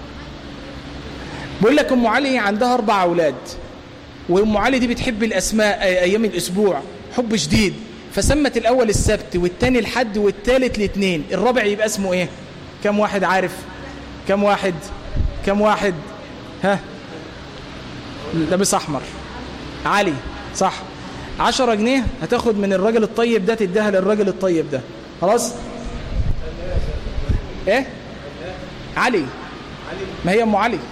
بقول لك ام علي عندها اربع اولاد وام علي دي بتحب الاسماء أي- ايام الاسبوع حب شديد فسمت الاول السبت والتاني الحد والتالت الاثنين الرابع يبقى اسمه ايه كم واحد عارف كم واحد كم واحد ها لابس احمر علي صح عشرة جنيه هتاخد من الراجل الطيب ده تديها للراجل الطيب ده خلاص ايه علي ما هي ام علي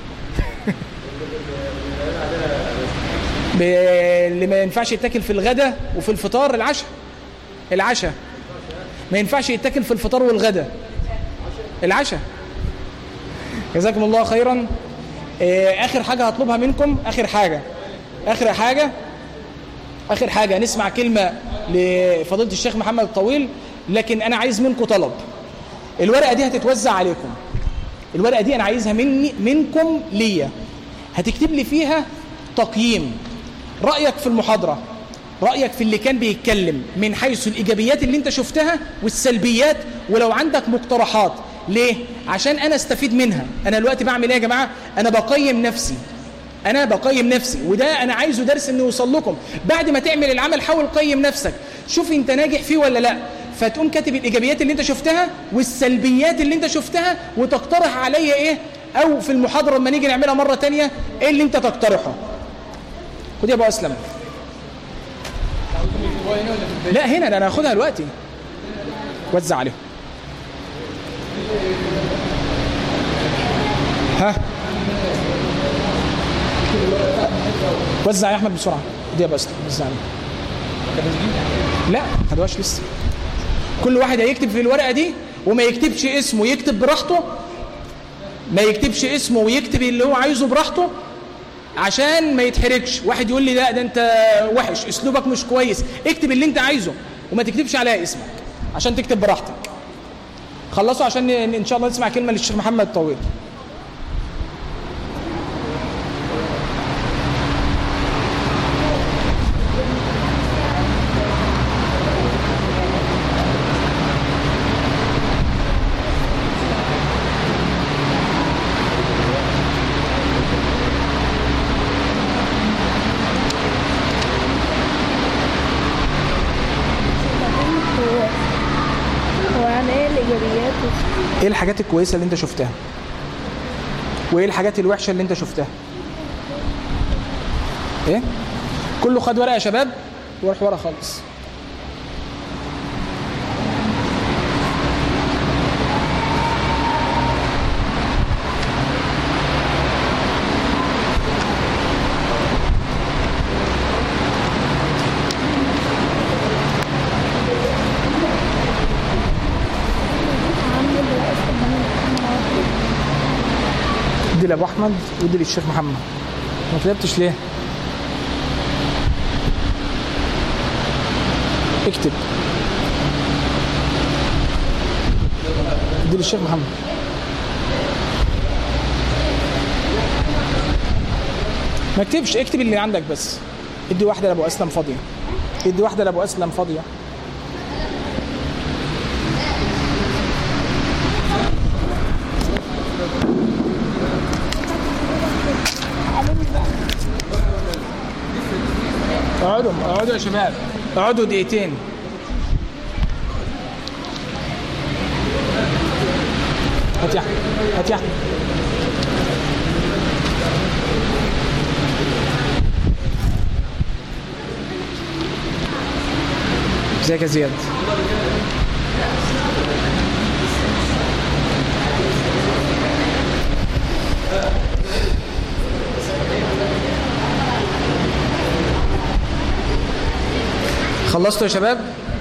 ب- اللي ما ينفعش يتاكل في الغداء وفي الفطار العشاء العشاء ما ينفعش يتاكل في الفطار والغداء العشاء جزاكم الله خيرا آه، اخر حاجه هطلبها منكم اخر حاجه اخر حاجه اخر حاجه نسمع كلمه لفضيله الشيخ محمد الطويل لكن انا عايز منكم طلب الورقه دي هتتوزع عليكم الورقه دي انا عايزها مني منكم ليا هتكتب لي فيها تقييم رايك في المحاضره رايك في اللي كان بيتكلم من حيث الايجابيات اللي انت شفتها والسلبيات ولو عندك مقترحات ليه عشان انا استفيد منها انا دلوقتي بعمل ايه يا جماعه انا بقيم نفسي انا بقيم نفسي وده انا عايزه درس انه يوصل لكم بعد ما تعمل العمل حاول قيم نفسك شوف انت ناجح فيه ولا لا فتقوم كاتب الايجابيات اللي انت شفتها والسلبيات اللي انت شفتها وتقترح عليا ايه او في المحاضره لما نيجي نعملها مره تانية ايه اللي انت تقترحه خد يا ابو اسلم لا هنا ده انا هاخدها دلوقتي وزع عليهم ها وزع يا احمد بسرعه دي يا ابو اسلم وزع عليهم لا ما خدوهاش لسه كل واحد هيكتب في الورقه دي وما يكتبش اسمه يكتب براحته ما يكتبش اسمه ويكتب اللي هو عايزه براحته عشان ما يتحرجش واحد يقول لي لا ده انت وحش اسلوبك مش كويس اكتب اللي انت عايزه وما تكتبش عليها اسمك عشان تكتب براحتك خلصوا عشان ن- ان شاء الله نسمع كلمه للشيخ محمد طويل هو هو يعني ايه الايجابيات ايه الحاجات الكويسه اللي انت شفتها وايه الحاجات الوحشه اللي انت شفتها ايه كله خد ورقه يا شباب وروح ورا خالص ادي لابو احمد وادي للشيخ محمد ما كتبتش ليه اكتب ادي للشيخ محمد ما اكتبش اكتب اللي عندك بس ادي واحده لابو اسلم فاضيه ادي واحده لابو اسلم فاضيه اقعدوا اقعدوا يا شباب اقعدوا دقيقتين هات يا احمد هات يا احمد ازيك يا زياد خلصتوا يا شباب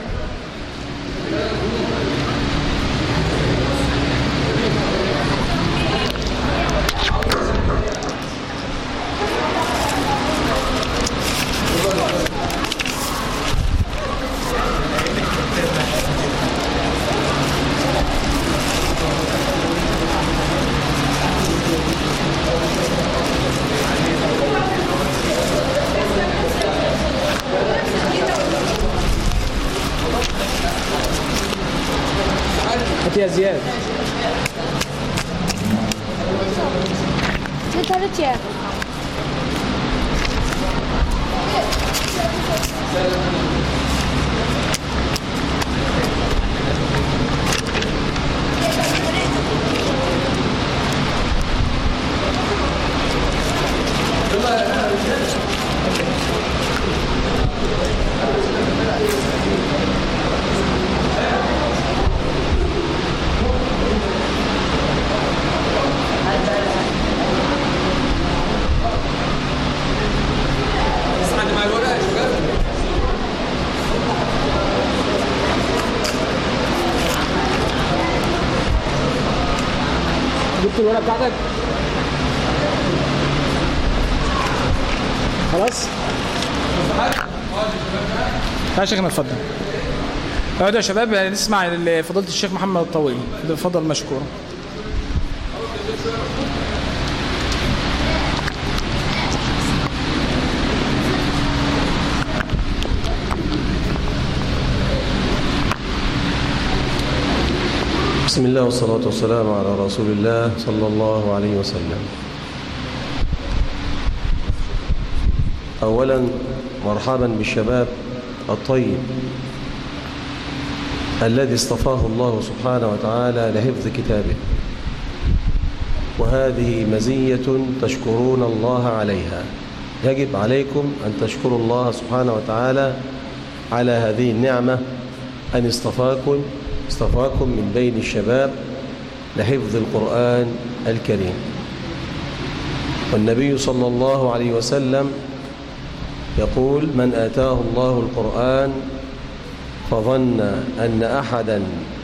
هات يا زياد في ثلاث يا حد مع الورقه يا شباب جبت الورقه بتاعتك خلاص يا شيخنا اتفضل اقعدوا يا شباب نسمع فضيله الشيخ محمد الطويل اتفضل مشكور بسم الله والصلاة والسلام على رسول الله صلى الله عليه وسلم أولا مرحبا بالشباب الطيب الذي اصطفاه الله سبحانه وتعالى لحفظ كتابه وهذه مزية تشكرون الله عليها يجب عليكم أن تشكروا الله سبحانه وتعالى على هذه النعمة أن اصطفاكم اصطفاكم من بين الشباب لحفظ القرآن الكريم والنبي صلى الله عليه وسلم يقول من آتاه الله القرآن فظن أن أحدا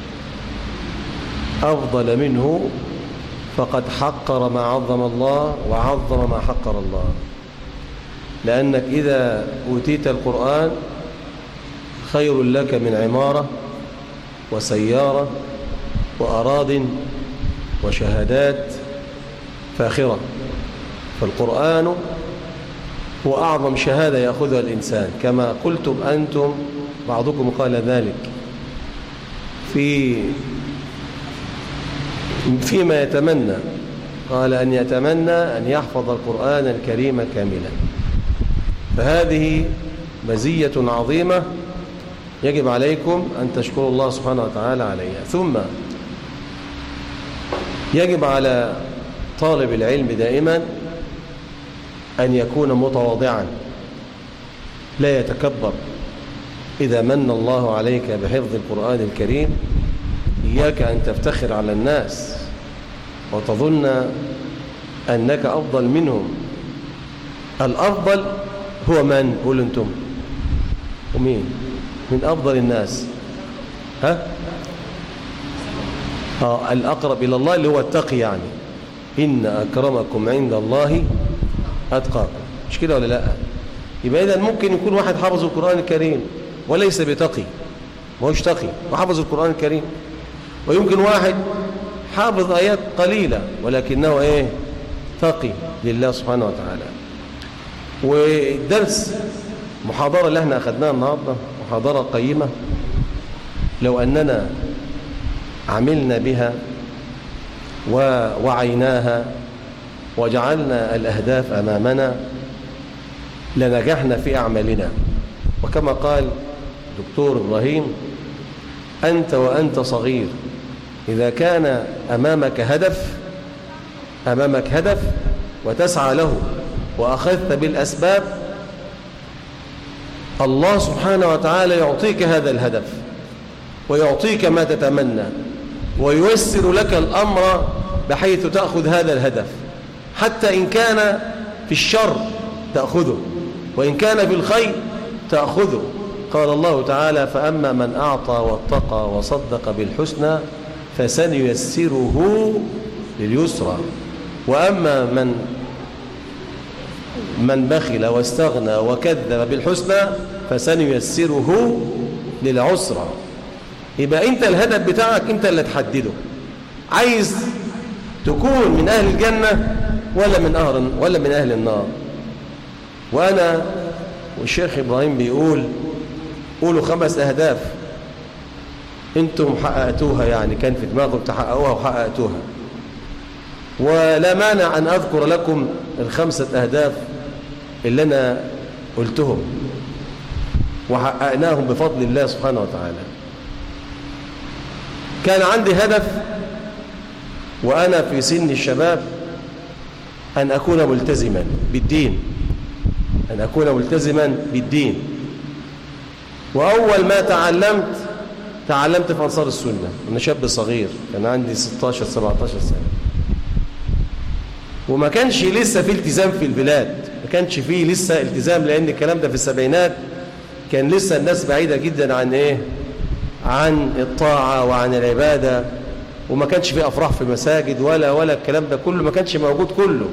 أفضل منه فقد حقر ما عظم الله وعظم ما حقر الله لأنك إذا أوتيت القرآن خير لك من عمارة وسيارة وأراض وشهادات فاخرة فالقرآن هو أعظم شهادة يأخذها الإنسان كما قلتم أنتم بعضكم قال ذلك في فيما يتمنى قال أن يتمنى أن يحفظ القرآن الكريم كاملا فهذه مزية عظيمة يجب عليكم أن تشكروا الله سبحانه وتعالى عليها ثم يجب على طالب العلم دائما أن يكون متواضعا لا يتكبر إذا من الله عليك بحفظ القرآن الكريم إياك أن تفتخر على الناس وتظن أنك أفضل منهم الأفضل هو من قول أنتم ومين من أفضل الناس ها آه الأقرب إلى الله اللي هو التقي يعني إن أكرمكم عند الله أتقاكم مش كده ولا لا يبقى إذا ممكن يكون واحد حافظ القرآن الكريم وليس بتقي ما هوش تقي وحافظ القرآن الكريم ويمكن واحد حافظ آيات قليلة ولكنه إيه تقي لله سبحانه وتعالى والدرس محاضرة اللي احنا أخذناها النهاردة محاضرة قيمة لو أننا عملنا بها ووعيناها وجعلنا الأهداف أمامنا لنجحنا في أعمالنا وكما قال دكتور إبراهيم أنت وأنت صغير إذا كان أمامك هدف أمامك هدف وتسعى له وأخذت بالأسباب الله سبحانه وتعالى يعطيك هذا الهدف ويعطيك ما تتمنى وييسر لك الأمر بحيث تأخذ هذا الهدف حتى إن كان في الشر تأخذه وإن كان في الخير تأخذه قال الله تعالى فأما من أعطى واتقى وصدق بالحسنى فسنيسره لليسرى وأما من من بخل واستغنى وكذب بالحسنى فسنيسره للعسرى يبقى انت الهدف بتاعك انت اللي تحدده عايز تكون من اهل الجنه ولا من اهل ولا من اهل النار وانا والشيخ ابراهيم بيقول قولوا خمس اهداف انتم حققتوها يعني كان في دماغكم تحققوها وحققتوها ولا مانع ان اذكر لكم الخمسه اهداف اللي انا قلتهم وحققناهم بفضل الله سبحانه وتعالى كان عندي هدف وأنا في سن الشباب أن أكون ملتزما بالدين أن أكون ملتزما بالدين وأول ما تعلمت تعلمت في أنصار السنة أنا شاب صغير كان عندي 16 17 سنة وما كانش لسه في التزام في البلاد ما كانش فيه لسه التزام لأن الكلام ده في السبعينات كان لسه الناس بعيدة جدا عن إيه عن الطاعة وعن العبادة وما كانش في أفراح في مساجد ولا ولا الكلام ده كله ما كانش موجود كله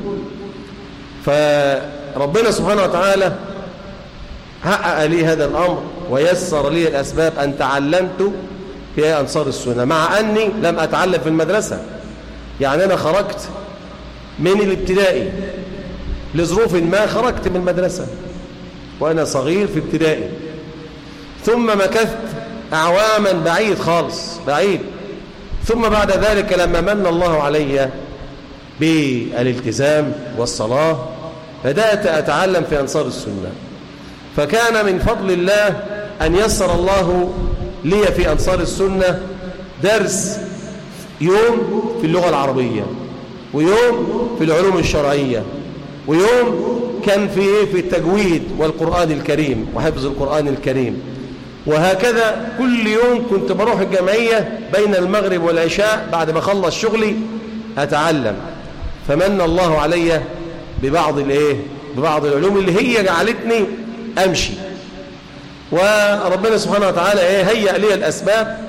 فربنا سبحانه وتعالى حقق لي هذا الأمر ويسر لي الأسباب أن تعلمت في أنصار السنة مع أني لم أتعلم في المدرسة يعني أنا خرجت من الابتدائي لظروف ما خرجت من المدرسة وأنا صغير في ابتدائي ثم مكثت أعواما بعيد خالص بعيد ثم بعد ذلك لما من الله علي بالالتزام والصلاة بدأت أتعلم في أنصار السنة فكان من فضل الله أن يسر الله لي في أنصار السنة درس يوم في اللغة العربية ويوم في العلوم الشرعية ويوم كان في إيه في التجويد والقرآن الكريم وحفظ القرآن الكريم وهكذا كل يوم كنت بروح الجمعية بين المغرب والعشاء بعد ما خلص شغلي أتعلم فمن الله علي ببعض الايه ببعض العلوم اللي هي جعلتني أمشي وربنا سبحانه وتعالى ايه هيأ لي الأسباب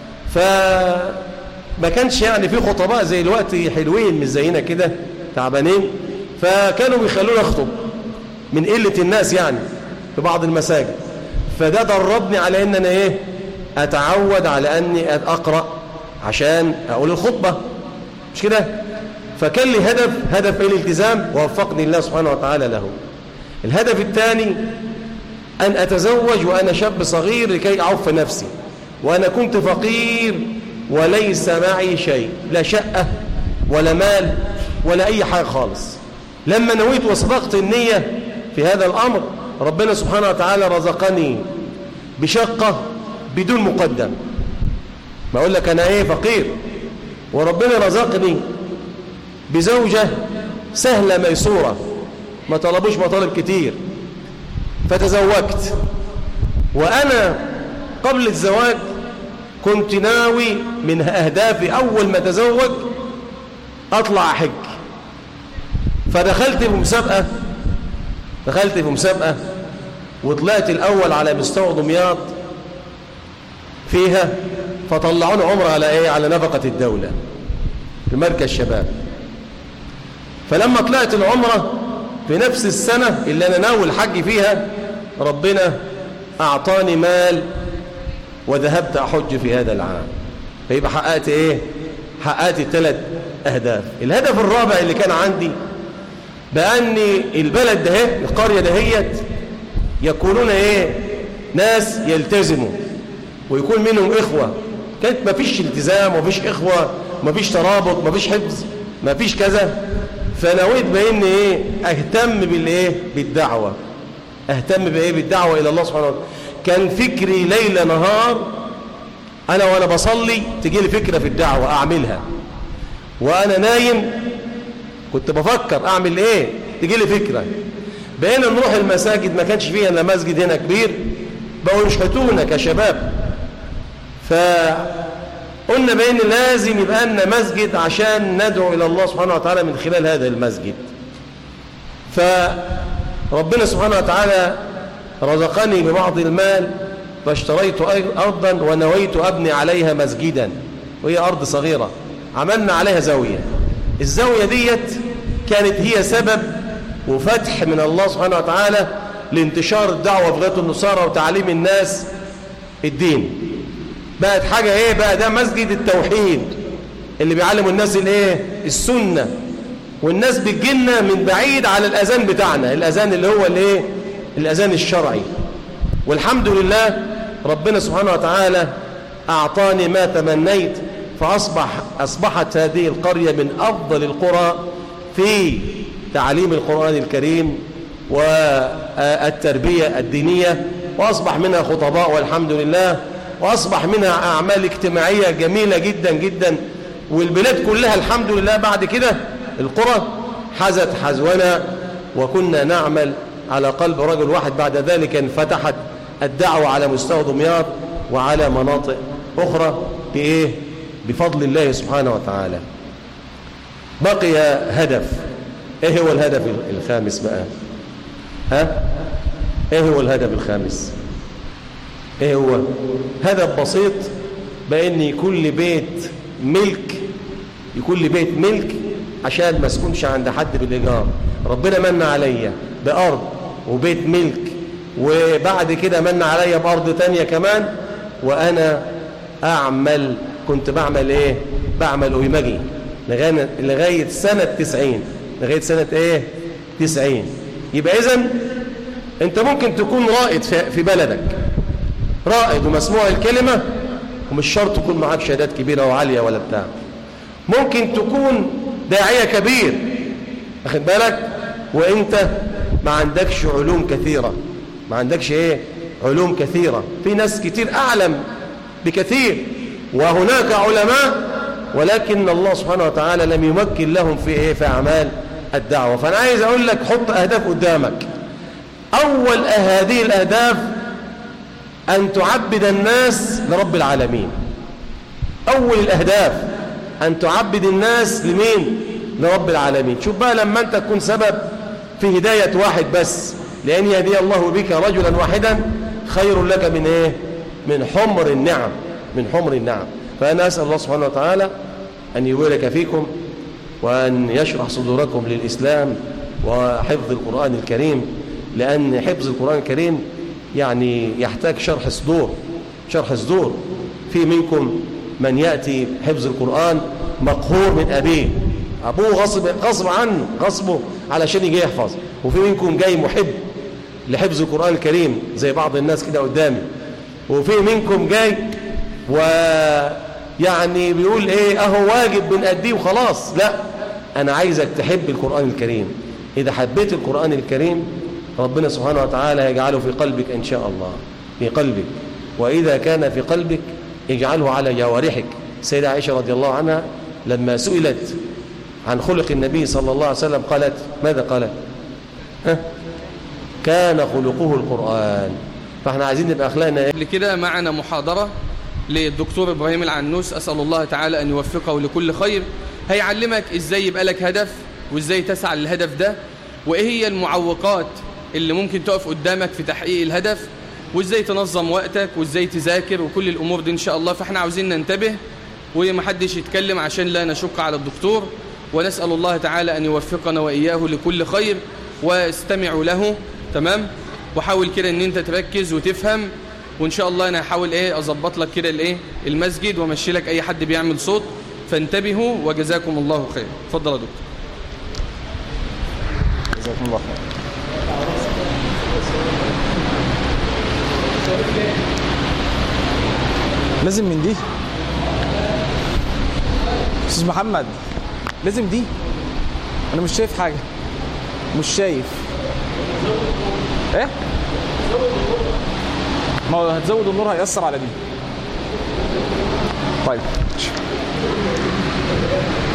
فما كانش يعني في خطباء زي الوقت حلوين مش زينا كده تعبانين فكانوا بيخلوني أخطب من قلة الناس يعني في بعض المساجد فده دربني على ان انا ايه اتعود على اني اقرا عشان اقول الخطبه مش كده فكان لي هدف هدف الالتزام ووفقني الله سبحانه وتعالى له الهدف الثاني ان اتزوج وانا شاب صغير لكي اعف نفسي وانا كنت فقير وليس معي شيء لا شقه ولا مال ولا اي حاجه خالص لما نويت وصدقت النيه في هذا الامر ربنا سبحانه وتعالى رزقني بشقة بدون مقدم ما أقول لك أنا إيه فقير وربنا رزقني بزوجة سهلة ميسورة ما طلبوش مطالب كتير فتزوجت وأنا قبل الزواج كنت ناوي من أهدافي أول ما تزوج أطلع أحج فدخلت بمسابقة دخلت في مسابقة وطلعت الأول على مستوى دمياط فيها فطلعوني عمره على إيه على نفقة الدولة في مركز شباب فلما طلعت العمرة في نفس السنة اللي أنا ناوي الحج فيها ربنا أعطاني مال وذهبت أحج في هذا العام فيبقى حققت إيه حققت الثلاث أهداف الهدف الرابع اللي كان عندي بأن البلد ده القرية دهيت يكونون ايه ناس يلتزموا ويكون منهم إخوة كانت ما فيش التزام وما فيش إخوة ما فيش ترابط ما فيش حفظ ما فيش كذا فنويت بأن ايه أهتم بالإيه بالدعوة أهتم بإيه بالدعوة إلى الله سبحانه وتعالى كان فكري ليل نهار أنا وأنا بصلي تجي لي فكرة في الدعوة أعملها وأنا نايم كنت بفكر أعمل إيه تجي لي فكرة بقينا نروح المساجد ما كانش فيها إلا مسجد هنا كبير بقوا يشحتونا كشباب فقلنا بأن لازم يبقى لنا مسجد عشان ندعو إلى الله سبحانه وتعالى من خلال هذا المسجد فربنا سبحانه وتعالى رزقني ببعض المال فاشتريت أرضا ونويت أبني عليها مسجدا وهي أرض صغيرة عملنا عليها زاوية الزاوية ديت كانت هي سبب وفتح من الله سبحانه وتعالى لانتشار الدعوة في غاية النصارى وتعليم الناس الدين بقت حاجة ايه بقى ده مسجد التوحيد اللي بيعلموا الناس الايه السنة والناس بتجينا من بعيد على الأذان بتاعنا الأذان اللي هو الايه الأذان الشرعي والحمد لله ربنا سبحانه وتعالى أعطاني ما تمنيت فأصبح أصبحت هذه القرية من أفضل القرى في تعليم القرآن الكريم والتربية الدينية وأصبح منها خطباء والحمد لله وأصبح منها أعمال اجتماعية جميلة جدا جدا والبلاد كلها الحمد لله بعد كده القرى حزت حزونا وكنا نعمل على قلب رجل واحد بعد ذلك انفتحت الدعوة على مستوى دمياط وعلى مناطق أخرى بإيه؟ بفضل الله سبحانه وتعالى بقي هدف ايه هو الهدف الخامس بقى ها ايه هو الهدف الخامس ايه هو هدف بسيط بان يكون لي بيت ملك يكون لي بيت ملك عشان ما اسكنش عند حد بالايجار ربنا من عليا بارض وبيت ملك وبعد كده من عليا بارض تانية كمان وانا اعمل كنت بعمل ايه بعمل ويمجي لغاية, لغاية سنة تسعين لغاية سنة ايه تسعين يبقى اذن انت ممكن تكون رائد في بلدك رائد ومسموع الكلمة ومش شرط تكون معاك شهادات كبيرة وعالية ولا بتاع ممكن تكون داعية كبير أخذ بالك وانت ما عندكش علوم كثيرة ما عندكش ايه علوم كثيرة في ناس كتير أعلم بكثير وهناك علماء ولكن الله سبحانه وتعالى لم يمكن لهم في ايه في اعمال الدعوه فانا عايز اقول لك حط اهداف قدامك اول هذه الاهداف ان تعبد الناس لرب العالمين اول الاهداف ان تعبد الناس لمين لرب العالمين شوف بقى لما انت تكون سبب في هدايه واحد بس لان يهدي الله بك رجلا واحدا خير لك من ايه من حمر النعم من حمر النعم فأنا أسأل الله سبحانه وتعالى أن يبارك فيكم وأن يشرح صدوركم للإسلام وحفظ القرآن الكريم لأن حفظ القرآن الكريم يعني يحتاج شرح صدور شرح صدور في منكم من يأتي حفظ القرآن مقهور من أبيه أبوه غصب, غصب عنه غصبه علشان يجي يحفظ وفي منكم جاي محب لحفظ القرآن الكريم زي بعض الناس كده قدامي وفي منكم جاي ويعني بيقول ايه اهو واجب بنأديه وخلاص لا انا عايزك تحب القرآن الكريم اذا حبيت القرآن الكريم ربنا سبحانه وتعالى يجعله في قلبك ان شاء الله في قلبك واذا كان في قلبك اجعله على جوارحك سيدة عائشة رضي الله عنها لما سئلت عن خلق النبي صلى الله عليه وسلم قالت ماذا قالت ها؟ كان خلقه القرآن فاحنا عايزين نبقى اخلاقنا ايه قبل كده معنا محاضرة للدكتور إبراهيم العنوس أسأل الله تعالى أن يوفقه لكل خير هيعلمك إزاي يبقى لك هدف وإزاي تسعى للهدف ده وإيه هي المعوقات اللي ممكن تقف قدامك في تحقيق الهدف وإزاي تنظم وقتك وإزاي تذاكر وكل الأمور دي إن شاء الله فإحنا عاوزين ننتبه ومحدش يتكلم عشان لا نشق على الدكتور ونسأل الله تعالى أن يوفقنا وإياه لكل خير واستمعوا له تمام وحاول كده ان انت تركز وتفهم وان شاء الله انا هحاول ايه اظبط لك كده الايه المسجد وامشي لك اي حد بيعمل صوت فانتبهوا وجزاكم الله خير اتفضل يا دكتور جزاكم الله خير لازم من دي استاذ محمد لازم دي انا مش شايف حاجه مش شايف ايه ما هو هتزود النور هيأثر على دي طيب